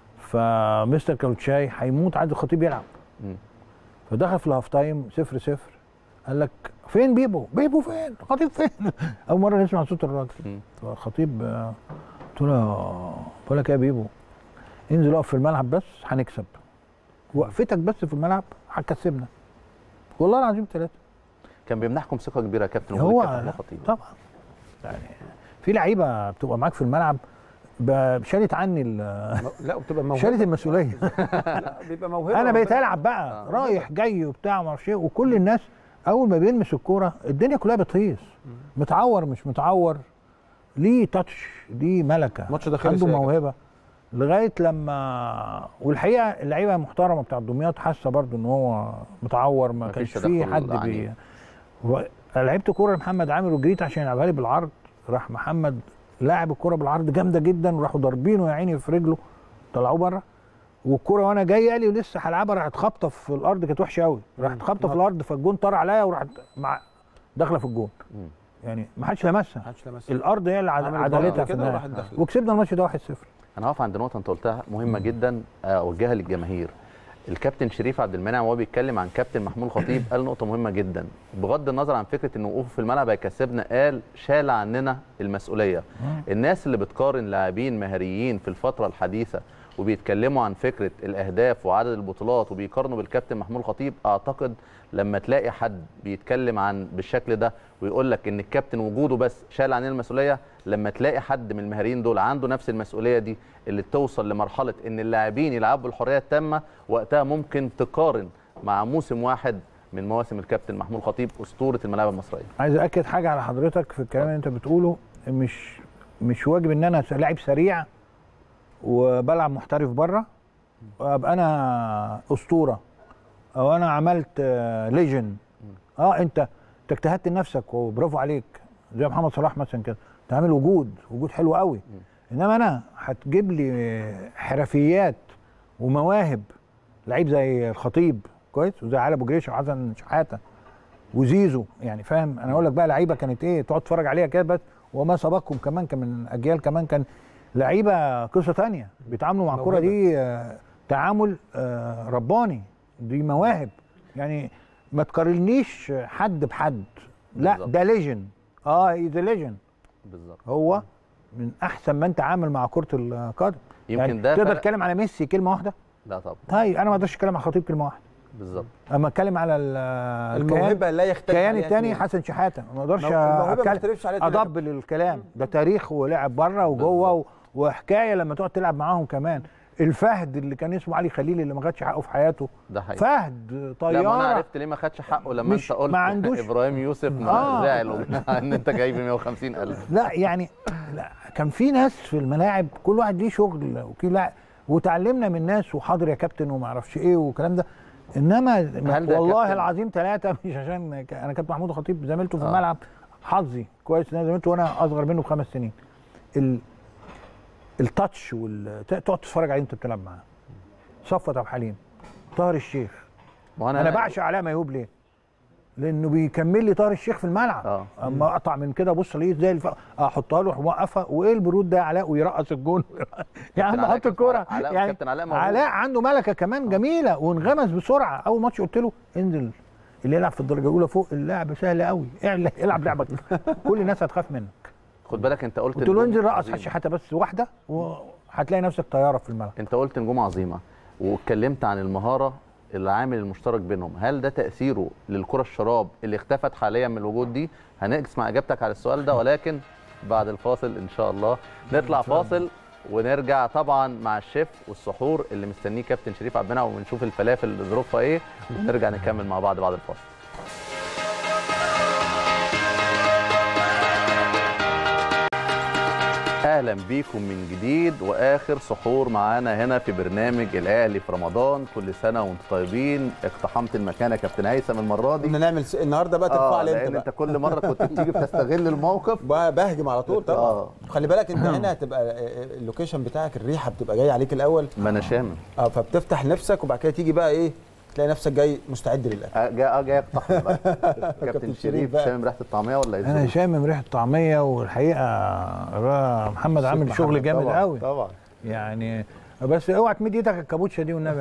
فمستر كاوتشاي هيموت عايز الخطيب يلعب مم. فدخل في الهاف تايم صفر صفر قال لك فين بيبو؟ بيبو فين؟ الخطيب فين؟ اول مره نسمع صوت الراجل مم. فالخطيب آه، قلت له يا- بقول لك إيه يا بيبو انزل اقف في الملعب بس هنكسب وقفتك بس في الملعب هتكسبنا والله العظيم ثلاثه كان بيمنحكم ثقه كبيره يا كابتن هو وجود الكابتن لا، الخطيب طبعا يعني في لعيبه بتبقى معاك في الملعب ب- شالت عني ال- لا بتبقى موهبه شالت المسؤوليه لا بيبقى موهبه انا بقيت ربنا- العب بقى آه. رايح جاي وبتاع ما اعرفش ايه وكل الناس اول ما بيلمس الكوره الدنيا كلها بتهيص متعور مش متعور ليه تاتش ليه ملكه الماتش ده خلص عنده إيه يا موهبه لغايه لما والحقيقه اللعيبه المحترمه بتاع دمياط حاسه برضو ان هو متعور ما مفيش كانش فيه تدخل حد بي عنيف. هو- لعبت كوره لمحمد عامر وجريت عشان يلعبها لي بالعرض راح محمد لاعب الكوره بالعرض جامده جدا وراحوا ضاربينه يا عيني في رجله طلعوه بره والكوره وانا جاي قال لي ولسه هلعبها راحت خابطه في الارض كانت وحشه قوي راحت خابطه في الارض فالجون طار عليا وراحت مع داخله في الجون مم. يعني ما حدش لمسها محدش لمسها. الارض هي اللي عد- عملت عدلتها ضربة في كده النهايه وراحت داخلة. وكسبنا الماتش ده 1-0 انا هقف عند نقطه انت قلتها مهمه جدا اوجهها للجماهير الكابتن شريف عبد المنعم وهو بيتكلم عن كابتن محمود خطيب قال نقطه مهمه جدا بغض النظر عن فكره ان وقوفه في الملعب هيكسبنا قال شال عننا المسؤوليه الناس اللي بتقارن لاعبين مهاريين في الفتره الحديثه وبيتكلموا عن فكره الاهداف وعدد البطولات وبيقارنوا بالكابتن محمود خطيب اعتقد لما تلاقي حد بيتكلم عن بالشكل ده ويقول لك ان الكابتن وجوده بس شال عننا المسؤوليه لما تلاقي حد من المهاريين دول عنده نفس المسؤوليه دي اللي توصل لمرحله ان اللاعبين يلعبوا بالحريه التامه وقتها ممكن تقارن مع موسم واحد من مواسم الكابتن محمود خطيب اسطوره الملاعب المصريه عايز اكد حاجه على حضرتك في الكلام اللي انت بتقوله مش مش واجب ان انا لاعب سريع وبلعب محترف بره وابقى انا اسطوره او انا عملت ليجن اه انت انت اجتهدت لنفسك وبرافو عليك زي محمد صلاح مثلا كده انت عامل وجود وجود حلو قوي انما انا هتجيب لي حرفيات ومواهب لعيب زي الخطيب كويس وزي علي ابو جريشه وحسن شحاته وزيزو يعني فاهم انا اقول لك بقى لعيبه كانت ايه تقعد تتفرج عليها كده بس وما سبقهم كمان كان من اجيال كمان كان لعيبه قصه تانية بيتعاملوا مع الكره دي آه، تعامل آه، رباني دي مواهب يعني ما تقارنيش حد بحد لا بالظبط. ده ليجن اه ذا ليجن بالظبط هو من احسن من تعامل مع كره القدم يمكن يعني ده تقدر فرق- تتكلم على ميسي كلمه واحده لا طبعا طيب انا ما اقدرش اتكلم على خطيب كلمه واحده بالظبط اما اتكلم على ال- الكيان الموهبه لا يختلف الكيان عليها الثاني اتنين. حسن شحاته ما اقدرش الموهبة ما أتكلم- يختلفش عليها اتنين. اضبل الكلام ده تاريخ ولعب بره وجوه و- وحكايه لما تقعد تلعب معاهم كمان الفهد اللي كان اسمه علي خليل اللي ما خدش حقه في حياته ده حقيقي فهد لا ما انا طياره عرفت ليه ما خدش حقه لما مش- انت قلت ما عندوش- ابراهيم يوسف ما آه. زعل ان انت جايب 150 الف لا يعني لا كان في ناس في الملاعب كل واحد ليه شغل وكل لاعب وتعلمنا من ناس وحاضر يا كابتن وما اعرفش ايه والكلام ده انما هل ده يا والله كابتن؟ العظيم ثلاثه مش عشان ك- انا كابتن محمود خطيب زميلته في آه. الملعب حظي كويس ان انا زميلته وانا اصغر منه بخمس سنين ال التاتش وال ت- تقعد تتفرج عليه انت بتلعب معاه صفوت عبد الحليم طاهر الشيخ وانا انا بعشق علاء ميهوب ليه؟ لانه بيكمل لي طاهر الشيخ في الملعب آه. اما اقطع من كده ابص الاقيه زي الف... احطها له موقفه وايه البرود ده يا علاء ويرقص الجون يا عم علاء حط كان الكوره علاء- يعني كابتن علاء موجود. علاء عنده ملكه كمان جميله وانغمس بسرعه اول ماتش قلت له انزل اللي يلعب في الدرجه الاولى فوق اللعب سهل قوي اعل- العب لعبك كل الناس هتخاف منك خد بالك انت قلت قلت له نجوم انزل رقص على عظيمة. الشحاته بس واحده وهتلاقي نفسك طياره في الملعب انت قلت نجوم عظيمه واتكلمت عن المهاره العامل المشترك بينهم هل ده تاثيره للكره الشراب اللي اختفت حاليا من الوجود دي هنسمع اجابتك على السؤال ده ولكن بعد الفاصل ان شاء الله نطلع فاصل ونرجع طبعا مع الشيف والسحور اللي مستنيه كابتن شريف عبد المنعم ونشوف الفلافل ظروفها ايه ونرجع نكمل مع بعض بعد الفاصل اهلا بيكم من جديد واخر سحور معانا هنا في برنامج الاهلي في رمضان كل سنه وانتم طيبين اقتحمت المكان يا كابتن هيثم المره دي كنا نعمل س... النهارده بقى ترفع اه لي انت لان بقى انت كل مره كنت بتيجي بتستغل الموقف بقى بهجم على طول طبعا آه. خلي بالك انت هنا هتبقى اللوكيشن بتاعك الريحه بتبقى جايه عليك الاول ما انا شامم اه فبتفتح نفسك وبعد كده تيجي بقى ايه تلاقي نفسك جاي مستعد للاكل آه، جاي اه جاي اقتحم بقى كابتن كابتن شريف شريف بقى. شامم ريحه الطعميه ولا انا ايه شامم ريحه طعميه والحقيقه را- محمد عامل شغل محمد جامد طبعاً، قوي طبعا يعني بس اوعى تمد ايدك على الكابوتشا دي والنبي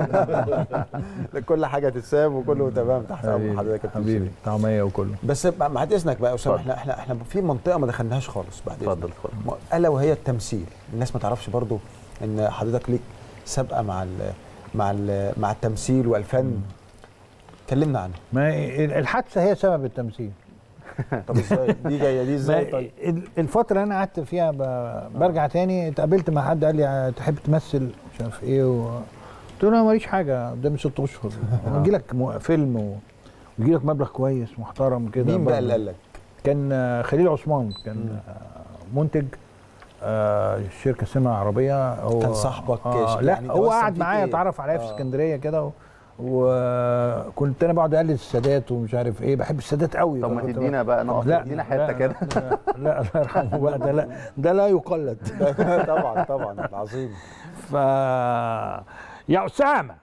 كل حاجه تتساب وكله تمام تحت امر حضرتك يا كابتن حبيبي شريف. طعميه وكله بس بعد اذنك بقى يا اسامه اتفضل. احنا احنا احنا في منطقه ما دخلناهاش خالص بعد اذنك اتفضل اتفضل م- الا وهي التمثيل الناس ما تعرفش برضو ان حضرتك ليك سابقه مع ال مع ال مع التمثيل والفن كلمنا عنه ما الحادثه هي سبب التمثيل طب ازاي دي جايه دي ما ازاي طيب ال- الفتره اللي انا قعدت فيها ب- برجع تاني اتقابلت مع حد قال لي تحب تمثل مش عارف ايه و... قلت له انا ماليش حاجه قدامي ست اشهر ويجي لك م- فيلم و... ويجي لك مبلغ كويس محترم كده مين بقى برضه. اللي قال لك كان آه، خليل عثمان كان آه، منتج آه، الشركه سمع عربيه هو كان صاحبك آه كاش- لا يعني هو توسم قعد فيك معايا إيه؟ اتعرف عليا في آه. اسكندريه كده و- وكنت انا بقعد اقلد السادات ومش عارف ايه بحب السادات قوي طب ما فكنت تدينا بقى نقف لا تدينا لا، حته كده لا لا الله يرحمه بقى ده لا ده لا يقلد طبعا طبعا عظيم ف يا اسامه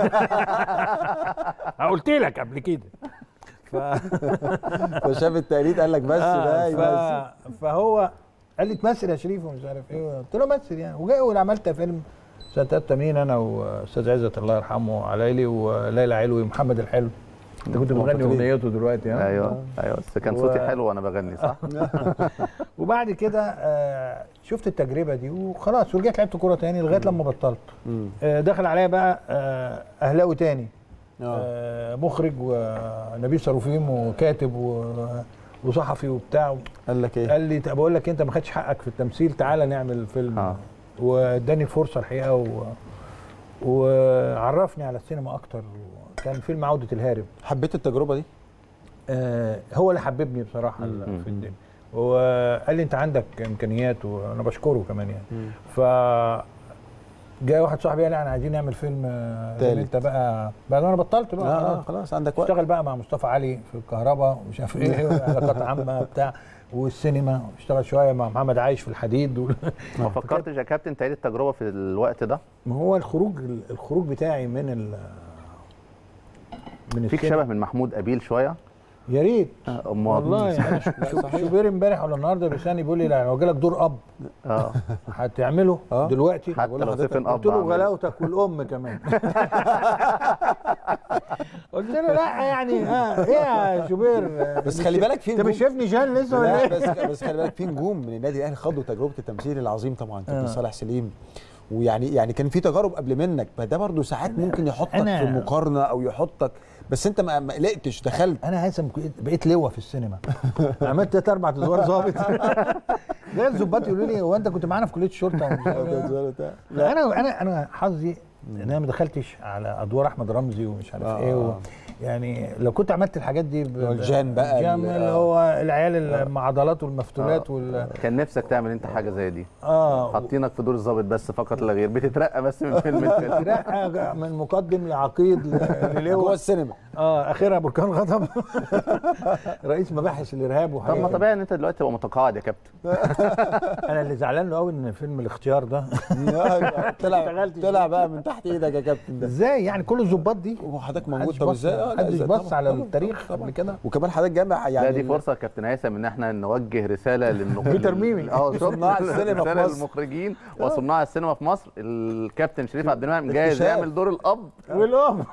قلت لك قبل كده ف... فشاف التقليد قال لك بس ده آه يمثل ف... فهو قال لي تمثل يا شريف ومش عارف ايه قلت له مثل يعني وجاي وعملت فيلم سنه 83 انا واستاذ عزت الله يرحمه عليلي وليلى علوي ومحمد الحلو انت كنت بتغني فاكرين. اغنيته دلوقتي ها ايوه ايوه بس كان و- صوتي حلو وانا بغني صح وبعد كده آه، شفت التجربه دي وخلاص ورجعت لعبت كوره تاني لغايه لما بطلت مم. آه، دخل عليا بقى آه، اهلاوي تاني اه آه، مخرج ونبيل صاروفيم وكاتب و- وصحفي وبتاع قال لك ايه قال لي طب اقول لك انت ما خدتش حقك في التمثيل تعالى نعمل فيلم آه. واداني الفرصه الحقيقه و... وعرفني على السينما اكتر كان فيلم عوده الهارب حبيت التجربه دي آه هو اللي حببني بصراحه ال- في الدنيا وقال لي انت عندك امكانيات وانا بشكره كمان يعني ف جاء واحد صاحبي قال لي انا عايزين نعمل فيلم آه، زي ما تالت. انت بقى بعد ما انا بطلت بقى اه خلاص. خلاص عندك وقت اشتغل بقى مع مصطفى علي في الكهرباء ومش عارف ايه علاقات عامه بتاع والسينما اشتغل شويه مع محمد عايش في الحديد و... ما فكرتش يا كابتن تعيد التجربه في الوقت ده ما هو الخروج الخروج بتاعي من ال من فيك السينما. شبه من محمود قبيل شويه يا ريت امال والله يعني شوبير امبارح ولا النهارده بيسالني بيقول لي لا لو جالك دور اب اه هتعمله آه. دلوقتي حتى بقول لو لحضرتك سيفن اب قلت له أعمل. غلاوتك والام كمان قلت له لا يعني اه ايه يا شوبير بس خلي بالك في انت مش نجوم شايفني جان لسه ولا لا ايه؟ بس بس خلي بالك في نجوم من النادي الاهلي خدوا تجربه التمثيل العظيم طبعا كابتن آه. صالح سليم ويعني يعني كان في تجارب قبل منك فده برضو ساعات ممكن يحطك أنا- في مقارنه او يحطك بس انت ما ما قلقتش دخلت انا هيثم بقيت لواء في السينما عملت تلات اربع ادوار ظابط ده الظباط يقولوا لي هو انت كنت معانا في كليه الشرطه ومش عارف إيه. لا انا انا انا حظي ان انا ما دخلتش على ادوار احمد رمزي ومش عارف آه. ايه و يعني لو كنت عملت الحاجات دي ب- والجان بقى الجان ال- اللي آه. هو العيال المعضلات والمفتولات وال كان نفسك تعمل انت حاجه زي دي اه حاطينك في دور الظابط بس فقط لا غير بتترقى بس من فيلم لفيلم لا من مقدم لعقيد ل- جوه للواء السينما اه اخرها بركان غضب رئيس مباحث الارهاب طب ما وحاجات طبيعي ان انت دلوقتي تبقى متقاعد يا كابتن انا اللي زعلان له قوي ان فيلم الاختيار ده طلع اشتغلتش طلع بقى من تحت ايدك يا كابتن ده ازاي يعني كل الظباط دي وحضرتك موجود محدش طب بص- ازاي آه، لا، محدش إزاي؟ بص طبعاً، على طبعاً، التاريخ طبعاً. قبل كده وكمان حضرتك جامع يعني لا دي فرصه يا كابتن هيثم ان احنا نوجه رساله للنقاد بيتر ميمي. اه شوف صناع السينما في رساله مصر. للمخرجين وصناع السينما في مصر الكابتن شريف عبد المنعم جاهز اكتشاف. يعمل دور الاب والام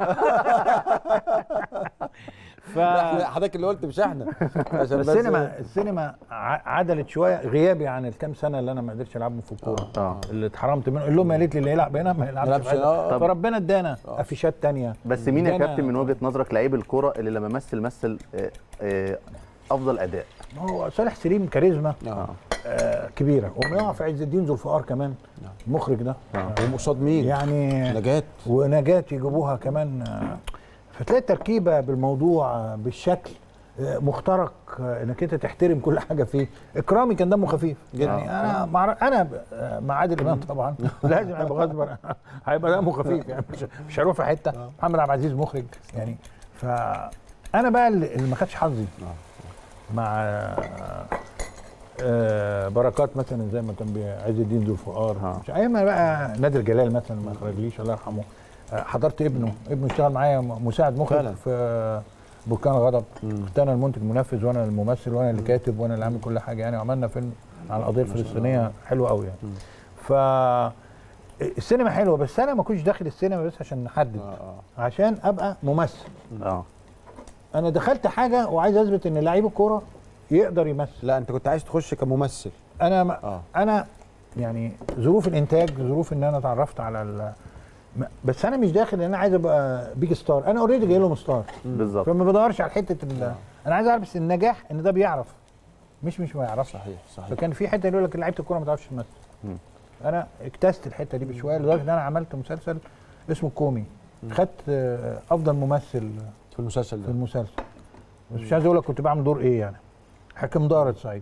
ف احنا حضرتك اللي قلت مش احنا عشان بس السينما السينما ع- عدلت شويه غيابي عن الكام سنه اللي انا ما قدرتش العبهم في الكوره اه اللي اتحرمت منه اللي هم قالت لي اللي يلعب هنا ما يلعبش يلعبش في حتة. هنا، آه. فربنا ادانا افيشات تانية بس مين يا ادانا- كابتن من وجهه نظرك لعيب الكوره اللي لما مثل مثل آه، آه، افضل اداء هو صالح سليم كاريزما آه. آه كبيره وما يقع في عز الدين ذو الفقار كمان المخرج ده وقصاد مين؟ يعني نجاة ونجاة يجيبوها كمان آه، فتلاقي التركيبه بالموضوع آه، بالشكل آه، مخترق آه، انك انت تحترم كل حاجه فيه اكرامي كان دمه خفيف يعني انا مع انا ب- آه، مع عادل امام طبعا لازم هيبقى غصب عن- هيبقى دمه خفيف يعني مش مش هيروح في حته محمد عبد العزيز مخرج يعني فانا بقى اللي اللي ما خدش حظي مع آه، آه، بركات مثلا زي ما كان عز الدين ذو الفقار آه. مش ايام ما بقى نادر جلال مثلا ما خرجليش الله يرحمه آه، حضرت ابنه ابنه اشتغل معايا مساعد مخرج فعلا. في آه، بركان الغضب كنت انا المنتج المنفذ وانا الممثل وانا اللي كاتب وانا اللي عامل كل حاجه يعني وعملنا فيلم على القضيه الفلسطينيه حلو قوي يعني ف السينما حلوه بس انا ما كنتش داخل السينما بس عشان نحدد عشان ابقى ممثل اه انا دخلت حاجه وعايز اثبت ان لعيب الكوره يقدر يمثل لا انت كنت عايز تخش كممثل انا ما اه انا يعني ظروف الانتاج ظروف ان انا اتعرفت على ال ما- بس انا مش داخل ان انا عايز ابقى بيج ستار انا اوريدي جاي لهم ستار بالظبط فما بدورش على حته ال- انا عايز اعرف بس النجاح ان ده بيعرف مش مش ما يعرفش صحيح صحيح فكان في حته يقول لك لعيبه الكوره ما تعرفش تمثل انا اكتست الحته دي بشويه لدرجه ان انا عملت مسلسل اسمه كومي خدت آه، افضل ممثل في المسلسل في ده المسلسل بس مش عايز اقول لك كنت بعمل دور ايه يعني حاكم دارة سعيد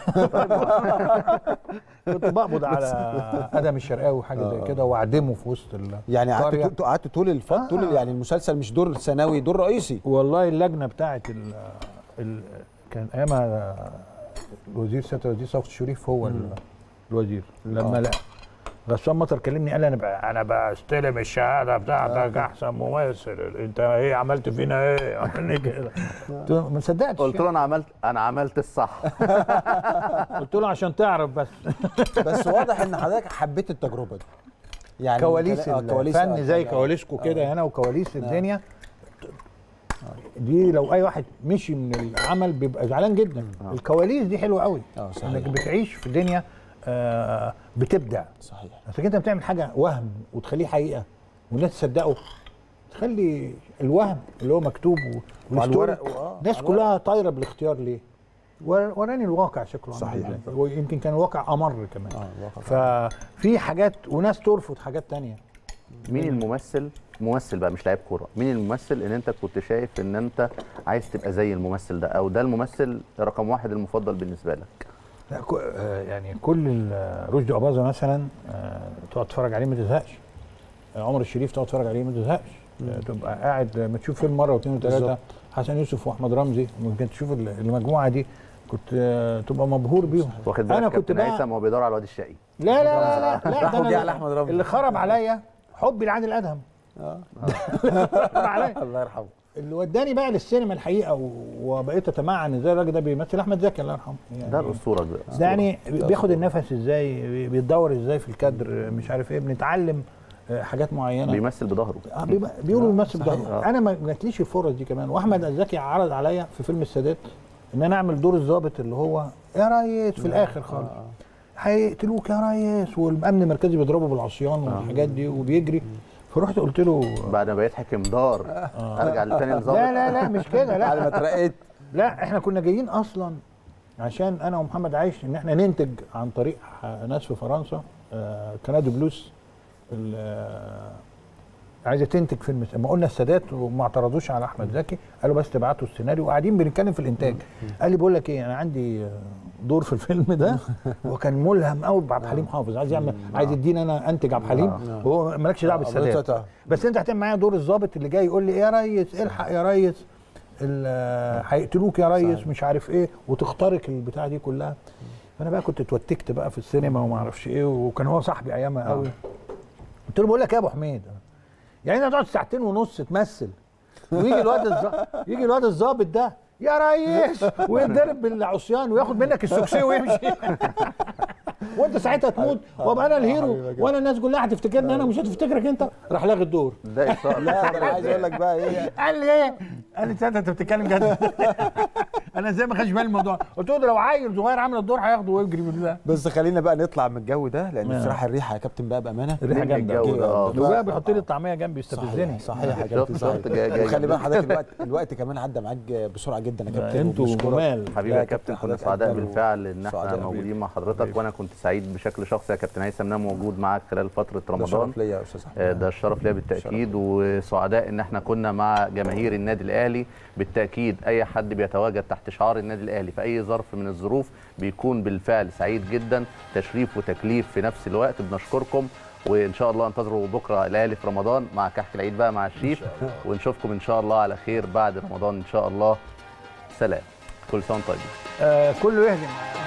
كنت بقبض على ادم الشرقاوي وحاجه زي كده واعدمه في وسط ال... يعني قرية. قعدت قعدت طول الفتره آه. طول ال- يعني المسلسل مش دور ثانوي دور رئيسي والله اللجنه بتاعت ال... ال... كان ايامها الوزير سياده الوزير صفوت الشريف هو ال... الوزير لما آه. لا غسان مطر كلمني قال لي انا بقى انا بستلم الشهاده بتاعتك احسن ممثل انت ايه عملت فينا ايه عملني كده قلت له ما صدقتش قلت له انا عملت انا عملت الصح قلت له عشان تعرف بس بس واضح ان حضرتك حبيت التجربه دي يعني كواليس آه، الفن آه، زي آه. كواليسكو كده هنا وكواليس الدنيا دي لو اي واحد مشي من العمل بيبقى زعلان جدا الكواليس دي حلوه قوي اه صحيح. انك بتعيش في دنيا آه بتبدع صحيح بس انت بتعمل حاجه وهم وتخليه حقيقه والناس تصدقه تخلي الوهم اللي هو مكتوب و- وعلى والستوري الورق و- آه، الناس على كلها طايره بالاختيار ليه؟ ور- وراني الواقع شكله عامل صحيح. ازاي ويمكن كان الواقع امر كمان اه الواقع ففي حاجات وناس ترفض حاجات تانية مين الممثل ممثل بقى مش لاعب كوره مين الممثل ان انت كنت شايف ان انت عايز تبقى زي الممثل ده او ده الممثل رقم واحد المفضل بالنسبه لك لا كو- آه، يعني كل ال- رشدي اباظه مثلا آه، تقعد تتفرج عليه ما تزهقش آه، عمر الشريف تقعد تتفرج عليه ما تزهقش آه، تبقى قاعد لما تشوف فيلم مره واثنين وثلاثه بالظبط. حسن يوسف واحمد رمزي ممكن تشوف ال- المجموعه دي كنت آه، تبقى مبهور بيهم واخد بالك انا كنت كابتن بقى هيثم وهو بيدور على الواد الشقي لا لا لا لا, لا راح ده أنا ودي على أحمد رمزي. اللي خرب عليا حبي لعادل ادهم آه. خرب عليا الله يرحمه اللي وداني بقى للسينما الحقيقه و- وبقيت اتمعن ازاي الراجل ده بيمثل احمد زكي الله يرحمه يعني ده الاسطوره ده ده يعني بياخد النفس ازاي بيتدور ازاي في الكادر مش عارف ايه بنتعلم آه، حاجات معينه بيمثل بظهره آه، بيبقى- بيقولوا بيمثل صحيح. بده انا ما جاتليش الفرص دي كمان واحمد زكي عرض عليا في فيلم السادات ان انا اعمل دور الضابط اللي هو يا ريس في الاخر خالص هيقتلوك يا ريس والامن المركزي بيضربه بالعصيان والحاجات دي وبيجري فرحت قلت له بعد ما بقيت حكم دار ارجع لتاني نظام لا لا لا مش كده بعد ما لا اترقيت لا احنا كنا جايين اصلا عشان انا ومحمد عايش ان احنا ننتج عن طريق ناس في فرنسا آه، كنادو بلوس ال- آه، عايزه تنتج فيلم ما قلنا السادات وما اعترضوش على احمد زكي قالوا بس تبعتوا السيناريو وقاعدين بنتكلم في الانتاج قال لي بقول لك ايه انا عندي آه، دور في الفيلم ده وكان ملهم قوي بعبد الحليم حافظ عايز يعمل عايز يديني انا انتج عبد الحليم وهو مالكش دعوه بالسادات بس انت هتعمل معايا دور الضابط اللي جاي يقول لي ايه يا ريس الحق يا ريس ال- آه، هيقتلوك يا ريس صحيح. مش عارف ايه وتخترق البتاع دي كلها فانا بقى كنت اتوتكت بقى في السينما وما اعرفش ايه وكان هو صاحبي ايامها قوي قلت له بقول لك ايه يا ابو حميد يعني انت تقعد ساعتين ونص تمثل ويجي الواد الظابط يجي الواد الظابط ده يا ريس ويتضرب بالعصيان وياخد منك السوكسيه ويمشي وانت ساعتها تموت وابقى انا الهيرو وانا الناس كلها هتفتكرني انا مش هتفتكرك انت راح لاغي الدور ده إصرار لا ده انا عايز اقول لك بقى ايه قال لي ايه؟ قال لي ساعتها انت بتتكلم جد انا ازاي ما خدش بالي من الموضوع قلت له ده لو عيل صغير عامل الدور هياخده ويجري بالله بس خلينا بقى نطلع من الجو ده لان آه. بصراحه الريحه يا كابتن بقى بامانه الريحه من جامده الجو ده، آه. وبقى بيحط لي الطعميه جنبي يستفزني صحيح يا شفت- كابتن صحيح شفت جاي- جاي وخلي جنبي. بال حضرتك الوقت الوقت كمان عدى معاك بسرعه جدا يا كابتن انتوا وبنشكرك. جمال حبيبي لا يا يا كابتن كابتن كنا حضرتك سعداء أجمل بالفعل ان سعداء احنا بيك. موجودين مع حضرتك وانا كنت سعيد بشكل شخصي يا كابتن هيثم ان انا موجود معاك خلال فتره ده رمضان شرف ليا يا استاذ آه، احمد ده الشرف ليا بالتاكيد وسعداء ان احنا كنا مع جماهير النادي الاهلي بالتاكيد اي حد بيتواجد تحت شعار النادي الاهلي في اي ظرف من الظروف بيكون بالفعل سعيد جدا تشريف وتكليف في نفس الوقت بنشكركم وان شاء الله انتظروا بكره الاهلي في رمضان مع كحك العيد بقى مع الشيف ونشوفكم ان شاء الله على خير بعد رمضان ان شاء الله سلام كل سنه وانتم طيبين آه كله يهجم